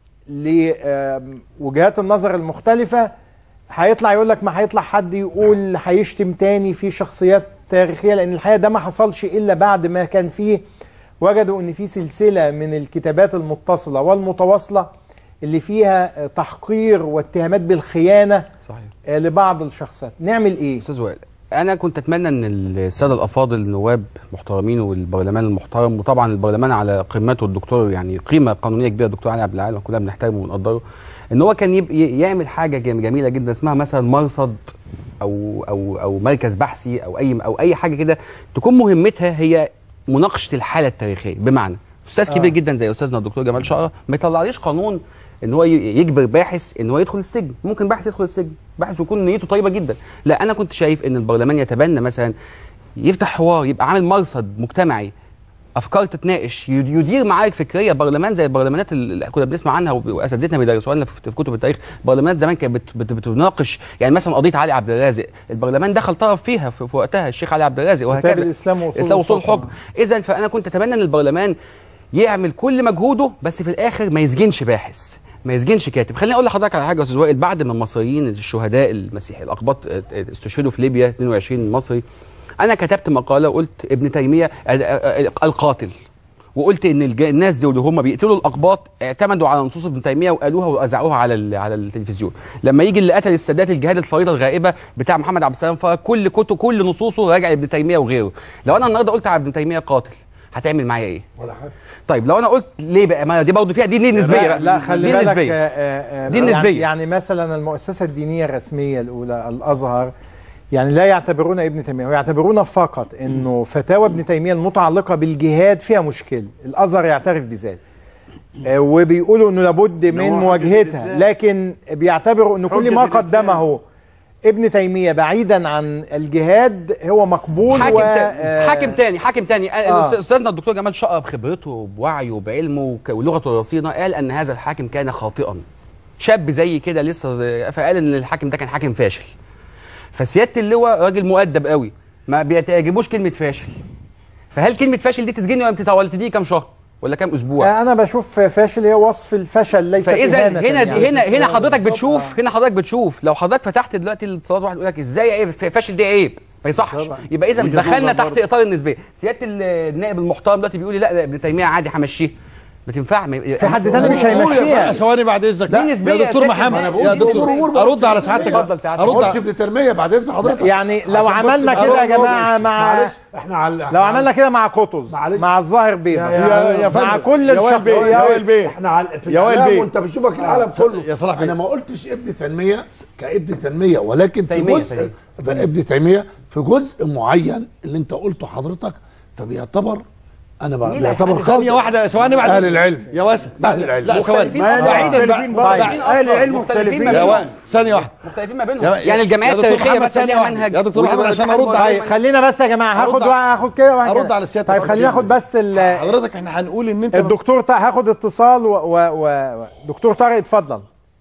لوجهات النظر المختلفة هيطلع يقول لك ما هيطلع حد يقول هيشتم تاني في شخصيات تاريخية لان الحقيقة ده ما حصلش الا بعد ما كان فيه وجدوا ان في سلسلة من الكتابات المتصلة والمتواصلة اللي فيها آه، تحقير واتهامات بالخيانة صحيح آه، لبعض الشخصيات نعمل ايه استاذ وائل انا كنت اتمنى ان الساده الافاضل النواب المحترمين والبرلمان المحترم وطبعا البرلمان على قمته الدكتور يعني قيمه قانونيه كبيره الدكتور علي عبد العال كلنا بنحترمه ونقدره ان هو كان يب- ي- يعمل حاجه جم- جميله جدا اسمها مثلا مرصد او او او مركز بحثي او اي او اي حاجه كده تكون مهمتها هي مناقشه الحاله التاريخيه بمعنى استاذ كبير آه. جدا زي استاذنا الدكتور جمال شقره ما يطلعليش قانون ان هو ي- يجبر باحث ان هو يدخل السجن ممكن باحث يدخل السجن باحث ويكون نيته طيبه جدا لا انا كنت شايف ان البرلمان يتبنى مثلا يفتح حوار يبقى عامل مرصد مجتمعي افكار تتناقش يد- يدير معارك فكريه برلمان زي البرلمانات اللي كنا بنسمع عنها وب- واساتذتنا بيدرسوها لنا في في كتب التاريخ برلمانات زمان كانت بت- بت- بتناقش يعني مثلا قضيه علي عبد الرازق البرلمان دخل طرف فيها في في وقتها الشيخ علي عبد الرازق وهكذا كتاب الإسلام وأصول الاسلام وصول الحكم. الحكم اذا فانا كنت اتمنى ان البرلمان يعمل كل مجهوده بس في الاخر ما يسجنش باحث ما يسجنش كاتب خليني اقول لحضرتك على حاجه يا استاذ وائل بعد ما المصريين الشهداء المسيحي الاقباط اه، اه، استشهدوا في ليبيا 22 مصري انا كتبت مقاله وقلت ابن تيميه اه، اه، اه، القاتل وقلت ان الج- الناس دول اللي هم بيقتلوا الاقباط اعتمدوا على نصوص ابن تيميه وقالوها واذاعوها على ال- على التلفزيون لما يجي اللي قتل السادات الجهاد الفريضه الغائبه بتاع محمد عبد السلام فرج كل كتب كل نصوصه راجع لابن تيميه وغيره لو انا النهارده قلت على ابن تيميه قاتل هتعمل معايا ايه ولا حاجه طيب لو انا قلت ليه بقى ما دي برضه فيها دي دي نسبيه لا, بقى لا خلي دي بالك نسبيه آه، آه، دي يعني- نسبيه يعني مثلا المؤسسه الدينيه الرسميه الاولى الازهر يعني لا يعتبرون ابن تيميه ويعتبرون فقط انه فتاوى ابن تيميه المتعلقه بالجهاد فيها مشكله الازهر يعترف بذلك آه، وبيقولوا انه لابد من هو حجة مواجهتها الإسلام. لكن بيعتبروا ان كل حجة ما الإسلام. قدمه ابن تيميه بعيدا عن الجهاد هو مقبول حاكم و تاني آه، حاكم تاني حاكم تاني آه. آه. استاذنا الدكتور جمال شقه بخبرته بوعيه وبعلمه وك- ولغته الرصينه قال ان هذا الحاكم كان خاطئا شاب زي كده لسه زي فقال ان الحاكم ده كان حاكم فاشل فسياده اللواء راجل مؤدب قوي ما بيعجبوش كلمه فاشل فهل كلمه فاشل دي تسجني ولا بتتع- ولا تديه كام شهر ولا كام اسبوع انا بشوف فاشل هي وصف الفشل ليس فاذا إهانة هنا يعني. هنا هنا حضرتك بتشوف هنا حضرتك بتشوف لو حضرتك فتحت دلوقتي الاتصالات واحد يقول لك ازاي عيب فاشل دي عيب ما يصحش طبعا. يبقى اذا وجهة دخلنا نظر تحت برضه. اطار النسبيه سياده ال- النائب المحترم دلوقتي بيقول لي لا لا، ابن تيميه عادي همشيه ما تنفع ما- في حد تاني مش هيمشيها. ثواني بعد اذنك دي نسبية يا دكتور يا سيادة. محمد أنا بقول يا دي دكتور أمور ارد على سعادتك اتفضل سعادتك. ارد ما قلتش على ابن تيميه بعد اذن حضرتك يعني لو عشان بس عملنا يبقى كده يا رد جماعه واضح. مع معلش احنا على لو عملنا كده مع قطز مع الظاهر بيضة يا- يا مع فندم، كل يا وائل بيه، يا الشخصيات وائل بيه. احنا على في يا وائل الإعلام بيه. وانت بتشوفك العالم آه، كله يا صلاح بيه. انا ما قلتش ابن تيميه كابن تيميه ولكن في تيمية، جزء ابن تيميه في جزء معين اللي انت قلته حضرتك فبيعتبر انا بقى بيعتبر ثانية واحدة ثواني بعد اهل العلم يا واسع اهل العلم لا ثواني مختلفين أصلاً. بعيدا بقى مختلفين برضه. بعيد- أهل العلم مختلفين ما يا بينهم. وائل ثانية واحدة مختلفين ما بينهم يا- يعني الجمعيات يا دكتور التاريخيه محمد مثلا ثانية ليها واحدة. منهج يا دكتور محمد عشان والاتحاد ارد عليك طيب خلينا بس يا جماعه هاخد أرد وقت هاخد كده وهكذا. ارد على سيادتك طيب برضه خلينا ناخد بس ال- حضرتك احنا هنقول ان انت الدكتور طارق هاخد اتصال و... و... و... و- دكتور طارق اتفضل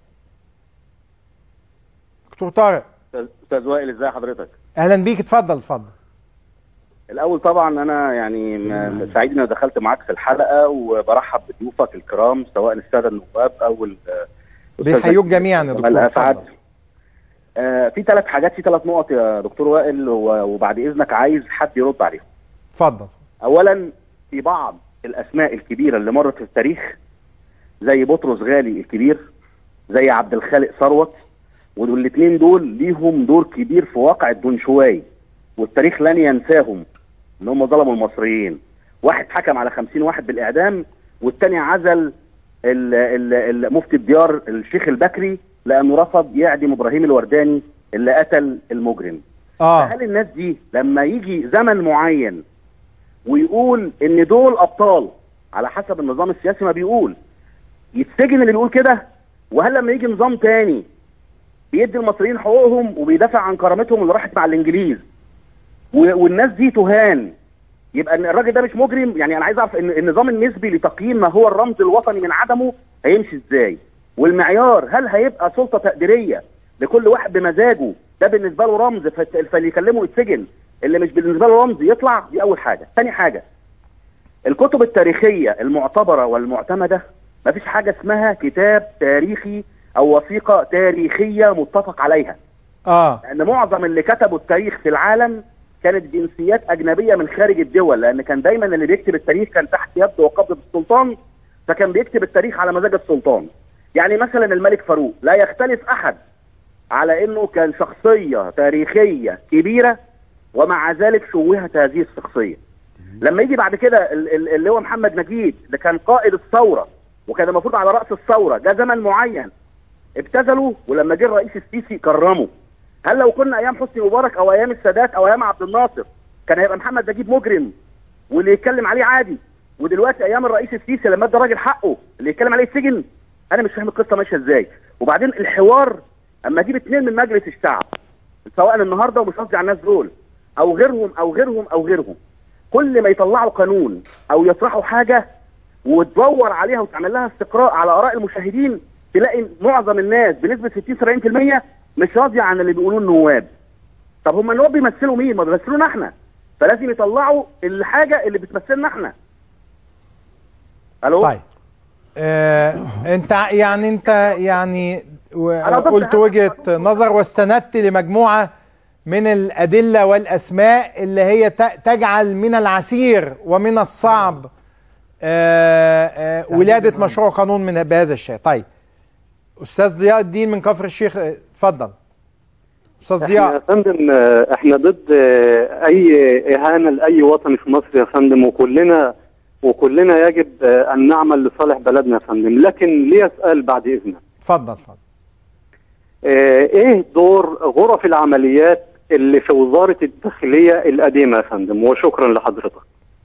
دكتور طارق استاذ وائل ازاي حضرتك اهلا بيك اتفضل اتفضل الاول طبعا انا يعني م- سعيد ان أنا دخلت معاك في الحلقه وبرحب بضيوفك الكرام سواء الساده النواب او ال- الأستاذ بيحيوك جميعا يا جمال دكتور اسعد اتفضل. آه في ثلاث حاجات في ثلاث نقط يا دكتور وائل و- وبعد اذنك عايز حد يرد عليهم اتفضل اولا في بعض الاسماء الكبيره اللي مرت في التاريخ زي بطرس غالي الكبير زي عبد الخالق ثروت والاثنين دول ليهم دور كبير في واقع الدنشواي والتاريخ لن ينساهم ان هم ظلموا المصريين واحد حكم على خمسين واحد بالاعدام والتاني عزل ال- ال- ال- مفتي الديار الشيخ البكري لانه رفض يعدم ابراهيم الورداني اللي قتل المجرم اه هل الناس دي لما يجي زمن معين ويقول ان دول ابطال على حسب النظام السياسي ما بيقول يتسجن اللي بيقول كده وهل لما يجي نظام تاني بيدي المصريين حقوقهم وبيدافع عن كرامتهم اللي راحت مع الانجليز و- والناس دي تهان يبقى ان الراجل ده مش مجرم يعني انا عايز اعرف ان النظام النسبي لتقييم ما هو الرمز الوطني من عدمه هيمشي ازاي والمعيار هل هيبقى سلطه تقديريه لكل واحد بمزاجه ده بالنسبه له رمز فت- فاللي يكلمه يتسجن اللي مش بالنسبه له رمز يطلع دي اول حاجه ثاني حاجه الكتب التاريخيه المعتبره والمعتمده مفيش حاجه اسمها كتاب تاريخي او وثيقه تاريخيه متفق عليها اه لان معظم اللي كتبوا التاريخ في العالم كانت جنسيات اجنبيه من خارج الدول لان كان دايما اللي بيكتب التاريخ كان تحت يد وقبضه السلطان فكان بيكتب التاريخ على مزاج السلطان يعني مثلا الملك فاروق لا يختلف احد على انه كان شخصيه تاريخيه كبيره ومع ذلك شوهت هذه الشخصيه لما يجي بعد كده ال- ال- اللي هو محمد نجيب ده كان قائد الثوره وكان المفروض على راس الثوره ده زمن معين ابتذلوا ولما جه الرئيس السيسي كرمه هل لو كنا ايام حسني مبارك او ايام السادات او ايام عبد الناصر كان هيبقى محمد نجيب مجرم واللي يتكلم عليه عادي ودلوقتي ايام الرئيس السيسي لما ادى الراجل حقه اللي يتكلم عليه السجن انا مش فاهم القصه ماشيه ازاي وبعدين الحوار اما اجيب اثنين من مجلس الشعب سواء النهارده ومش قصدي على الناس دول او غيرهم او غيرهم او غيرهم كل ما يطلعوا قانون او يطرحوا حاجه وتدور عليها وتعمل لها استقراء على اراء المشاهدين تلاقي معظم الناس بنسبه 60 70% مش راضيه عن اللي بيقولوه النواب طب هم النواب بيمثلوا مين؟ ما بيمثلونا احنا فلازم يطلعوا الحاجه اللي بتمثلنا احنا الو طيب آه انت ع- يعني انت يعني و- أنا ضد قلت هذا وجهة نظر واستندت لمجموعة من الأدلة والأسماء اللي هي ت- تجعل من العسير ومن الصعب آه آه ولادة مشروع قانون من بهذا الشيء طيب أستاذ ضياء الدين من كفر الشيخ آه، اتفضل أستاذ احنا يا ضياء فندم آه، احنا ضد آه، اي اهانه لاي وطني في مصر يا فندم وكلنا وكلنا يجب آه، ان نعمل لصالح بلدنا يا فندم لكن لي اسال بعد اذنك اتفضل اتفضل آه، ايه دور غرف العمليات اللي في وزاره الداخليه القديمه يا فندم وشكرا لحضرتك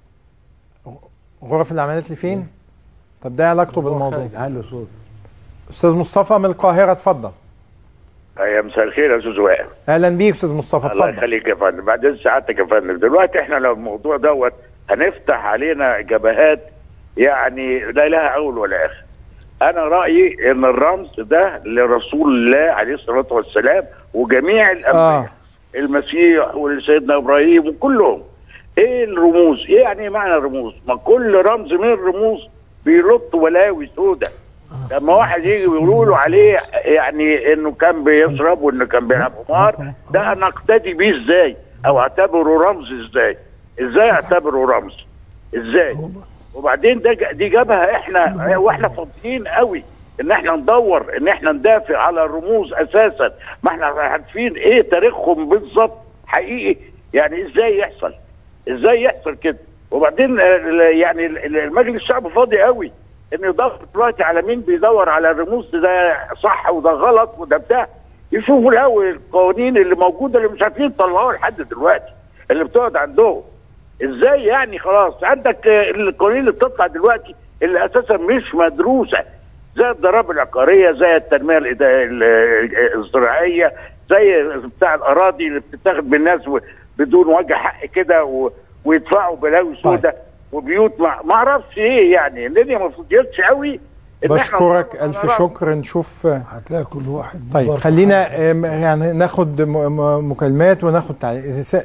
غرف العمليات اللي فين؟ طب ده علاقته بالموضوع علي صوت أستاذ مصطفى من القاهرة اتفضل يا مساء الخير يا استاذ وائل أهلا بيك أستاذ مصطفى الله اتفضل يخليك يا فندم بعدين سعادتك يا فندم دلوقتي احنا لو الموضوع دوت هنفتح علينا جبهات يعني لا لها اول ولا اخر انا رايي ان الرمز ده لرسول الله عليه الصلاه والسلام وجميع الانبياء آه. المسيح وسيدنا ابراهيم وكلهم ايه الرموز ايه يعني إيه معنى الرموز ما كل رمز من الرموز بيلط ولاوي سودة لما واحد يجي ويقولوا له عليه يعني انه كان بيشرب وانه كان بيلعب قمار ده انا اقتدي بيه ازاي او اعتبره رمز ازاي ازاي اعتبره رمز ازاي وبعدين ده ج- دي جابها احنا واحنا فاضيين قوي ان احنا ندور ان احنا ندافع على الرموز اساسا ما احنا عارفين ايه تاريخهم بالظبط حقيقي يعني ازاي يحصل ازاي يحصل كده وبعدين آه، ال- يعني ال- ال- المجلس الشعب فاضي قوي انه يدور دلوقتي على مين بيدور على الرموز ده صح وده غلط وده بتاع يشوفوا الاول القوانين اللي موجوده اللي مش عارفين يطلعوها لحد دلوقتي اللي بتقعد عندهم ازاي يعني خلاص عندك آه، القوانين اللي بتطلع دلوقتي اللي اساسا مش مدروسه زي الضرائب العقاريه زي التنميه الإدا- ال- ال- الزراعيه زي بتاع الاراضي اللي بتتاخد من الناس و- بدون وجه حق كده و- ويدفعوا بلاوي سودة وبيوت ما ما اعرفش ايه يعني الدنيا ما فضيتش قوي إن إحنا بشكرك ندور ألف على رأي. شكر نشوف هتلاقي كل واحد طيب بضرب. خلينا آم، يعني ناخد م- م- مكالمات وناخد تعليق س-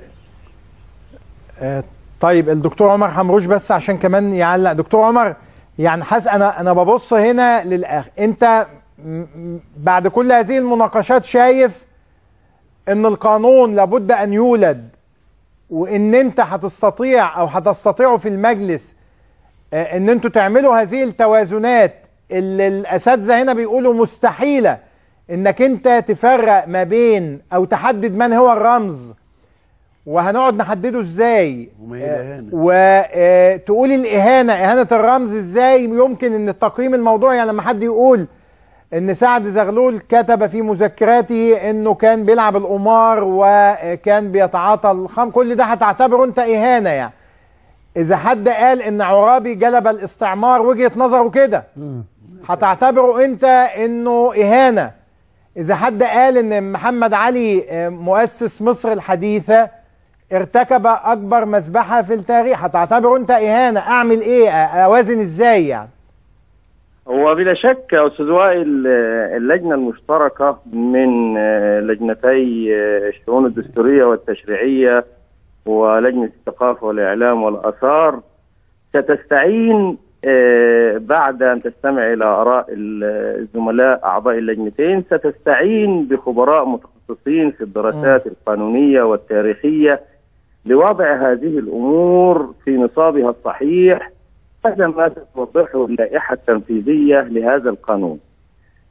آه، طيب الدكتور عمر حمروش بس عشان كمان يعلق دكتور عمر يعني حاسس انا انا ببص هنا للاخر انت م- م- بعد كل هذه المناقشات شايف ان القانون لابد ان يولد وان انت هتستطيع او هتستطيعوا في المجلس آه، ان انتوا تعملوا هذه التوازنات اللي الاساتذه هنا بيقولوا مستحيله انك انت تفرق ما بين او تحدد من هو الرمز وهنقعد نحدده ازاي وتقول الاهانه اهانه الرمز ازاي يمكن ان التقييم الموضوعي يعني لما حد يقول ان سعد زغلول كتب في مذكراته انه كان بيلعب القمار وكان بيتعاطى الخمر كل ده هتعتبره انت اهانه يعني اذا حد قال ان عرابي جلب الاستعمار وجهه نظره كده هتعتبره انت انه اهانه اذا حد قال ان محمد علي آه، مؤسس مصر الحديثه ارتكب اكبر مذبحه في التاريخ هتعتبره انت اهانه اعمل ايه آه، اوازن ازاي يعني هو بلا شك يا استاذ وائل آه، اللجنه المشتركه من آه، لجنتي آه، الشؤون الدستوريه والتشريعيه ولجنه الثقافه والاعلام والاثار ستستعين آه، بعد ان تستمع الى اراء ال- الزملاء اعضاء اللجنتين ستستعين بخبراء متخصصين في الدراسات القانونيه والتاريخيه لوضع هذه الامور في نصابها الصحيح هذا ما ستوضحه اللائحه التنفيذيه لهذا القانون.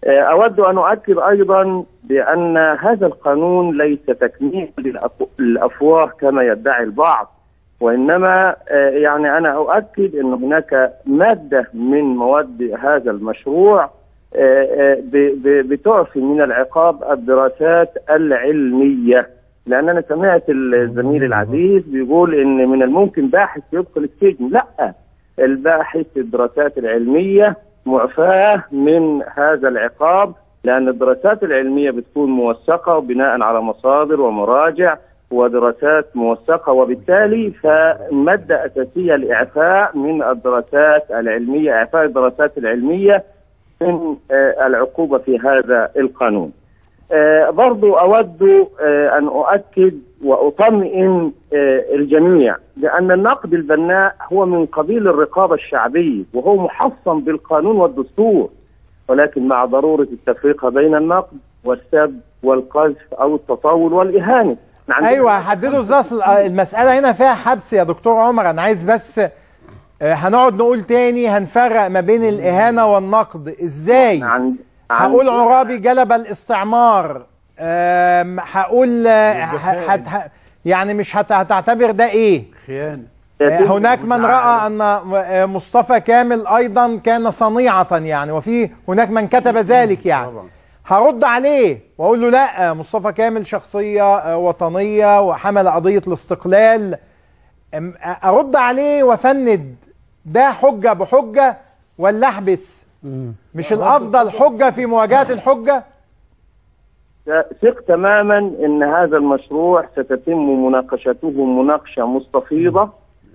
آه، أود أن أؤكد أيضا بأن هذا القانون ليس تكميل للأف- للأفواه كما يدعي البعض وإنما آه، يعني أنا أؤكد أن هناك مادة من مواد هذا المشروع آه، آه، ب- ب- بتعفي من العقاب الدراسات العلمية لأن أنا سمعت الزميل العزيز بيقول إن من الممكن باحث يدخل السجن لا الباحث الدراسات العلمية معفاة من هذا العقاب لأن الدراسات العلمية بتكون موثقة وبناء على مصادر ومراجع ودراسات موثقة وبالتالي فمادة أساسية لإعفاء من الدراسات العلمية إعفاء الدراسات العلمية من آه، العقوبة في هذا القانون آه، برضو أود آه، أن أؤكد وأطمئن آه، الجميع بأن النقد البناء هو من قبيل الرقابة الشعبية وهو محصن بالقانون والدستور ولكن مع ضرورة التفريق بين النقد والسب والقذف أو التطاول والإهانة عندنا- ايوه حددوا ازاي المساله هنا فيها حبس يا دكتور عمر انا عايز بس آه، هنقعد نقول تاني هنفرق ما بين الاهانه والنقد ازاي هقول عرابي جلب الاستعمار آم، هقول آه، ه- هت- ه- يعني مش هت- هتعتبر ده ايه خيانة آه، هناك من راى ان آه، مصطفى كامل ايضا كان صنيعه يعني وفي هناك من كتب ذلك يعني هرد عليه واقول له لا مصطفى كامل شخصيه آه، وطنيه وحمل قضيه الاستقلال أم- ارد عليه وافند ده حجه بحجه ولا احبس مش الافضل حجه في مواجهه الحجه ثق تماما ان هذا المشروع ستتم مناقشته مناقشه مستفيضه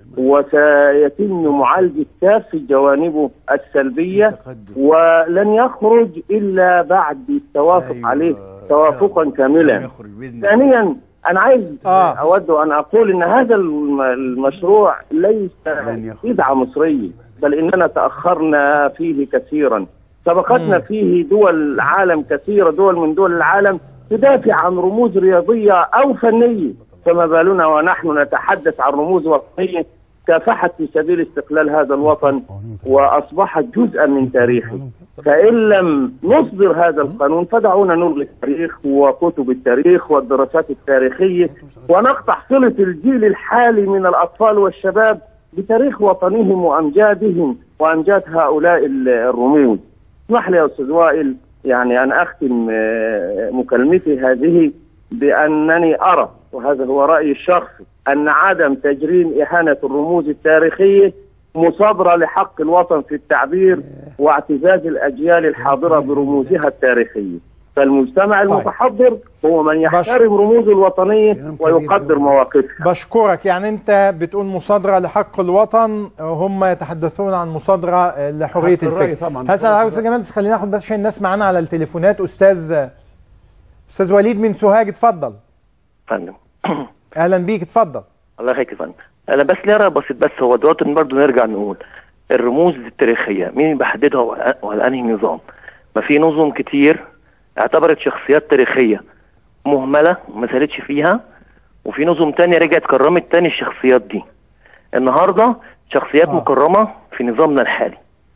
وسيتم معالجه كافه جوانبه السلبيه ولن يخرج الا بعد التوافق عليه توافقا كاملا ثانيا انا عايز اود ان اقول ان هذا الم- المشروع ليس بدعه مصريه بل اننا تاخرنا فيه كثيرا سبقتنا فيه دول عالم كثيره دول من دول العالم تدافع عن رموز رياضيه او فنيه فما بالنا ونحن نتحدث عن رموز وطنيه كافحت في سبيل استقلال هذا الوطن واصبحت جزءا من تاريخه فان لم نصدر هذا القانون فدعونا نلغي التاريخ وكتب التاريخ والدراسات التاريخيه ونقطع صله الجيل الحالي من الاطفال والشباب بتاريخ وطنهم وامجادهم وامجاد هؤلاء ال- الرموز اسمح لي يا استاذ وائل يعني ان اختم آه، مكالمتي هذه بانني ارى وهذا هو رايي الشخصي ان عدم تجريم اهانه الرموز التاريخيه مصادره لحق الوطن في التعبير واعتزاز الاجيال الحاضره برموزها التاريخيه فالمجتمع المتحضر هو من يحترم رموزه الوطنيه ويقدر مواقفها بشكرك يعني انت بتقول مصادره لحق الوطن هم يتحدثون عن مصادره لحريه حق الرأي الفكر طبعاً. هسأل على استاذ جمال بس خلينا ناخد بس عشان الناس معانا على التليفونات استاذ استاذ وليد من سوهاج اتفضل فندم اهلا بيك اتفضل الله يخليك يا فندم انا بس ليه رأي بسيط بس هو دلوقتي برضه نرجع نقول الرموز التاريخيه مين بيحددها وعلى وعلى انهي نظام ما في نظم كتير اعتبرت شخصيات تاريخيه مهمله ما سالتش فيها وفي نظم تانية رجعت كرمت تاني الشخصيات دي النهارده شخصيات آه. مكرمه في نظامنا الحالي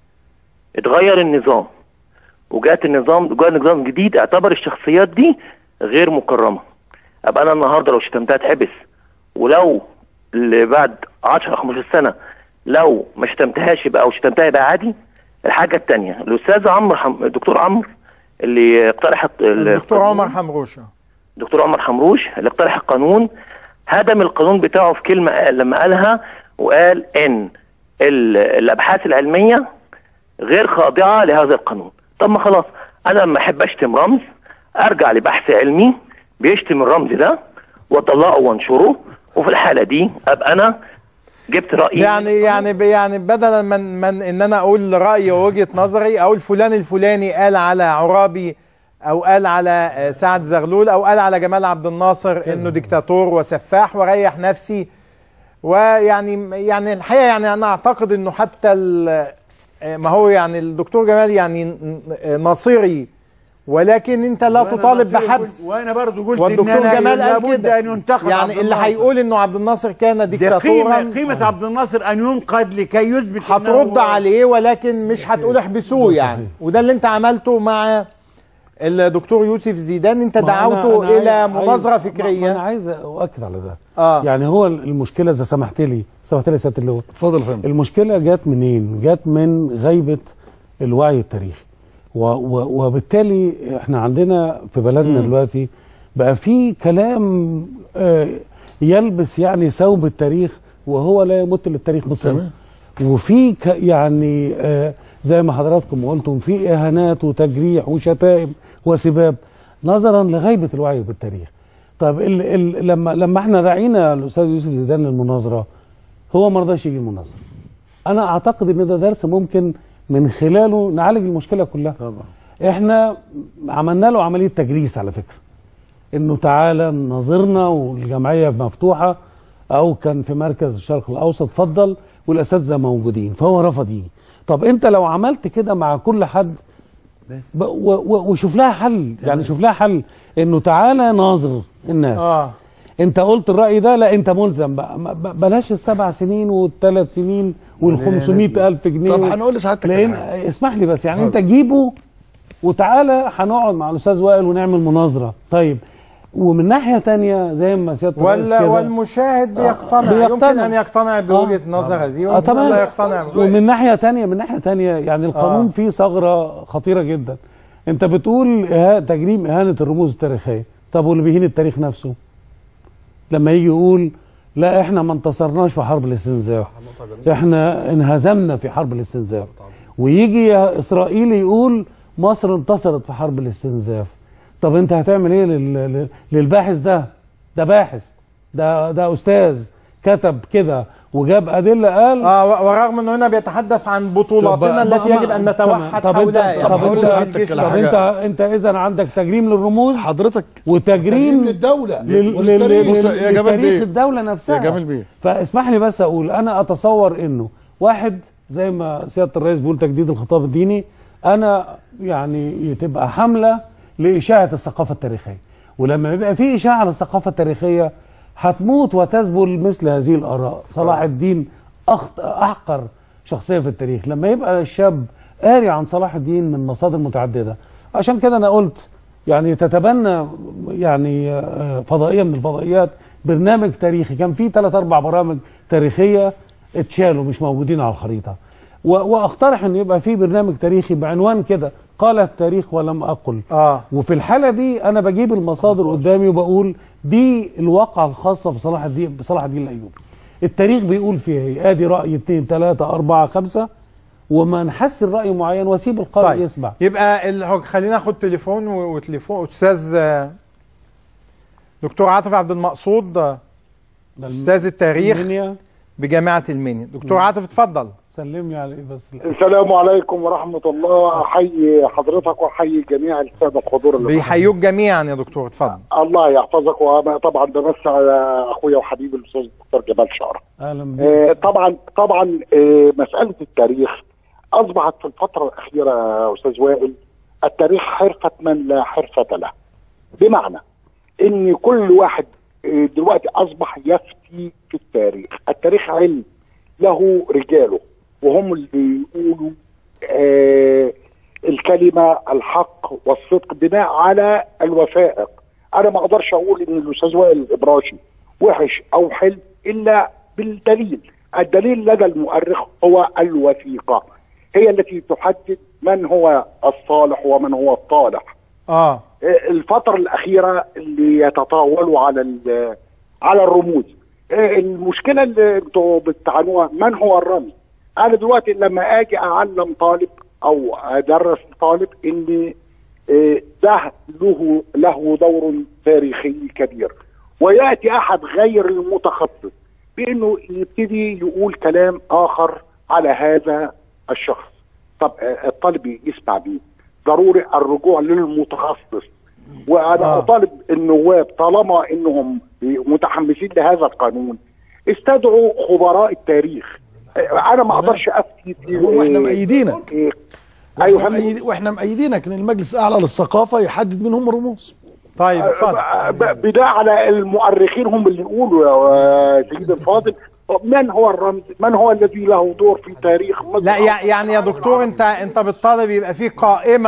اتغير النظام وجات النظام جاء نظام جديد اعتبر الشخصيات دي غير مكرمه ابقى انا النهارده لو شتمتها اتحبس ولو اللي بعد 10 15 سنه لو ما شتمتهاش يبقى او شتمتها يبقى عادي الحاجه الثانيه الاستاذ عمرو حم... الدكتور عمرو اللي اقترح الت- الدكتور عمر حمروشه دكتور عمر حمروش اللي اقترح القانون هدم القانون بتاعه في كلمه قال لما قالها وقال ان ال- الابحاث العلميه غير خاضعه لهذا القانون طب ما خلاص انا لما احب اشتم رمز ارجع لبحث علمي بيشتم الرمز ده واطلعه وانشره وفي الحاله دي ابقى انا جبت رايي يعني يعني ب- يعني بدلا من من ان انا اقول رايي ووجهه نظري اقول فلان الفلاني قال على عرابي او قال على آه، سعد زغلول او قال على جمال عبد الناصر انه ديكتاتور وسفاح واريح نفسي ويعني يعني الحقيقه يعني انا اعتقد انه حتى ال- آه، ما هو يعني الدكتور جمال يعني ن- ن- ناصري ولكن انت لا وأنا تطالب ناصري بحبس قلت- وأنا برضو قلت إن والدكتور أنا جمال قال لابد كده أن ينتقد عبد يعني اللي الناصر. هيقول انه عبد الناصر كان ده ديكتاتورا قيمة قيمة عبد الناصر أن ينقد لكي يثبت إنه هترد هو- عليه ولكن مش هتقول احبسوه يعني وده اللي انت عملته مع الدكتور يوسف زيدان انت ما أنا- دعوته أنا الى عايز- مناظره عايز- فكريه ما انا عايز اؤكد على ده آه. يعني هو المشكله اذا سمحت لي سمحت لي يا سياده اللواء اتفضل يا فندم المشكله جت منين جت من غيبه الوعي التاريخي و و وبالتالي احنا عندنا في بلدنا مم. دلوقتي بقى في كلام آه يلبس يعني ثوب التاريخ وهو لا يمت للتاريخ بصله وفي ك يعني آه زي ما حضراتكم قلتم في اهانات وتجريح وشتائم وسباب نظرا لغيبه الوعي بالتاريخ طب ال ال لما لما احنا دعينا الاستاذ يوسف زيدان للمناظره هو ما رضاش يجي المناظره انا اعتقد ان ده درس ممكن من خلاله نعالج المشكله كلها طبعا احنا عملنا له عمليه تجريس على فكره انه تعالى ناظرنا والجمعيه مفتوحه او كان في مركز الشرق الاوسط اتفضل والاساتذه موجودين فهو رفض يجي طب انت لو عملت كده مع كل حد ب- و- و- وشوف لها حل يعني شوف لها حل انه تعالى ناظر الناس اه انت قلت الراي ده لا انت ملزم بقى ما- ب- بلاش السبع سنين والثلاث سنين وال 500 الف جنيه طب هنقول لسعادتك لان على اسمح لي بس يعني انت جيبه وتعالى هنقعد مع الاستاذ وائل ونعمل مناظره طيب ومن ناحيه تانية زي ما سياده الرئيس ولا كده والمشاهد بيقتنع بيقتنع. يمكن ان يقتنع بوجهه آه. نظر هذه اه ويمكن ان لا تمام يقتنع ومن ناحيه تانية من ناحيه تانية يعني القانون آه. فيه ثغره خطيره جدا انت بتقول إها- تجريم اهانه الرموز التاريخيه طب واللي بيهين التاريخ نفسه لما يجي يقول لا احنا ما انتصرناش في حرب الاستنزاف احنا انهزمنا في حرب الاستنزاف ويجي يا اسرائيلي يقول مصر انتصرت في حرب الاستنزاف طب انت هتعمل ايه لل- لل- للباحث ده ده باحث ده ده استاذ كتب كده وجاب ادله قال اه ورغم انه هنا بيتحدث عن بطولاتنا التي يجب ان نتوحد طب انت حولها طب يعني. انت الجيش طب الأبيض. انت انت اذا عندك تجريم للرموز حضرتك وتجريم للدوله لل- وللتاريخ. لل- بص يا جمال لتاريخ بيه. الدوله نفسها يا جمال بيه. فاسمح لي بس اقول انا اتصور انه واحد زي ما سياده الرئيس بيقول تجديد الخطاب الديني انا يعني تبقى حمله لاشاعه الثقافه التاريخيه ولما يبقى في اشاعه للثقافه التاريخيه هتموت وتذبل مثل هذه الاراء صلاح الدين أخط... احقر شخصيه في التاريخ لما يبقى الشاب قاري عن صلاح الدين من مصادر متعدده عشان كده انا قلت يعني تتبنى يعني آه، فضائيه من الفضائيات برنامج تاريخي كان في ثلاث اربع برامج تاريخيه اتشالوا مش موجودين على الخريطه و- واقترح ان يبقى في برنامج تاريخي بعنوان كده قال التاريخ ولم اقل اه وفي الحاله دي انا بجيب المصادر قدامي وبقول دي الواقعه الخاصه بصلاح الدين بصلاح الدين الايوبي التاريخ بيقول فيها ايه ادي راي اثنين ثلاثه اربعه خمسه وما نحسن راي معين واسيب القارئ طيب. يسمع يبقى ال- خلينا ناخد تليفون و- وتليفون استاذ آه، دكتور عاطف عبد المقصود آه، استاذ التاريخ المنيا. بجامعه المنيا دكتور عاطف اتفضل سلم لي عليه بس السلام عليكم ورحمة الله أحيي حضرتك وأحيي جميع السادة الحضور اللي بيحيوك جميعا يا دكتور اتفضل الله يحفظك وأنا طبعا بمسي على أخويا وحبيبي الأستاذ الدكتور جمال شعرة اهلا بيك آه، طبعا طبعا آه، مسألة التاريخ أصبحت في الفترة الأخيرة يا أستاذ وائل التاريخ حرفة من لا حرفة له بمعنى إن كل واحد آه، دلوقتي أصبح يفتي في التاريخ التاريخ علم له رجاله وهم اللي يقولوا آه الكلمة الحق والصدق بناء على الوثائق أنا ما أقدرش أقول إن الأستاذ وائل الإبراشي وحش أو حلو إلا بالدليل الدليل لدى المؤرخ هو الوثيقة هي التي تحدد من هو الصالح ومن هو الطالح اه الفترة الأخيرة اللي يتطاولوا على ال- على الرموز المشكلة اللي انتوا بتعنوها من هو الرمز أنا دلوقتي لما أجي أعلم طالب أو أدرس طالب إن آه، ده له له دور تاريخي كبير ويأتي أحد غير المتخصص بأنه يبتدي يقول كلام آخر على هذا الشخص طب آه، الطالب يسمع بيه ضروري الرجوع للمتخصص وانا آه. اطالب النواب طالما انهم متحمسين لهذا القانون استدعوا خبراء التاريخ انا ما اقدرش افتي في واحنا مأيدينك ايوه واحنا, مأيد... واحنا مأيدينك ان المجلس الاعلى للثقافه يحدد مين هم الرموز طيب بناء على المؤرخين هم اللي يقولوا يا سيدي الفاضل من هو الرمز من هو الذي له دور في تاريخ مصر لا يع- يعني يا دكتور انت انت بالطالب يبقى في قائمه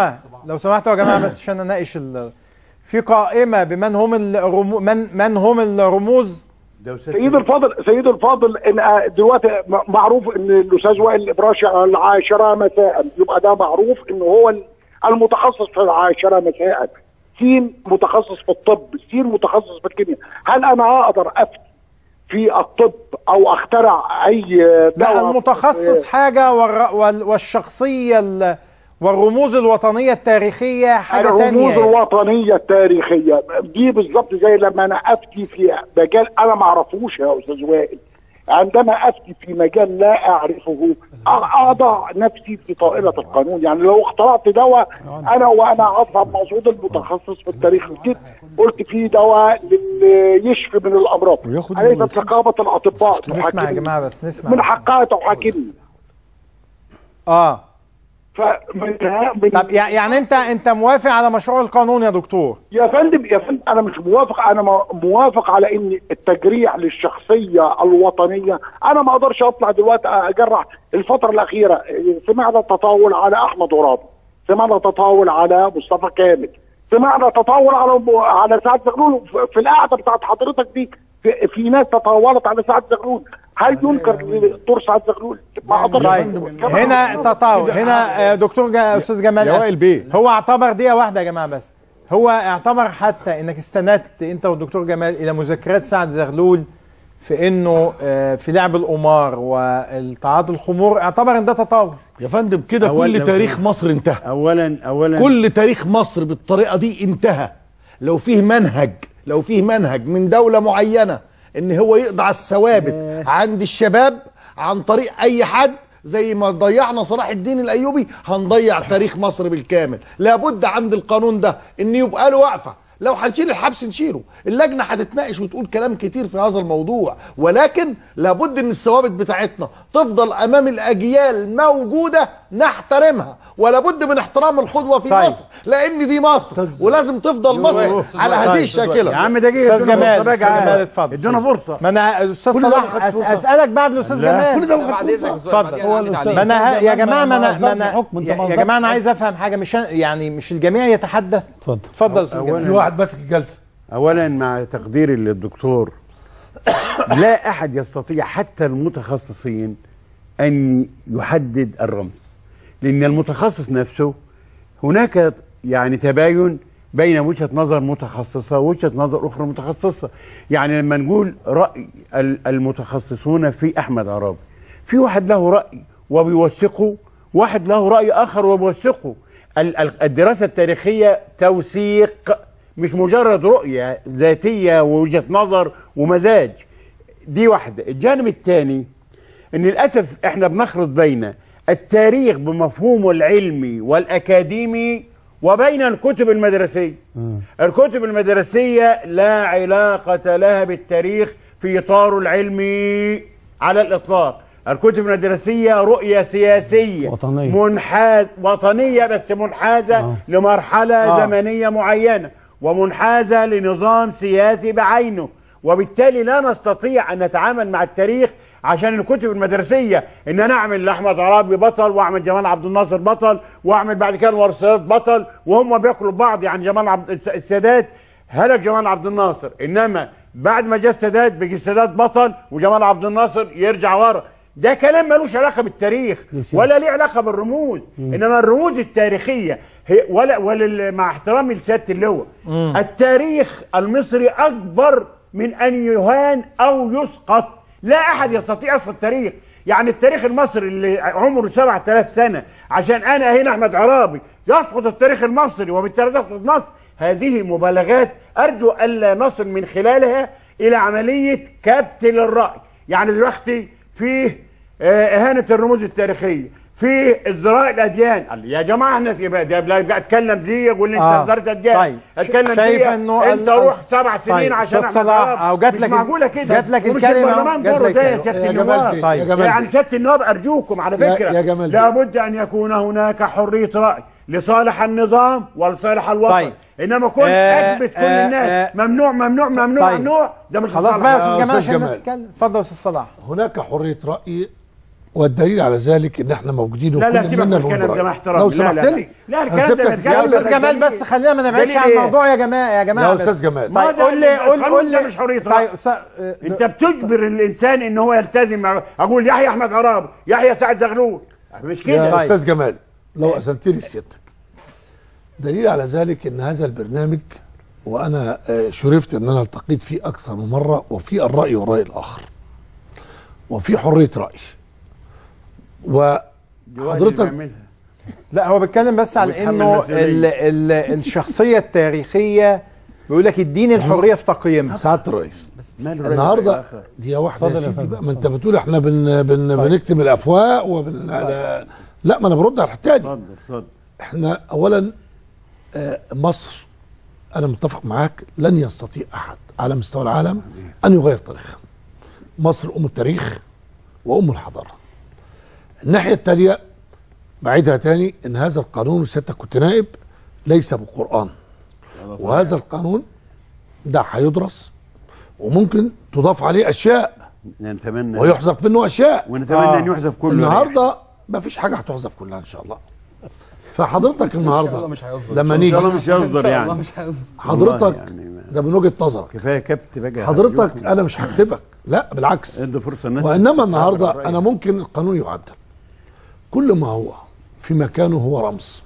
لو سمحتوا يا جماعه بس عشان اناقش ال... في قائمه بمن هم الرمو... من من هم الرموز سيد الفاضل سيد الفاضل ان آه، دلوقتي م- معروف ان الاستاذ وائل الابراشي على العاشره مساء يبقى ده معروف ان هو ال- المتخصص في العاشره مساء سين متخصص في الطب سين متخصص في الكيمياء هل انا اقدر افتي في الطب او اخترع اي لا دواء المتخصص حاجه والر... وال... والشخصيه ال... والرموز الوطنيه التاريخيه حاجه الرموز تانية يعني. الوطنيه التاريخيه دي بالظبط زي لما انا افتي في مجال انا ما اعرفوش يا استاذ وائل عندما افتي في مجال لا اعرفه أ- اضع نفسي في طائله القانون يعني لو اخترعت دواء انا وانا اصعب مقصود المتخصص في التاريخ جيت قلت في دواء لل- يشفي من الامراض اليست نقابه الاطباء نسمع يا تحاكمني؟ جماعه بس نسمع من حقها تحاكمني اه فمن طب يع- يعني انت انت موافق على مشروع القانون يا دكتور يا فندم يا فندم انا مش موافق انا م- موافق على ان التجريح للشخصيه الوطنيه انا ما اقدرش اطلع دلوقتي اجرح الفتره الاخيره سمعنا تطاول على احمد غراب سمعنا تطاول على مصطفى كامل سمعنا تطاول على على سعد زغلول في- في القعده بتاعت حضرتك دي في, في ناس تطاولت على سعد زغلول هل ينكر دور سعد زغلول؟ ما اقدرش طيب هنا تطاول هنا آه، دكتور جا... استاذ جمال يا وائل بيه. هو اعتبر دقيقه واحده يا جماعه بس هو اعتبر حتى انك استندت انت والدكتور جمال الى مذكرات سعد زغلول في انه آه، في لعب القمار والتعاطي الخمور اعتبر ان ده تطاول يا فندم كده أولا- كل تاريخ مصر انتهى اولا اولا كل تاريخ مصر بالطريقه دي انتهى لو فيه منهج لو فيه منهج من دوله معينه ان هو يقضي الثوابت عند الشباب عن طريق اي حد زي ما ضيعنا صلاح الدين الايوبي هنضيع تاريخ مصر بالكامل لابد عند القانون ده ان يبقى له وقفه لو هنشيل الحبس نشيله اللجنه هتتناقش وتقول كلام كتير في هذا الموضوع ولكن لابد ان الثوابت بتاعتنا تفضل امام الاجيال موجوده نحترمها ولابد من احترام القدوه في طيب. مصر لان دي مصر ولازم تفضل مصر على هذه الشاكله يا عم دقيقه استاذ ادونا جمال فرصة استاذ بقى. جمال اتفضل ادونا فرصه ما انا استاذ كل ده صلاح ما خدش أس... فرصة. اسالك بعد الاستاذ لا، جمال كل ده ما خدش بعد فرصة. إذنك اتفضل هو الأستاذ ما انا جمال يا ما- جماعه ما ما انا ما أصدرش انا حكم، أنت يا ما يا أصدرش جماعه انا حكم. عايز افهم حاجه مش أنا- يعني مش الجميع يتحدث اتفضل اتفضل استاذ أولاً- جمال واحد ماسك الجلسه اولا مع تقديري للدكتور لا احد يستطيع حتى المتخصصين ان يحدد الرمز لان المتخصص نفسه هناك يعني تباين بين وجهه نظر متخصصه ووجهه نظر اخرى متخصصه يعني لما نقول راي ال- المتخصصون في احمد عرابي في واحد له راي وبيوثقه واحد له راي اخر وبيوثقه ال- ال- الدراسه التاريخيه توثيق مش مجرد رؤيه ذاتيه ووجهه نظر ومزاج دي واحده الجانب الثاني ان للاسف احنا بنخلط بين التاريخ بمفهومه العلمي والاكاديمي وبين الكتب المدرسيه الكتب المدرسيه لا علاقه لها بالتاريخ في اطاره العلمي على الاطلاق الكتب المدرسيه رؤيه سياسيه وطنية. منحاز وطنيه بس منحازه آه. لمرحله آه. زمنيه معينه ومنحازه لنظام سياسي بعينه وبالتالي لا نستطيع ان نتعامل مع التاريخ عشان الكتب المدرسيه ان انا اعمل لاحمد عرابي بطل واعمل جمال عبد الناصر بطل واعمل بعد كده انور السادات بطل وهم بياكلوا بعض يعني جمال عبد الس- السادات هلك جمال عبد الناصر انما بعد ما جاء السادات بيجي السادات بطل وجمال عبد الناصر يرجع ورا ده كلام ملوش علاقه بالتاريخ سيدي. ولا ليه علاقه بالرموز انما الرموز التاريخيه هي ولا ولا مع احترامي لسياده اللواء مم. التاريخ المصري اكبر من ان يهان او يسقط لا احد يستطيع يسقط التاريخ يعني التاريخ المصري اللي عمره 7000 سنه عشان انا هنا احمد عرابي يسقط التاريخ المصري وبالتالي تسقط مصر هذه مبالغات ارجو الا نصل من خلالها الى عمليه كبت للراي يعني دلوقتي فيه آه، اهانه الرموز التاريخيه في ازدراء الاديان قال لي يا جماعه احنا في بقى ده بلا- اتكلم دي يقول لي انت آه. ازدرت اديان طيب. اتكلم شايف دي إنه انت ال- روح سبع سنين طيب. عشان أستاذ احمد صلاح، عرابي. أو جات مش لك ال- معقوله كده جات لك ومش الكلمة، البرلمان جات دوره لك ده يا الكلمة. سياده يا جمال النواب بيه، يا جمال يعني بيه. سياده النواب ارجوكم على يا- فكره يا جمال بيه. لابد ان يكون هناك حريه راي لصالح النظام ولصالح الوطن طيب. طيب. كل آه، اجبت كل آه، الناس آه. ممنوع ممنوع ممنوع طيب. ممنوع ده مش خلاص لصالح بقى يا الوطن. استاذ جمال أستاذ عشان الناس جمال. تتكلم اتفضل يا استاذ صلاح هناك حريه راي والدليل على ذلك ان احنا موجودين لا لا وكل سيبك منا من له الكلام ده رأي. مع احترامي لو لا سمحت لا لي لا لا أنا الكلام ده سبتك نتكلم يا تتكلم. استاذ جمال بس خلينا ما نبعدش دليل عن إيه؟ الموضوع يا جماعه يا جماعه يا بس. أستاذ جمال. ما طيب ده قول لي قول القانون قول ده لي مش حرية طيب رأي. س- آه، انت بتجبر الانسان ان هو يلتزم مع اقول يحيى احمد عراب يحيى سعد زغلول مش كده يا استاذ جمال لو اذنت لي سيادتك دليل على ذلك ان هذا البرنامج وانا آه، شرفت ان انا التقيت فيه اكثر من مره وفي الراي والراي الاخر وفي حريه راي وحضرتك لا هو بيتكلم بس على وبيتحمل انه مسؤولية. ال ال الشخصيه التاريخيه بيقول لك اديني الحريه في تقييمها سعاده الرئيس بس النهارده دي واحده يا اتفضل يا سيدي فندم. بقى ما انت بتقول احنا بن بن بنكتم الافواه وبن لا, لا ما انا برد على الحته دي احنا اولا آه، مصر انا متفق معاك لن يستطيع احد على مستوى العالم ان يغير تاريخها مصر ام التاريخ وام الحضاره الناحيه التاليه بعيدها تاني ان هذا القانون سيادتك كنت نائب ليس بقران وهذا القانون ده هيدرس وممكن تضاف عليه اشياء نتمنى ويحذف منه اشياء ونتمنى ان يحذف كله النهارده ما فيش حاجه هتحذف كلها ان شاء الله فحضرتك النهارده لما ان نيجي شاء الله مش هيصدر يعني حضرتك يعني ده من وجهه نظرك كفايه كبت بقى حضرتك انا مش هكتبك لا بالعكس ادي فرصه الناس وانما تتعبر النهارده الرأي. انا ممكن القانون يعدل كل ما هو في مكانه هو رمز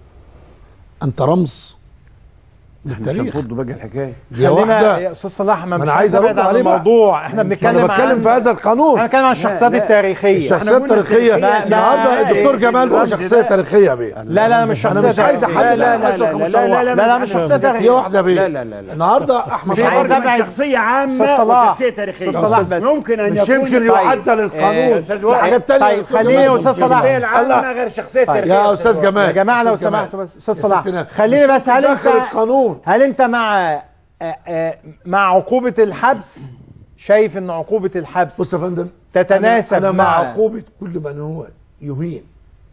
انت رمز احنا مش للتاريخ هنفض بقى الحكايه دي خلينا واحده يا استاذ صلاح ما ما مش انا عايز ابعد ارد عن عليه بقى. الموضوع احنا ما بنتكلم انا بتكلم عن في هذا القانون احنا بنتكلم عن الشخصيات التاريخيه الشخصيات التاريخيه لا، لا، النهارده الدكتور جمال هو الرمز شخصيه ده- تاريخيه يا بيه لا لا مش انا شخصيه مش عايز تاريخية. احدد لا لا لا لا لا لا لا لا مش شخصيه هي تاريخيه واحده يا بيه لا لا لا لا. النهارده احمد مش عايز شعبان ابعد شخصيه عامه أستاذ صلاح. وشخصيه تاريخيه أستاذ صلاح بس. ممكن ان مش يكون يمكن طيب. يعدل القانون آه، أستاذ وائل. حاجات تانية طيب خليني يا استاذ صلاح الشخصيه العامه غير الشخصيه طيب. التاريخيه يا استاذ جمال يا جماعه لو أستاذ جمال. سمحتوا بس استاذ يا صلاح ستنا، خليني مش بس هل انت داخل القانون هل انت مع آه، آه، مع عقوبه الحبس شايف ان عقوبه الحبس بص يا فندم تتناسب أنا, أنا مع مع عقوبة كل من هو يهين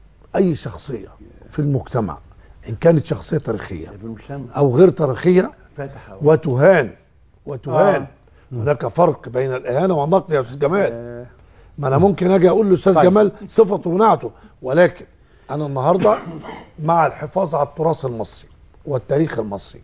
أي شخصية في المجتمع إن كانت شخصية تاريخية أو غير تاريخية فتح وتهان وتهان آه. هناك فرق بين الإهانة والنقد يا أستاذ جمال ما أنا ممكن أجي أقول لأستاذ طيب. جمال صفته ونعته ولكن أنا النهاردة مع الحفاظ على التراث المصري والتاريخ المصري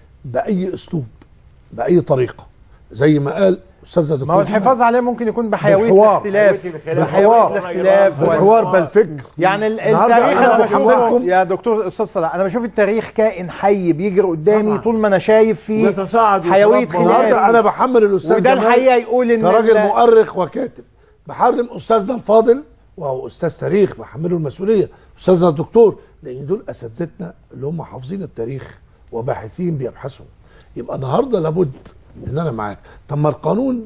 بأي أسلوب بأي طريقة زي ما قال أستاذ دكتور ما هو الحفاظ عليه ممكن يكون بحيويه بالحوار. الاختلاف بحيويه الاختلاف بالحوار بالفكر يعني ال- النهاردة التاريخ أنا انا بشوفه بحملكم- يا دكتور استاذ صلاح انا بشوف التاريخ كائن حي بيجري قدامي طول ما انا شايف فيه ويتصاعد حيويه ويتربى. النهارده خلاف انا بحمل الاستاذ وده جمال الحقيقه يقول ان كراجل ال- مؤرخ وكاتب بحرم استاذنا الفاضل وهو استاذ تاريخ بحمله المسؤوليه استاذنا الدكتور لان دول اساتذتنا اللي هم حافظين التاريخ وباحثين بيبحثوا يبقى النهارده لابد ان انا معاك طب ما القانون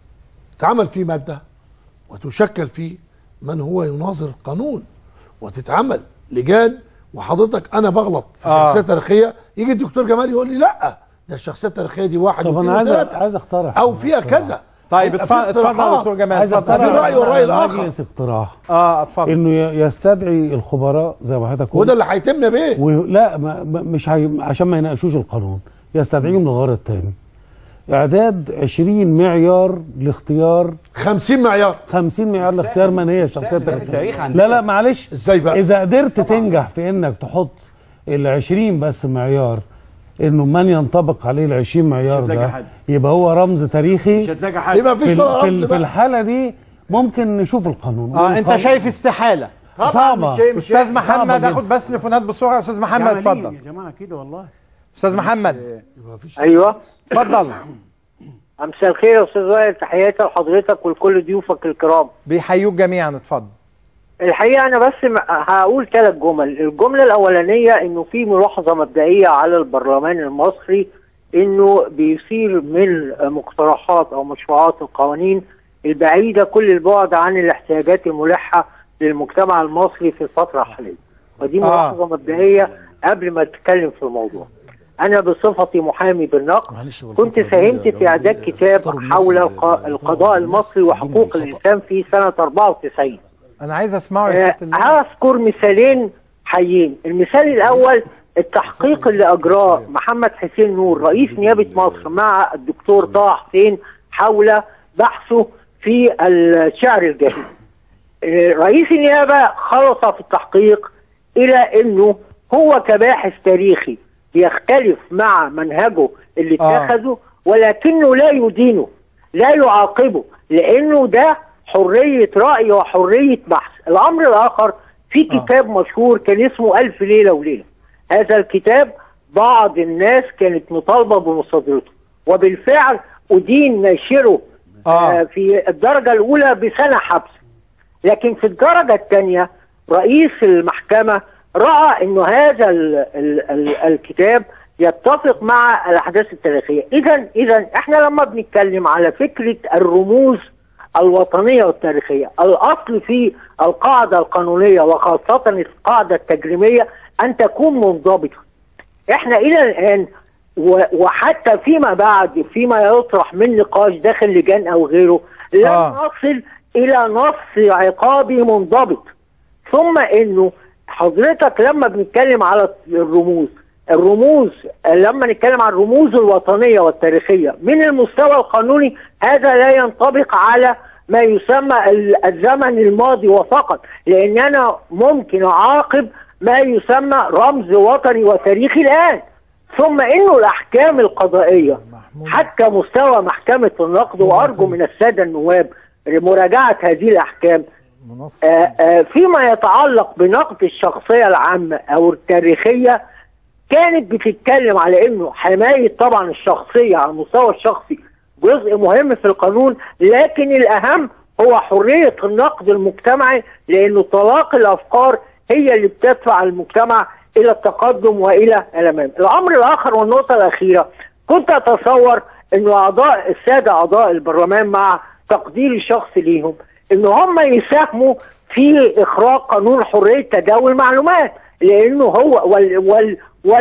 اتعمل فيه ماده وتشكل فيه من هو يناظر القانون وتتعمل لجان وحضرتك انا بغلط في آه. شخصيه تاريخيه يجي الدكتور جمال يقول لي لا ده الشخصيه التاريخيه دي واحد طب واثنين انا عايز وثلاثة. عايز اقترح او فيها كذا طيب هيبقى في اتفضل اتفضل يا اقتراحات. دكتور جمال عايز اتفضل. اقترح في رأي والرأي على الآخر. مجلس اقتراح اه اتفضل انه ي- يستدعي الخبراء زي ما حضرتك وده قلت اللي هيتم يا بيه ولا ما ما- مش هي... عشان ما يناقشوش القانون يستدعيهم للغرض الثاني اعداد 20 معيار لاختيار 50 معيار 50 معيار لاختيار من هي الشخصيه التاريخيه التاريخ عندنا. لا لا معلش ازاي بقى اذا قدرت تنجح في انك تحط ال 20 بس معيار انه من ينطبق عليه ال 20 معيار هتلاقي ده حد. يبقى هو رمز تاريخي مش هتلاقي حد يبقى في, مفيش ال- ولا في, رمز ال- في بقى. الحاله دي ممكن نشوف القانون اه انت والقانون- شايف استحاله طبعا صعبة. مش مش استاذ محمد صعبة جدا. اخد بس تليفونات بسرعه استاذ محمد يعني اتفضل يا جماعه كده والله استاذ محمد ايوه اتفضل مساء الخير يا استاذ وائل تحياتي لحضرتك ولكل ضيوفك الكرام بيحيوك جميعا اتفضل الحقيقه انا بس م- هقول ثلاث جمل الجمله الاولانيه انه في ملاحظه مبدئيه على البرلمان المصري انه بيصير من مقترحات او مشروعات القوانين البعيده كل البعد عن الاحتياجات الملحه للمجتمع المصري في الفتره الحاليه ودي آه. ملاحظه مبدئيه قبل ما اتكلم في الموضوع انا بصفتي محامي بالنقد كنت ساهمت في اعداد كتاب حول الق- القضاء المصري وحقوق الانسان في سنه 94 انا عايز اسمعه يا آه، ست النبي. هذكر مثالين حيين المثال الاول التحقيق اللي اجراه محمد حسين نور رئيس نيابه مصر مع الدكتور طه حسين حول بحثه في الشعر الجاهلي آه، رئيس النيابه خلص في التحقيق الى انه هو كباحث تاريخي يختلف مع منهجه اللي آه. اتخذه ولكنه لا يدينه لا يعاقبه لانه ده حريه راي وحريه بحث الامر الاخر في كتاب مشهور كان اسمه الف ليله وليله هذا الكتاب بعض الناس كانت مطالبه بمصادرته وبالفعل ادين ناشره آه. في الدرجه الاولى بسنه حبس لكن في الدرجه الثانيه رئيس المحكمه راى انه هذا ال ال ال الكتاب يتفق مع الاحداث التاريخيه اذا اذا احنا لما بنتكلم على فكره الرموز الوطنيه والتاريخيه الاصل في القاعده القانونيه وخاصه القاعده التجريميه ان تكون منضبطه احنا الى الان و- وحتى فيما بعد فيما يطرح من نقاش داخل لجان او غيره لم آه. نصل الى نص عقابي منضبط ثم انه حضرتك لما بنتكلم على الرموز الرموز لما نتكلم عن الرموز الوطنية والتاريخية من المستوى القانوني هذا لا ينطبق على ما يسمى ال- الزمن الماضي وفقط لان انا ممكن اعاقب ما يسمى رمز وطني وتاريخي الان ثم انه الاحكام القضائيه حتى مستوى محكمه النقد وارجو من الساده النواب مراجعه هذه الاحكام آه، آه، فيما يتعلق بنقد الشخصيه العامه او التاريخيه كانت بتتكلم على انه حمايه طبعا الشخصيه على المستوى الشخصي جزء مهم في القانون لكن الاهم هو حريه النقد المجتمعي لانه طلاق الافكار هي اللي بتدفع المجتمع الى التقدم والى الامام. الامر الاخر والنقطه الاخيره كنت اتصور انه اعضاء الساده اعضاء البرلمان مع تقديري الشخصي ليهم ان هم يساهموا في اخراج قانون حريه تداول المعلومات لانه هو وال وال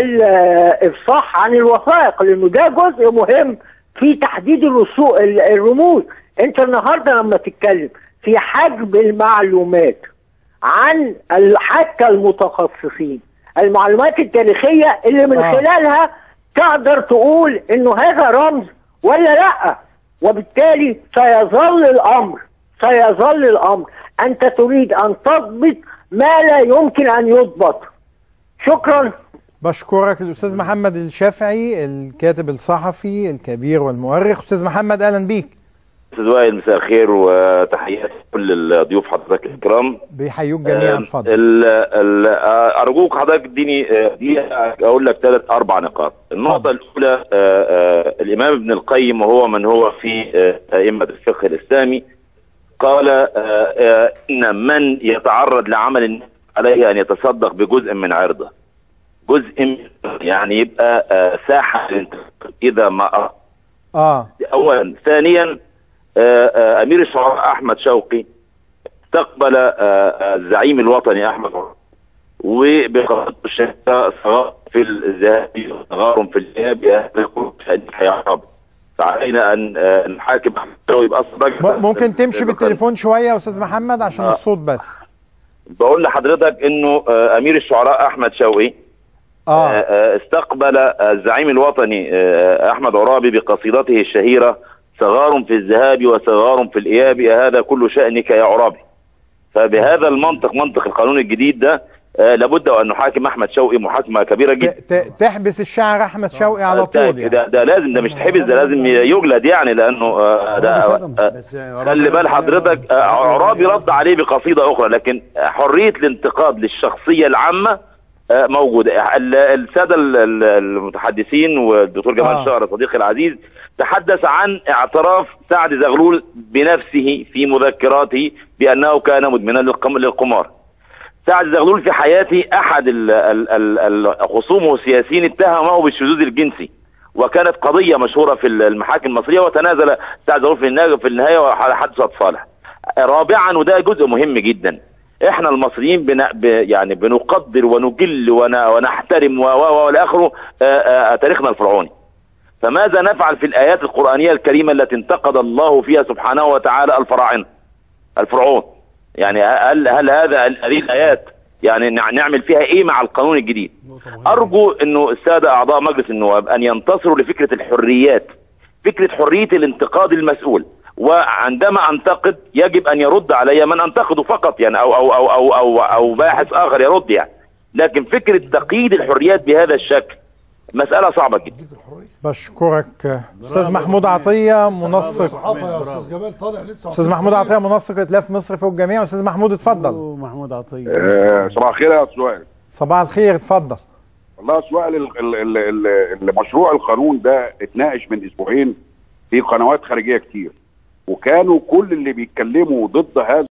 والافصاح عن الوثائق لانه ده جزء مهم في تحديد الرسو- ال- الرموز انت النهارده لما تتكلم في حجب المعلومات عن ال- حتى المتخصصين المعلومات التاريخيه اللي من آه. خلالها تقدر تقول انه هذا رمز ولا لا وبالتالي سيظل الامر سيظل الامر انت تريد ان تضبط ما لا يمكن ان يضبط شكرا بشكرك الاستاذ محمد الشافعي الكاتب الصحفي الكبير والمؤرخ استاذ محمد اهلا بيك استاذ وائل مساء الخير وتحياتي لكل الضيوف حضرتك الكرام بيحيوك جميعا آه، اتفضل ال- ال- آه، ارجوك حضرتك اديني آه، دقيقه اقول لك ثلاث اربع نقاط النقطه الاولى آه، آه، الامام ابن القيم وهو من هو في آه، ائمه الفقه الاسلامي قال آه، آه، ان من يتعرض لعمل عليه ان يتصدق بجزء من عرضه جزء من يعني يبقى آه، ساحه للانتقاد اذا ما اه اولا ثانيا آه، آه، امير الشعراء احمد شوقي استقبل آه، آه، الزعيم الوطني احمد عمر وبقضاء الشهاده صغار في الذهاب وصغار في الاياب هذا كله شأنك يا عرب فعلينا ان آه، نحاكم احمد شوقي باصل م- ممكن تمشي بالتليفون شويه يا استاذ محمد عشان آه. الصوت بس بقول لحضرتك انه آه، امير الشعراء احمد شوقي آه. آه، استقبل الزعيم الوطني آه، احمد عرابي بقصيدته الشهيره صغار في الذهاب وصغار في الاياب هذا كل شانك يا عرابي فبهذا المنطق منطق القانون الجديد ده آه، لابد وان نحاكم احمد شوقي محاكمه كبيره جدا ت- تحبس الشاعر احمد شوقي على طول يعني ده, ده لازم ده مش تحبس ده لازم يجلد يعني لانه آه، ده آه، خلي بال حضرتك آه، عرابي رد عليه بقصيده اخرى لكن حريه الانتقاد للشخصيه العامه آه، موجوده ال- الساده ال- ال- المتحدثين والدكتور جمال آه. شهر صديقي العزيز تحدث عن اعتراف سعد زغلول بنفسه في مذكراته بانه كان مدمنا للقم- للقمار سعد زغلول في حياته احد ال- ال- ال- ال- خصومه السياسيين اتهمه بالشذوذ الجنسي وكانت قضيه مشهوره في المحاكم المصريه وتنازل سعد زغلول في النهايه في النهايه وعلى حد صالح. رابعا وده جزء مهم جدا احنا المصريين بن... ب... يعني بنقدر ونجل ون... ونحترم و و والى اخره آه، آه، تاريخنا الفرعوني. فماذا نفعل في الايات القرانيه الكريمه التي انتقد الله فيها سبحانه وتعالى الفراعنه الفرعون يعني هل هل هذا هذه الايات يعني نع- نعمل فيها ايه مع القانون الجديد ارجو انه الساده اعضاء مجلس النواب ان ينتصروا لفكره الحريات فكره حريه الانتقاد المسؤول وعندما انتقد يجب ان يرد علي من انتقده فقط يعني او او او او او, أو باحث اخر يرد يعني لكن فكره تقييد الحريات بهذا الشكل مساله صعبه جدا بشكرك استاذ محمود عطيه منسق الصحافه يا استاذ جمال طالع لسه استاذ محمود عطيه منسق ائتلاف مصر فوق الجميع استاذ محمود اتفضل محمود عطيه آه، صباح الخير يا سؤال صباح الخير اتفضل والله سؤال ال- ال- ال- ال- المشروع القانون ده اتناقش من اسبوعين في قنوات خارجيه كتير وكانوا كل اللي بيتكلموا ضد هذا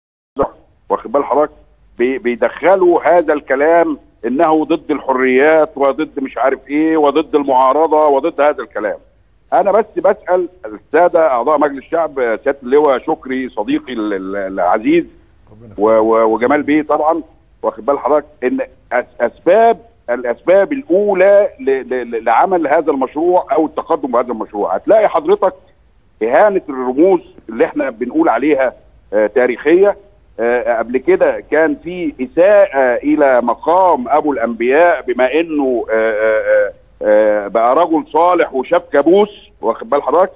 واخد بال حضرتك بي- بيدخلوا هذا الكلام انه ضد الحريات وضد مش عارف ايه وضد المعارضه وضد هذا الكلام انا بس بسال الساده اعضاء مجلس الشعب سياده اللواء شكري صديقي ال- ال- العزيز و- و- وجمال بيه طبعا واخد بال حضرتك ان أس- اسباب الاسباب الاولى ل- ل- لعمل هذا المشروع او التقدم بهذا المشروع هتلاقي حضرتك اهانه الرموز اللي احنا بنقول عليها آه تاريخيه آه قبل كده كان في اساءه الى مقام ابو الانبياء بما انه آه آه آه بقى رجل صالح وشاف كابوس واخد بال حضرتك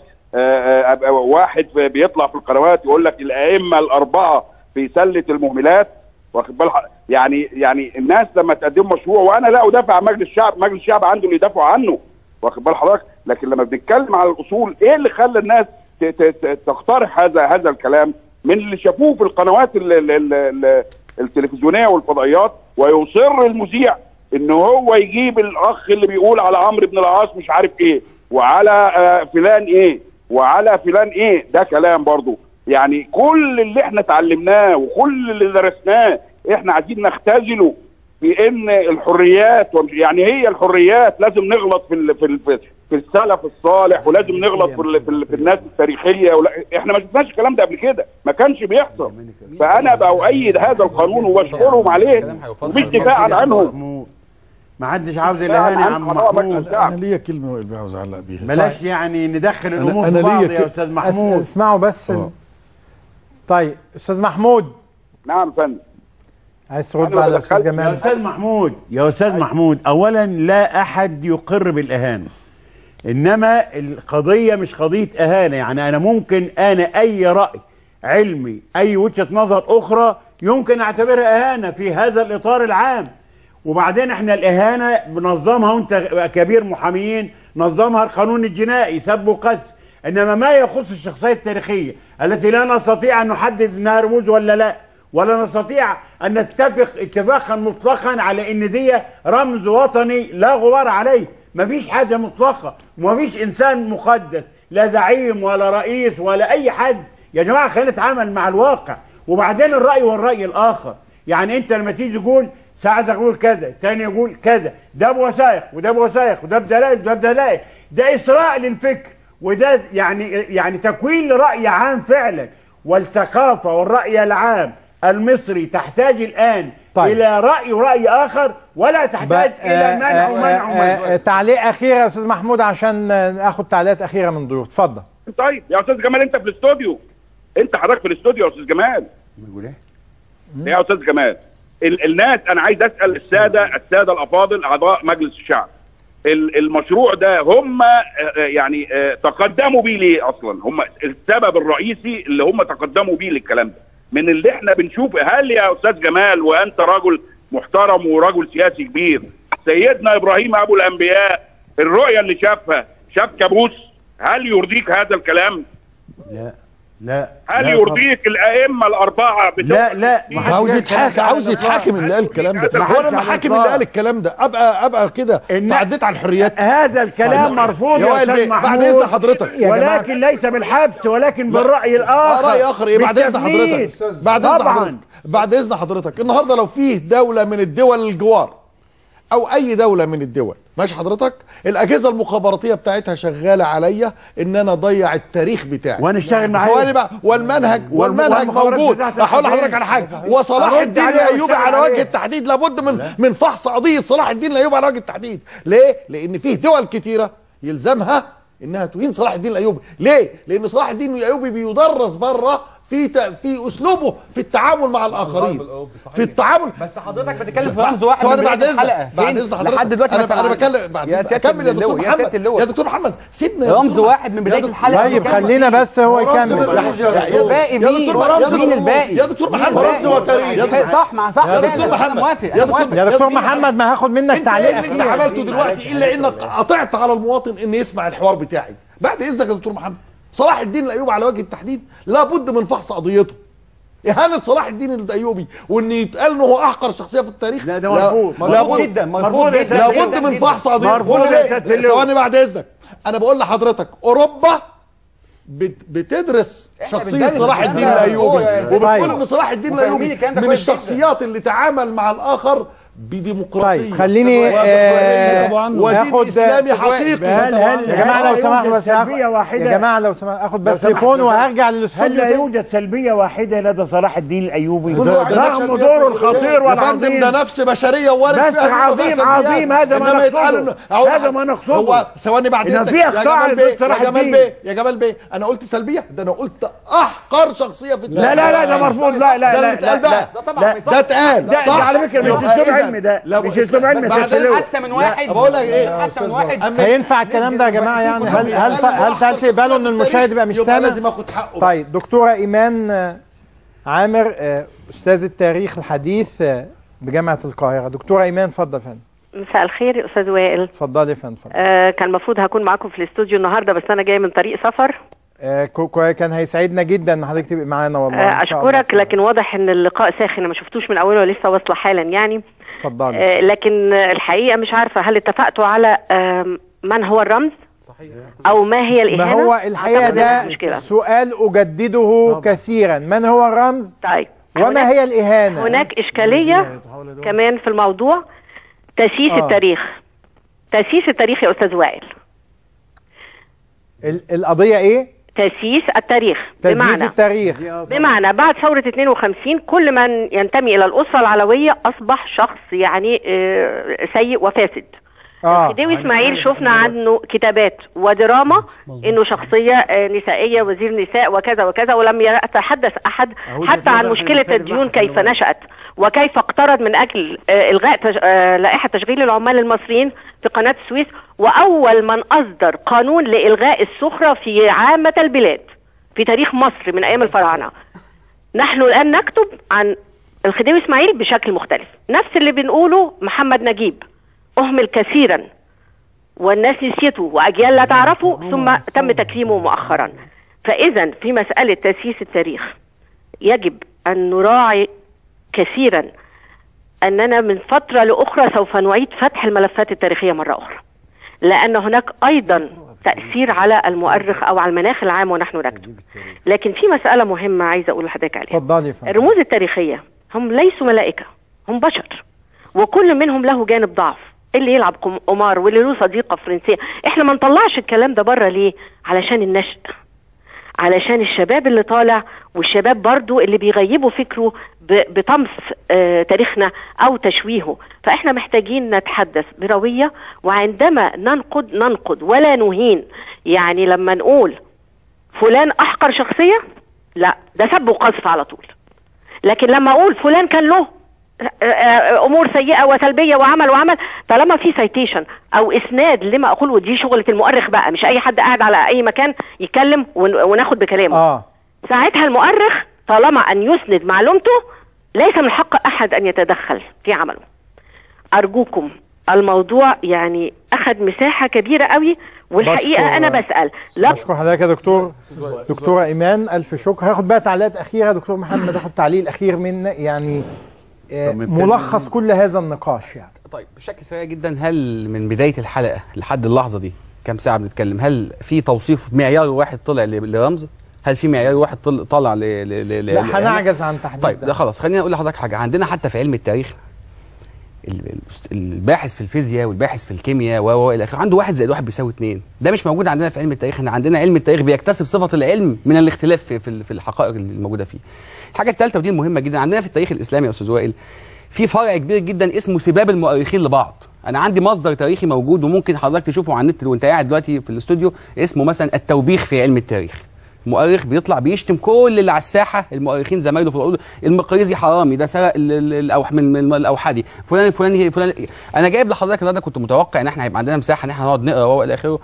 آه آه واحد بيطلع في القنوات يقول لك الائمه الاربعه في سله المهملات واخد بال حضرتك؟ يعني يعني الناس لما تقدم مشروع وانا لا ادافع عن مجلس الشعب مجلس الشعب عنده اللي يدافعوا عنه واخد بال حضرتك لكن لما بنتكلم على الاصول ايه اللي خلى الناس ت- ت- ت- تقترح هذا هذا الكلام من اللي شافوه في القنوات ال ال ال ال التلفزيونيه والفضائيات ويصر المذيع ان هو يجيب الاخ اللي بيقول على عمرو بن العاص مش عارف ايه وعلى آه، فلان ايه وعلى فلان ايه ده كلام برضو يعني كل اللي احنا اتعلمناه وكل اللي درسناه احنا عايزين نختزله في ان الحريات ومش- يعني هي الحريات لازم نغلط في ال في ال في السلف الصالح ولازم نغلط في ال في, ال في الناس التاريخيه ولا احنا ما شفناش الكلام ده قبل كده ما كانش بيحصل فانا بأؤيد هذا القانون وبشكرهم عليه ومش دفاعا عنهم ما حدش عاوز دفاعاً الاهانه يا عن عم قضاء محمود مجلس انا ليا كلمه اللي عاوز اعلق بيها بلاش يعني ندخل أنا- الامور أنا في بعض ليا يا ك- استاذ أس- محمود اسمعوا بس ال... طيب استاذ محمود نعم فندم عايز ترد على الاستاذ يا جمال استاذ محمود يا استاذ محمود اولا لا احد يقر بالاهانه انما القضيه مش قضيه اهانه يعني انا ممكن انا اي راي علمي اي وجهه نظر اخرى يمكن اعتبرها اهانه في هذا الاطار العام وبعدين احنا الاهانه بنظمها وانت كبير محاميين نظمها القانون الجنائي سب وقذف انما ما يخص الشخصيه التاريخيه التي لا نستطيع ان نحدد انها رموز ولا لا ولا نستطيع ان نتفق اتفاقا مطلقا على ان دي رمز وطني لا غبار عليه مفيش حاجه مطلقه ومفيش انسان مقدس لا زعيم ولا رئيس ولا اي حد يا جماعه خلينا نتعامل مع الواقع وبعدين الراي والراي الاخر يعني انت لما تيجي تقول ساعة يقول كذا الثاني يقول كذا ده بوثائق وده بوثائق وده بدلائل وده بدلائل ده اسراء للفكر وده يعني يعني تكوين لراي عام فعلا والثقافه والراي العام المصري تحتاج الان طيب. الى راي وراي اخر ولا تحتاج ب- الى آه، منع آه، ومنع آه، ومنع آه، تعليق اخير يا استاذ محمود عشان آه، اخد تعليقات اخيره من ضيوف اتفضل طيب يا استاذ جمال انت في الاستوديو انت حضرتك في الاستوديو يا استاذ جمال يا استاذ جمال ال الناس انا عايز اسال الساده الساده الافاضل اعضاء مجلس الشعب ال- المشروع ده هم آه، آه، يعني آه، تقدموا بيه ليه اصلا هم السبب الرئيسي اللي هم تقدموا بيه للكلام ده من اللي احنا بنشوفه هل يا استاذ جمال وانت رجل محترم ورجل سياسي كبير سيدنا ابراهيم ابو الانبياء الرؤيه اللي شافها شاف كابوس هل يرضيك هذا الكلام لا لا هل لا يرضيك الائمه الاربعه بتوع لا لا ما عاوز يتحاكم عاوز يتحاكم اللي قال الكلام ده هو انا محاكم اللي قال الكلام ده ابقى ابقى كده تعديت على الحريات هذا الكلام مرفوض يا يا وائل استاذ بيه، محمود بعد اذن حضرتك ولكن ليس بالحبس ولكن بالراي الاخر راي اخر ايه بعد اذن بالتفنيد. حضرتك بعد اذن طبعاً. حضرتك بعد اذن حضرتك النهارده لو فيه دوله من الدول الجوار او اي دوله من الدول ماشي حضرتك الاجهزه المخابراتيه بتاعتها شغاله عليا ان انا اضيع التاريخ بتاعي وأنا أشتغل معايا. ثواني بقى والمنهج والم- والمنهج والمخابرات موجود بتاعتها هقول حاجة. لحضرتك على حاجه صحيح. وصلاح أرد الدين عليها الايوبي وأشتغل على وجه عليها. التحديد لابد من من فحص قضيه صلاح الدين الايوبي على وجه التحديد ليه لان فيه دول كتيره يلزمها انها تهين صلاح الدين الايوبي ليه لان صلاح الدين الايوبي بيدرس بره في ت... في اسلوبه في التعامل مع الاخرين في التعامل بس حضرتك بتتكلم في رمز واحد ثواني من بعد بداية اذنك الحلقة. بعد فين؟ اذن حضرتك لحد دلوقتي ما انا انا سمعناش. بكلم بعد يا إذنك. سيادة اكمل يا دكتور اللواء، يا سيادة محمد اللواء. يا دكتور محمد سيبنا يا رمز دكتور واحد من بداية يا دكتور- الحلقة. طيب خلينا بس هو يكمل الباقي يا مين؟ دكتور يا دكتور مين الباقي؟ يا دكتور مين محمد الباقي؟ يا دكتور صح مع صح يا فعلا. دكتور أنا محمد موافق يا أنا دكتور موافق. يا دكتور محمد ما هاخد منك انت تعليق ايه اللي انت اخير عملته دلوقتي الا انك قطعت على المواطن ان يسمع الحوار بتاعي بعد اذنك يا دكتور محمد صلاح الدين الايوبي على وجه التحديد لابد من فحص قضيته اهانه صلاح الدين الايوبي وان يتقال انه هو احقر شخصيه في التاريخ لا ده مرفوض. مرفوض لابد جدا، مرفوض جدا، لابد جدا، من جدا. فحص قضيته مرفوض قول يا لي سيادة ليه؟ اللواء. ثواني بعد اذنك انا بقول لحضرتك اوروبا بت بتدرس شخصيه بندرس صلاح الكلام الدين ده. هو الايوبي يا سيدي. وبتقول طيب. ان صلاح الدين وفاهمين الايوبي الكلام ده من كويس جدا. الشخصيات اللي تعامل مع الاخر بديمقراطيه طيب خليني آه، ودين آخد- اسلامي حقيقي هل هل يا جماعه لو هل سمحتوا يوجد بس سلبية هاخد- واحدة يا جماعه لو سمحت اخد لو بس سمحت، تليفون لو وهرجع هل لا للاستوديو يوجد سلبية واحدة لدى صلاح الدين الأيوبي ده- ده نفس- رغم دوره الخطير يا فندم والعظيم ده نفس بشريه وارد بس فيها إنه عظيم- فيها سلبيات. عظيم، هذا ما إنما يتقال نقصده. إنه- أقول هذا لك- ما نقصده. هو ثواني بعد إن اذنك في يا أخطاء جمال ضد بيه صلاح يا جمال الدين. بيه يا جمال بيه انا قلت سلبيه ده انا قلت احقر شخصيه في التاريخ لا لا لا ده مرفوض لا لا ده لا اللي اتقال لا بقى لا ده اتقال ده- صح ده على فكرة مش يبقى أسلوب إذن- علمي ده. لا، مش اسمع- أسلوب علمي يا بعد سيادة إذنك. اللواء. حادثة من واحد بقول لك ايه حادثة من واحد أما- هينفع الكلام ده يا جماعه يعني هل هل هل هل تقبلوا ان المشاهد يبقى مش يبقى سامع لازم اخد حقه طيب دكتوره ايمان آه، عامر آه، استاذ التاريخ الحديث آه، بجامعه القاهره دكتوره ايمان اتفضل يا فندم مساء الخير يا استاذ وائل اتفضلي يا فندم اتفضلي. آه كان المفروض هكون معاكم في الاستوديو النهارده بس انا جايه من طريق سفر آه، كو- كو- كان هيسعدنا جدا ان حضرتك تبقي معانا والله آه إن شاء الله. اشكرك لكن واضح ان اللقاء ساخن أنا ما شفتوش من اوله لسه واصله حالا يعني اتفضلي آه لكن آه، الحقيقه مش عارفه هل اتفقتوا على آم، من هو الرمز او ما هي ما الاهانه هو الحقيقه أعتقد إنها ده مشكله سؤال اجدده كثيرا من هو الرمز طيب وما هي الاهانه هناك اشكاليه كمان في الموضوع تاسيس آه. التاريخ تاسيس التاريخ يا استاذ وائل ال- القضيه ايه تاسيس التاريخ تسجيل بمعنى التاريخ بمعنى بعد ثورة 52 كل من ينتمي إلى الأسرة العلوية أصبح شخص يعني آه، سيء وفاسد اه خديوي إسماعيل شفنا عنه كتابات ودراما إنه شخصية آه، نسائية وزير نساء وكذا وكذا ولم يتحدث أحد أهو حتى ده عن في مشكلة المثال الديون الواحد كيف اللي هو- نشأت وكيف اقترض من أجل آه، إلغاء تج... آه، لائحة تشغيل العمال المصريين في قناة السويس وأول من أصدر قانون لإلغاء السخرة في عامة البلاد في تاريخ مصر من أيام الفراعنة نحن الآن نكتب عن الخديوي إسماعيل بشكل مختلف نفس اللي بنقوله محمد نجيب أهمل كثيرا والناس نسيته وأجيال لا تعرفه ثم تم تكريمه مؤخرا فإذا في مسألة تأسيس التاريخ يجب أن نراعي كثيرا أننا من فترة لأخرى سوف نعيد فتح الملفات التاريخية مرة أخرى لأن هناك أيضا تأثير على المؤرخ أو على المناخ العام ونحن نكتب لكن في مسألة مهمة عايزة أقول لحضرتك عليها اتفضلي يا فندم الرموز التاريخية هم ليسوا ملائكة هم بشر وكل منهم له جانب ضعف اللي يلعب قم- قمار واللي له صديقة فرنسية احنا ما نطلعش الكلام ده بره ليه علشان النشء علشان الشباب اللي طالع والشباب برضو اللي بيغيبوا فكره ب- بطمس آه، تاريخنا او تشويهه فاحنا محتاجين نتحدث بروية وعندما ننقد ننقد ولا نهين يعني لما نقول فلان احقر شخصية لا ده سب وقذف على طول لكن لما اقول فلان كان له آه، آه، امور سيئه وسلبيه وعمل وعمل طالما في سيتيشن او اسناد لما اقوله دي شغله المؤرخ بقى مش اي حد قاعد على اي مكان يتكلم ون- وناخد بكلامه اه ساعتها المؤرخ طالما ان يسند معلومته ليس من حق احد ان يتدخل في عمله ارجوكم الموضوع يعني اخذ مساحه كبيره قوي والحقيقه بشكر- انا بسال لا بشكر حضرتك يا دكتور دكتوره ايمان الف شكر هاخد بقى تعليقات اخيره دكتور محمد هاخد تعليق الاخير من يعني آه، طب نبتدي ملخص كل هذا النقاش يعني طيب بشكل سريع جدا هل من بدايه الحلقه لحد اللحظه دي كام ساعه بنتكلم هل في توصيف معيار واحد طلع ل- لرمز هل في معيار واحد طل- طلع ل ل ل لا ل- هنعجز عن تحديد طيب ده. ده خلاص خليني اقول لحضرتك حاجه عندنا حتى في علم التاريخ ال- ال- الباحث في الفيزياء والباحث في الكيمياء و و الى اخره عنده واحد زائد واحد بيساوي اثنين ده مش موجود عندنا في علم التاريخ احنا عندنا علم التاريخ بيكتسب صفه العلم من الاختلاف في في, ال- في الحقائق اللي الموجوده فيه الحاجه الثالثه ودي مهمه جدا عندنا في التاريخ الاسلامي يا استاذ وائل في فرع كبير جدا اسمه سباب المؤرخين لبعض انا عندي مصدر تاريخي موجود وممكن حضرتك تشوفه على النت وانت قاعد دلوقتي في الاستوديو اسمه مثلا التوبيخ في علم التاريخ مؤرخ بيطلع بيشتم كل اللي على الساحه المؤرخين زمايله في العروض المقريزي حرامي ده سرق ال- ال- الأوح من من الاوحدي فلان فلان فلان انا جايب لحضرتك النهارده كنت متوقع ان احنا هيبقى عندنا مساحه ان احنا نقعد نقرا والى اخره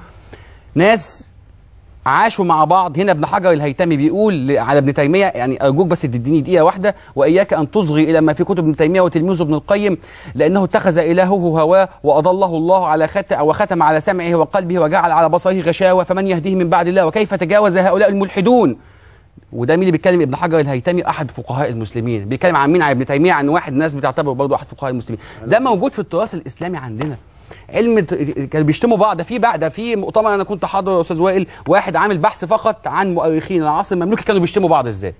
ناس عاشوا مع بعض هنا ابن حجر الهيتمي بيقول ل- على ابن تيميه يعني ارجوك بس تديني دقيقه واحده واياك ان تصغي الى ما في كتب ابن تيميه وتلميذه ابن القيم لانه اتخذ الهه هواه واضله الله على ختم وختم على سمعه وقلبه وجعل على بصره غشاوه فمن يهديه من بعد الله وكيف تجاوز هؤلاء الملحدون وده مين اللي بيتكلم ابن حجر الهيتمي احد فقهاء المسلمين بيتكلم عن مين عن ابن تيميه عن واحد الناس بتعتبره برضه احد فقهاء المسلمين ده موجود في التراث الاسلامي عندنا علم ت- كانوا بيشتموا بعض ده في بعد ده في مؤتمر انا كنت حاضر يا استاذ وائل واحد عامل بحث فقط عن مؤرخين العصر المملوكي كانوا بيشتموا بعض ازاي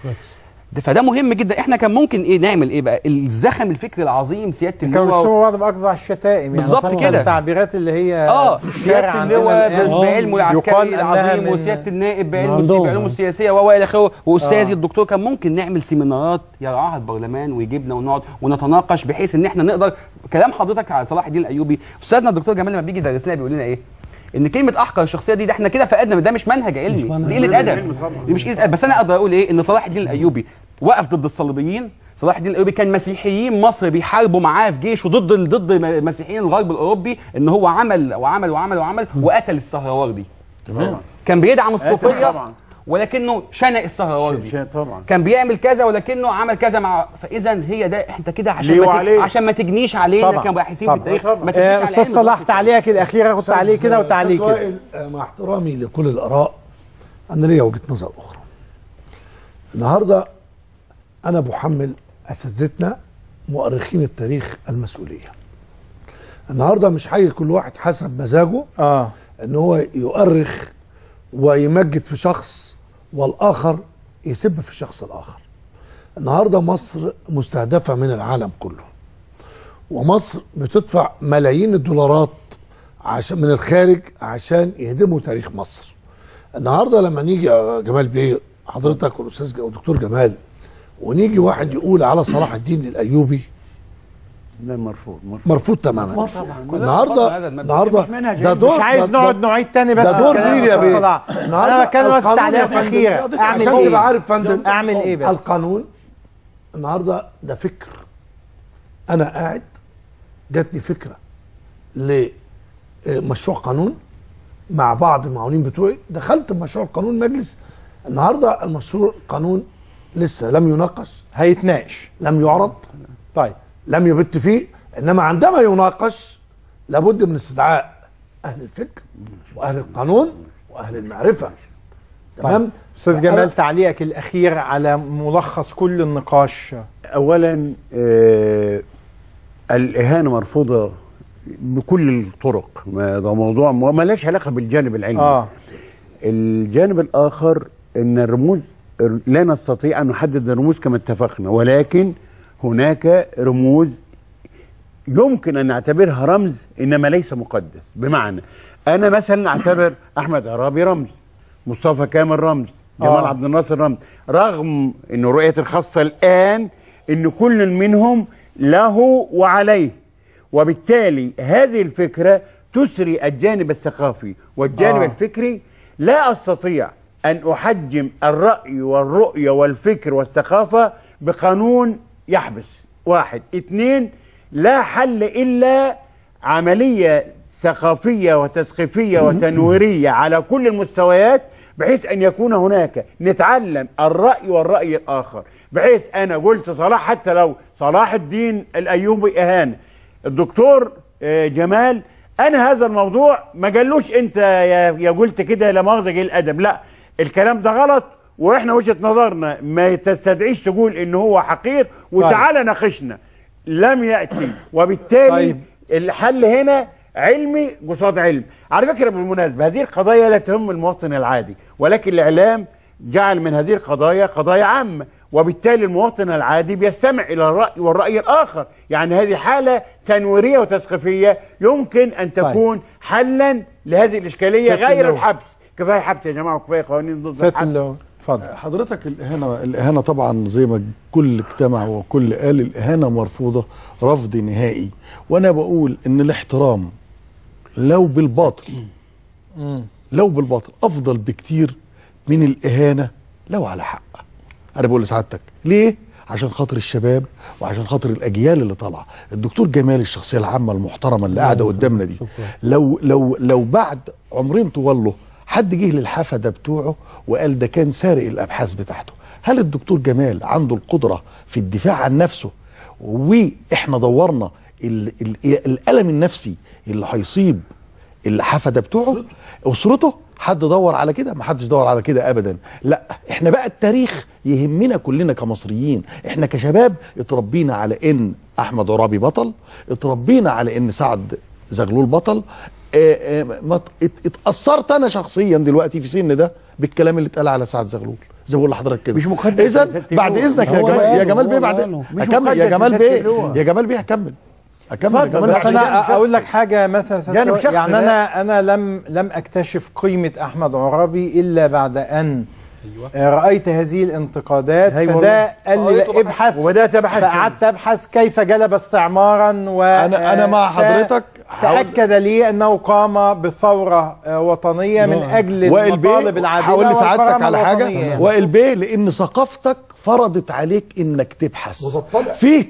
ده- فده مهم جدا احنا كان ممكن ايه نعمل ايه بقى الزخم الفكري العظيم سياده كانوا اللواء بيشتموا بعض باقصى الشتائم بالظبط يعني كده. التعبيرات اللي هي اه الشارع سياده عندنا اللواء الآن بعلمه العسكري يقال أنها العظيم من- وسياده النائب بعلمه عندهم. بعلومه السياسيه والى اخره واستاذي آه. الدكتور كان ممكن نعمل سيمينارات يرعاها البرلمان ويجيبنا ونقعد ونتناقش بحيث ان احنا نقدر كلام حضرتك على صلاح الدين الايوبي استاذنا الدكتور جمال لما بيجي يدرس لنا بيقول لنا ايه ان كلمه احقر الشخصيه دي ده احنا كده فقدنا ده مش منهج علمي منهج دي قله علمي. ادب دي مش قله ادب بس انا اقدر اقول ايه ان صلاح الدين الايوبي وقف ضد الصليبيين صلاح الدين الايوبي كان مسيحيين مصر بيحاربوا معاه في جيشه ضد ال- ضد م- مسيحيين الغرب الاوروبي ان هو عمل وعمل وعمل وعمل وقتل السهروردي تمام كان بيدعم قاتل الصوفيه طبعا. ولكنه شنق السهروردي طبعا كان بيعمل كذا ولكنه عمل كذا مع فاذا هي ده انت كده عشان ليه ما وعليه. تج... عشان ما تجنيش علينا طبعا. كمباحثين طبعا. في التاريخ ما تجنيش آه، على استاذ علم صلاح الوقت. تعليقك الاخير اخد تعليق كده وتعليق أستاذ كده وائل، آه، مع احترامي لكل الاراء انا ليا وجهه نظر اخرى النهارده انا بحمل اساتذتنا مؤرخين التاريخ المسؤوليه النهارده مش هيجي كل واحد حسب مزاجه اه ان هو يؤرخ ويمجد في شخص والاخر يسب في الشخص الاخر النهارده مصر مستهدفه من العالم كله ومصر بتدفع ملايين الدولارات عشان من الخارج عشان يهدموا تاريخ مصر النهارده لما نيجي يا جمال بيه حضرتك والاستاذ ج- والدكتور جمال ونيجي واحد يقول على صلاح الدين الايوبي ده مرفوض مرفوض مرفوض تماما مرفوض. النهارده النهارده مش منهج ده علمي. دور مش عايز ده- نقعد ده- نعيد تاني بس ده دور الكلام مين يا أستاذ بيه؟ صلاح. انا بتكلم بس القانون يا تعليقات فندم، اخيره اعمل عشان ايه تبقى عارف فندم اعمل ايه بس القانون النهارده ده فكر انا قاعد جاتني فكره لمشروع قانون مع بعض المعاونين بتوعي دخلت بمشروع قانون مجلس النهارده المشروع قانون لسه لم يناقش هيتناقش لم يعرض طيب لم يبت فيه انما عندما يناقش لابد من استدعاء اهل الفكر واهل القانون واهل المعرفه تمام استاذ جمال تعليقك الاخير على ملخص كل النقاش اولا آه الاهانه مرفوضه بكل الطرق ما ده موضوع ما لهاش علاقه بالجانب العلمي اه الجانب الاخر ان الرموز لا نستطيع ان نحدد الرموز كما اتفقنا ولكن هناك رموز يمكن ان نعتبرها رمز انما ليس مقدس بمعنى انا مثلا اعتبر احمد عرابي رمز مصطفى كامل رمز جمال آه. عبد الناصر رمز رغم ان رؤيتي الخاصه الان ان كل منهم له وعليه وبالتالي هذه الفكره تسري الجانب الثقافي والجانب آه. آه. الفكري لا استطيع ان احجم الراي والرؤيه والفكر والثقافه بقانون يحبس واحد اثنين لا حل الا عمليه ثقافيه وتثقيفيه وتنويريه على كل المستويات بحيث ان يكون هناك نتعلم الراي والراي الاخر بحيث انا قلت صلاح حتى لو صلاح الدين الايوبي اهانه الدكتور آه، جمال انا هذا الموضوع ما قالوش انت يا يا قلت كده لا مؤاخذه جه الادب لا الكلام ده غلط واحنا وجهه نظرنا ما تستدعيش تقول ان هو حقير وتعالى ناقشنا لم ياتي وبالتالي طيب. الحل هنا علمي قصاد علم على فكره بالمناسبه هذه القضايا لا تهم المواطن العادي ولكن الاعلام جعل من هذه القضايا قضايا عامه وبالتالي المواطن العادي بيستمع الى الراي والراي الاخر يعني هذه حاله تنويريه وتثقيفيه يمكن ان تكون حلا لهذه الاشكاليه سيادة غير اللواء. الحبس كفايه حبس يا جماعه وكفايه قوانين ضد سياده الحبس اللواء اتفضل حضرتك الاهانه الاهانه طبعا زي ما كل اجتمع وكل قال الاهانه مرفوضه رفض نهائي وانا بقول ان الاحترام لو بالباطل مم. لو بالباطل افضل بكتير من الاهانه لو على حق انا بقول لسعادتك ليه عشان خاطر الشباب وعشان خاطر الاجيال اللي طالعه الدكتور جمال الشخصيه العامه المحترمه اللي قاعده قدامنا دي لو لو لو بعد عمرين طوال له حد جه للحفده بتوعه وقال ده كان سارق الابحاث بتاعته هل الدكتور جمال عنده القدره في الدفاع عن نفسه واحنا دورنا ال ال الالم النفسي اللي هيصيب الحفده بتوعه اسرته حد دور على كده ما حدش دور على كده ابدا لا احنا بقى التاريخ يهمنا كلنا كمصريين احنا كشباب اتربينا على ان احمد عرابي بطل اتربينا على ان سعد زغلول بطل اه اه ما ت- ات- اتاثرت انا شخصيا دلوقتي في سن ده بالكلام اللي اتقال على سعد زغلول زي ما بقول لحضرتك كده مش مقدس اذا يا ست بعد لؤي. اذنك يا هو جمال يا قاله، جمال هو بيه بعد قاله. مش اكمل يا مقدس جمال يا ست بيه لؤي. يا جمال بيه هكمل اكمل يا جمال بس بيه. انا اقول لك حاجه مثلا يا جانب سيادة- شخصي يعني ده. انا انا لم لم اكتشف قيمه احمد عرابي الا بعد ان أيوة. رايت هذه الانتقادات أيوة فده والله. قال قريت لي وبحثت. ابحث وبدأت أبحث. فقعدت ابحث كيف جلب استعمارا و أنا- أنا مع ف- حضرتك. هقول- تاكد لي انه قام بثوره آه، وطنيه من اجل وائل بيه المطالب العادله هقول لسعادتك والكرامة على حاجه الوطنية يعني. وائل بيه لان ثقافتك فرضت عليك انك تبحث وتطلع. في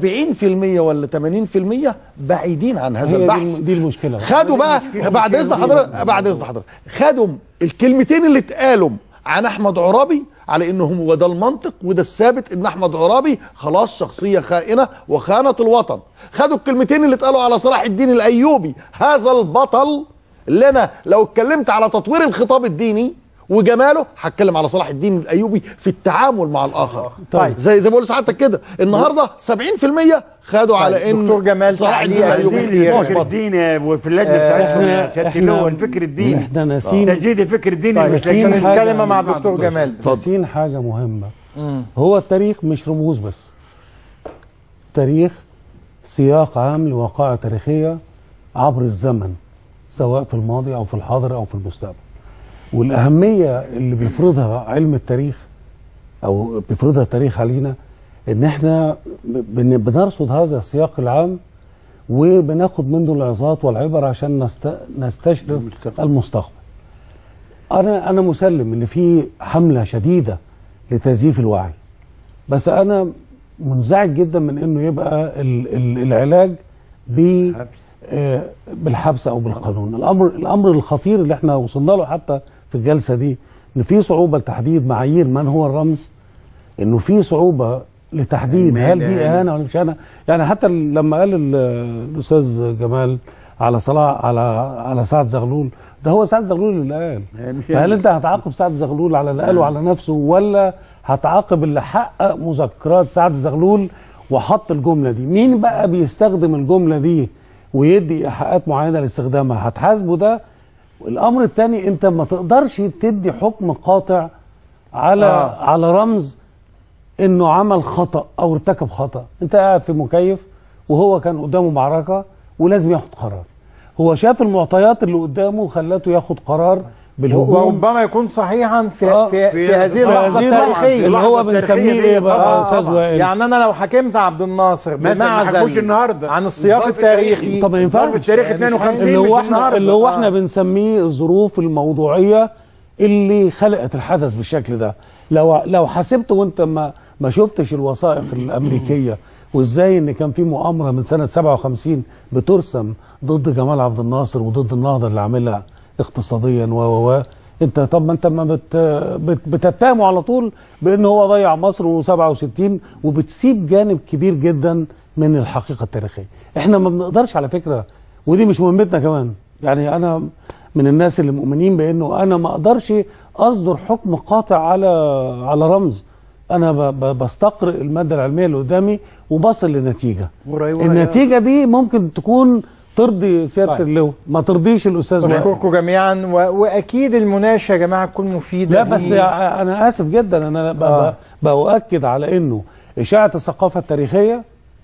70% ولا 80% بعيدين عن هذا هي دي البحث الم- دي المشكله بقى. خدوا بقى بعد اذن حضرتك بعد اذن حضرتك خدوا الكلمتين اللي اتقالوا عن احمد عرابي على انه هو ده المنطق وده الثابت ان احمد عرابي خلاص شخصيه خائنه وخانت الوطن خدوا الكلمتين اللي اتقالوا على صلاح الدين الايوبي هذا البطل اللي انا لو اتكلمت على تطوير الخطاب الديني وجماله هتكلم على صلاح الدين الايوبي في التعامل مع الاخر طيب. زي زي ما بقول لسعادتك كده النهارده 70% خدوا على ان دكتور جمال صلاح الدين تعليق الايوبي الدين مش الفكر بطل. الديني وفي اللجنه آه، بتاعتنا يا إحنا- سياده إحنا- اللواء الفكر الديني احنا ناسين تجديد الفكر الديني طيب مش عشان لجنة- الكلمه مع الدكتور جمال ناسين حاجه مهمه مم. هو التاريخ مش رموز بس تاريخ سياق عام لوقائع تاريخيه عبر الزمن سواء في الماضي او في الحاضر او في المستقبل والاهميه اللي بيفرضها علم التاريخ او بيفرضها التاريخ علينا ان احنا بن- بنرصد هذا السياق العام وبناخد منه العظات والعبر عشان نست... نستشرف المستقبل انا انا مسلم ان في حمله شديده لتزييف الوعي بس انا منزعج جدا من انه يبقى ال ال العلاج ب آه، بالحبس او بالقانون الامر الامر الخطير اللي احنا وصلنا له حتى في الجلسه دي ان في صعوبه لتحديد معايير من هو الرمز انه في صعوبه لتحديد هل دي اهانه ولا مش اهانه يعني حتى لما قال ال- الاستاذ جمال على صلاح على على سعد زغلول ده هو سعد زغلول اللي قال مش فهل انت هتعاقب سعد زغلول على اللي قاله على نفسه ولا هتعاقب اللي حقق مذكرات سعد زغلول وحط الجمله دي مين بقى بيستخدم الجمله دي ويدي ايحاءات معينه لاستخدامها هتحاسبه ده الامر الثاني انت ما تقدرش تدي حكم قاطع على آه. آه. على رمز انه عمل خطا او ارتكب خطا انت قاعد في مكيف وهو كان قدامه معركه ولازم ياخد قرار هو شاف المعطيات اللي قدامه خلته ياخد قرار بالهجوم وربما يكون صحيحا في آه، في, في- في هذه في اللحظه هذه اللحظة التاريخيه اللي هو بنسميه ايه بقى يا استاذ وائل يعني انا لو حكمت عبد الناصر مثلا ما حكموش بمعزل النهارده عن السياق الظرف التاريخي طب ما ينفعش التاريخ 52 اللي مش هو احنا النهاردة. اللي هو آه. احنا بنسميه الظروف الموضوعيه اللي خلقت الحدث بالشكل ده لو لو حسبت وانت ما ما شفتش الوثائق الامريكيه وازاي ان كان في مؤامره من سنه 57 بترسم ضد جمال عبد الناصر وضد النهضه اللي عاملها اقتصاديا و و و انت طب ما انت ما بت بت بتتهمه على طول بان هو ضيع مصر و67 وبتسيب جانب كبير جدا من الحقيقه التاريخيه احنا ما بنقدرش على فكره ودي مش مهمتنا كمان يعني انا من الناس اللي مؤمنين بانه انا ما اقدرش اصدر حكم قاطع على على رمز انا ب- ب- بستقرئ الماده العلميه اللي قدامي وبصل لنتيجه وراي- وراي- النتيجه دي ممكن تكون ترضي سياده طيب. اللواء ما ترضيش الاستاذ وائل بشكركم جميعا و... واكيد المناقشه يا جماعه تكون مفيده لا بس في- انا اسف جدا انا ب- آه. ب- باؤكد على انه اشاعه الثقافه التاريخيه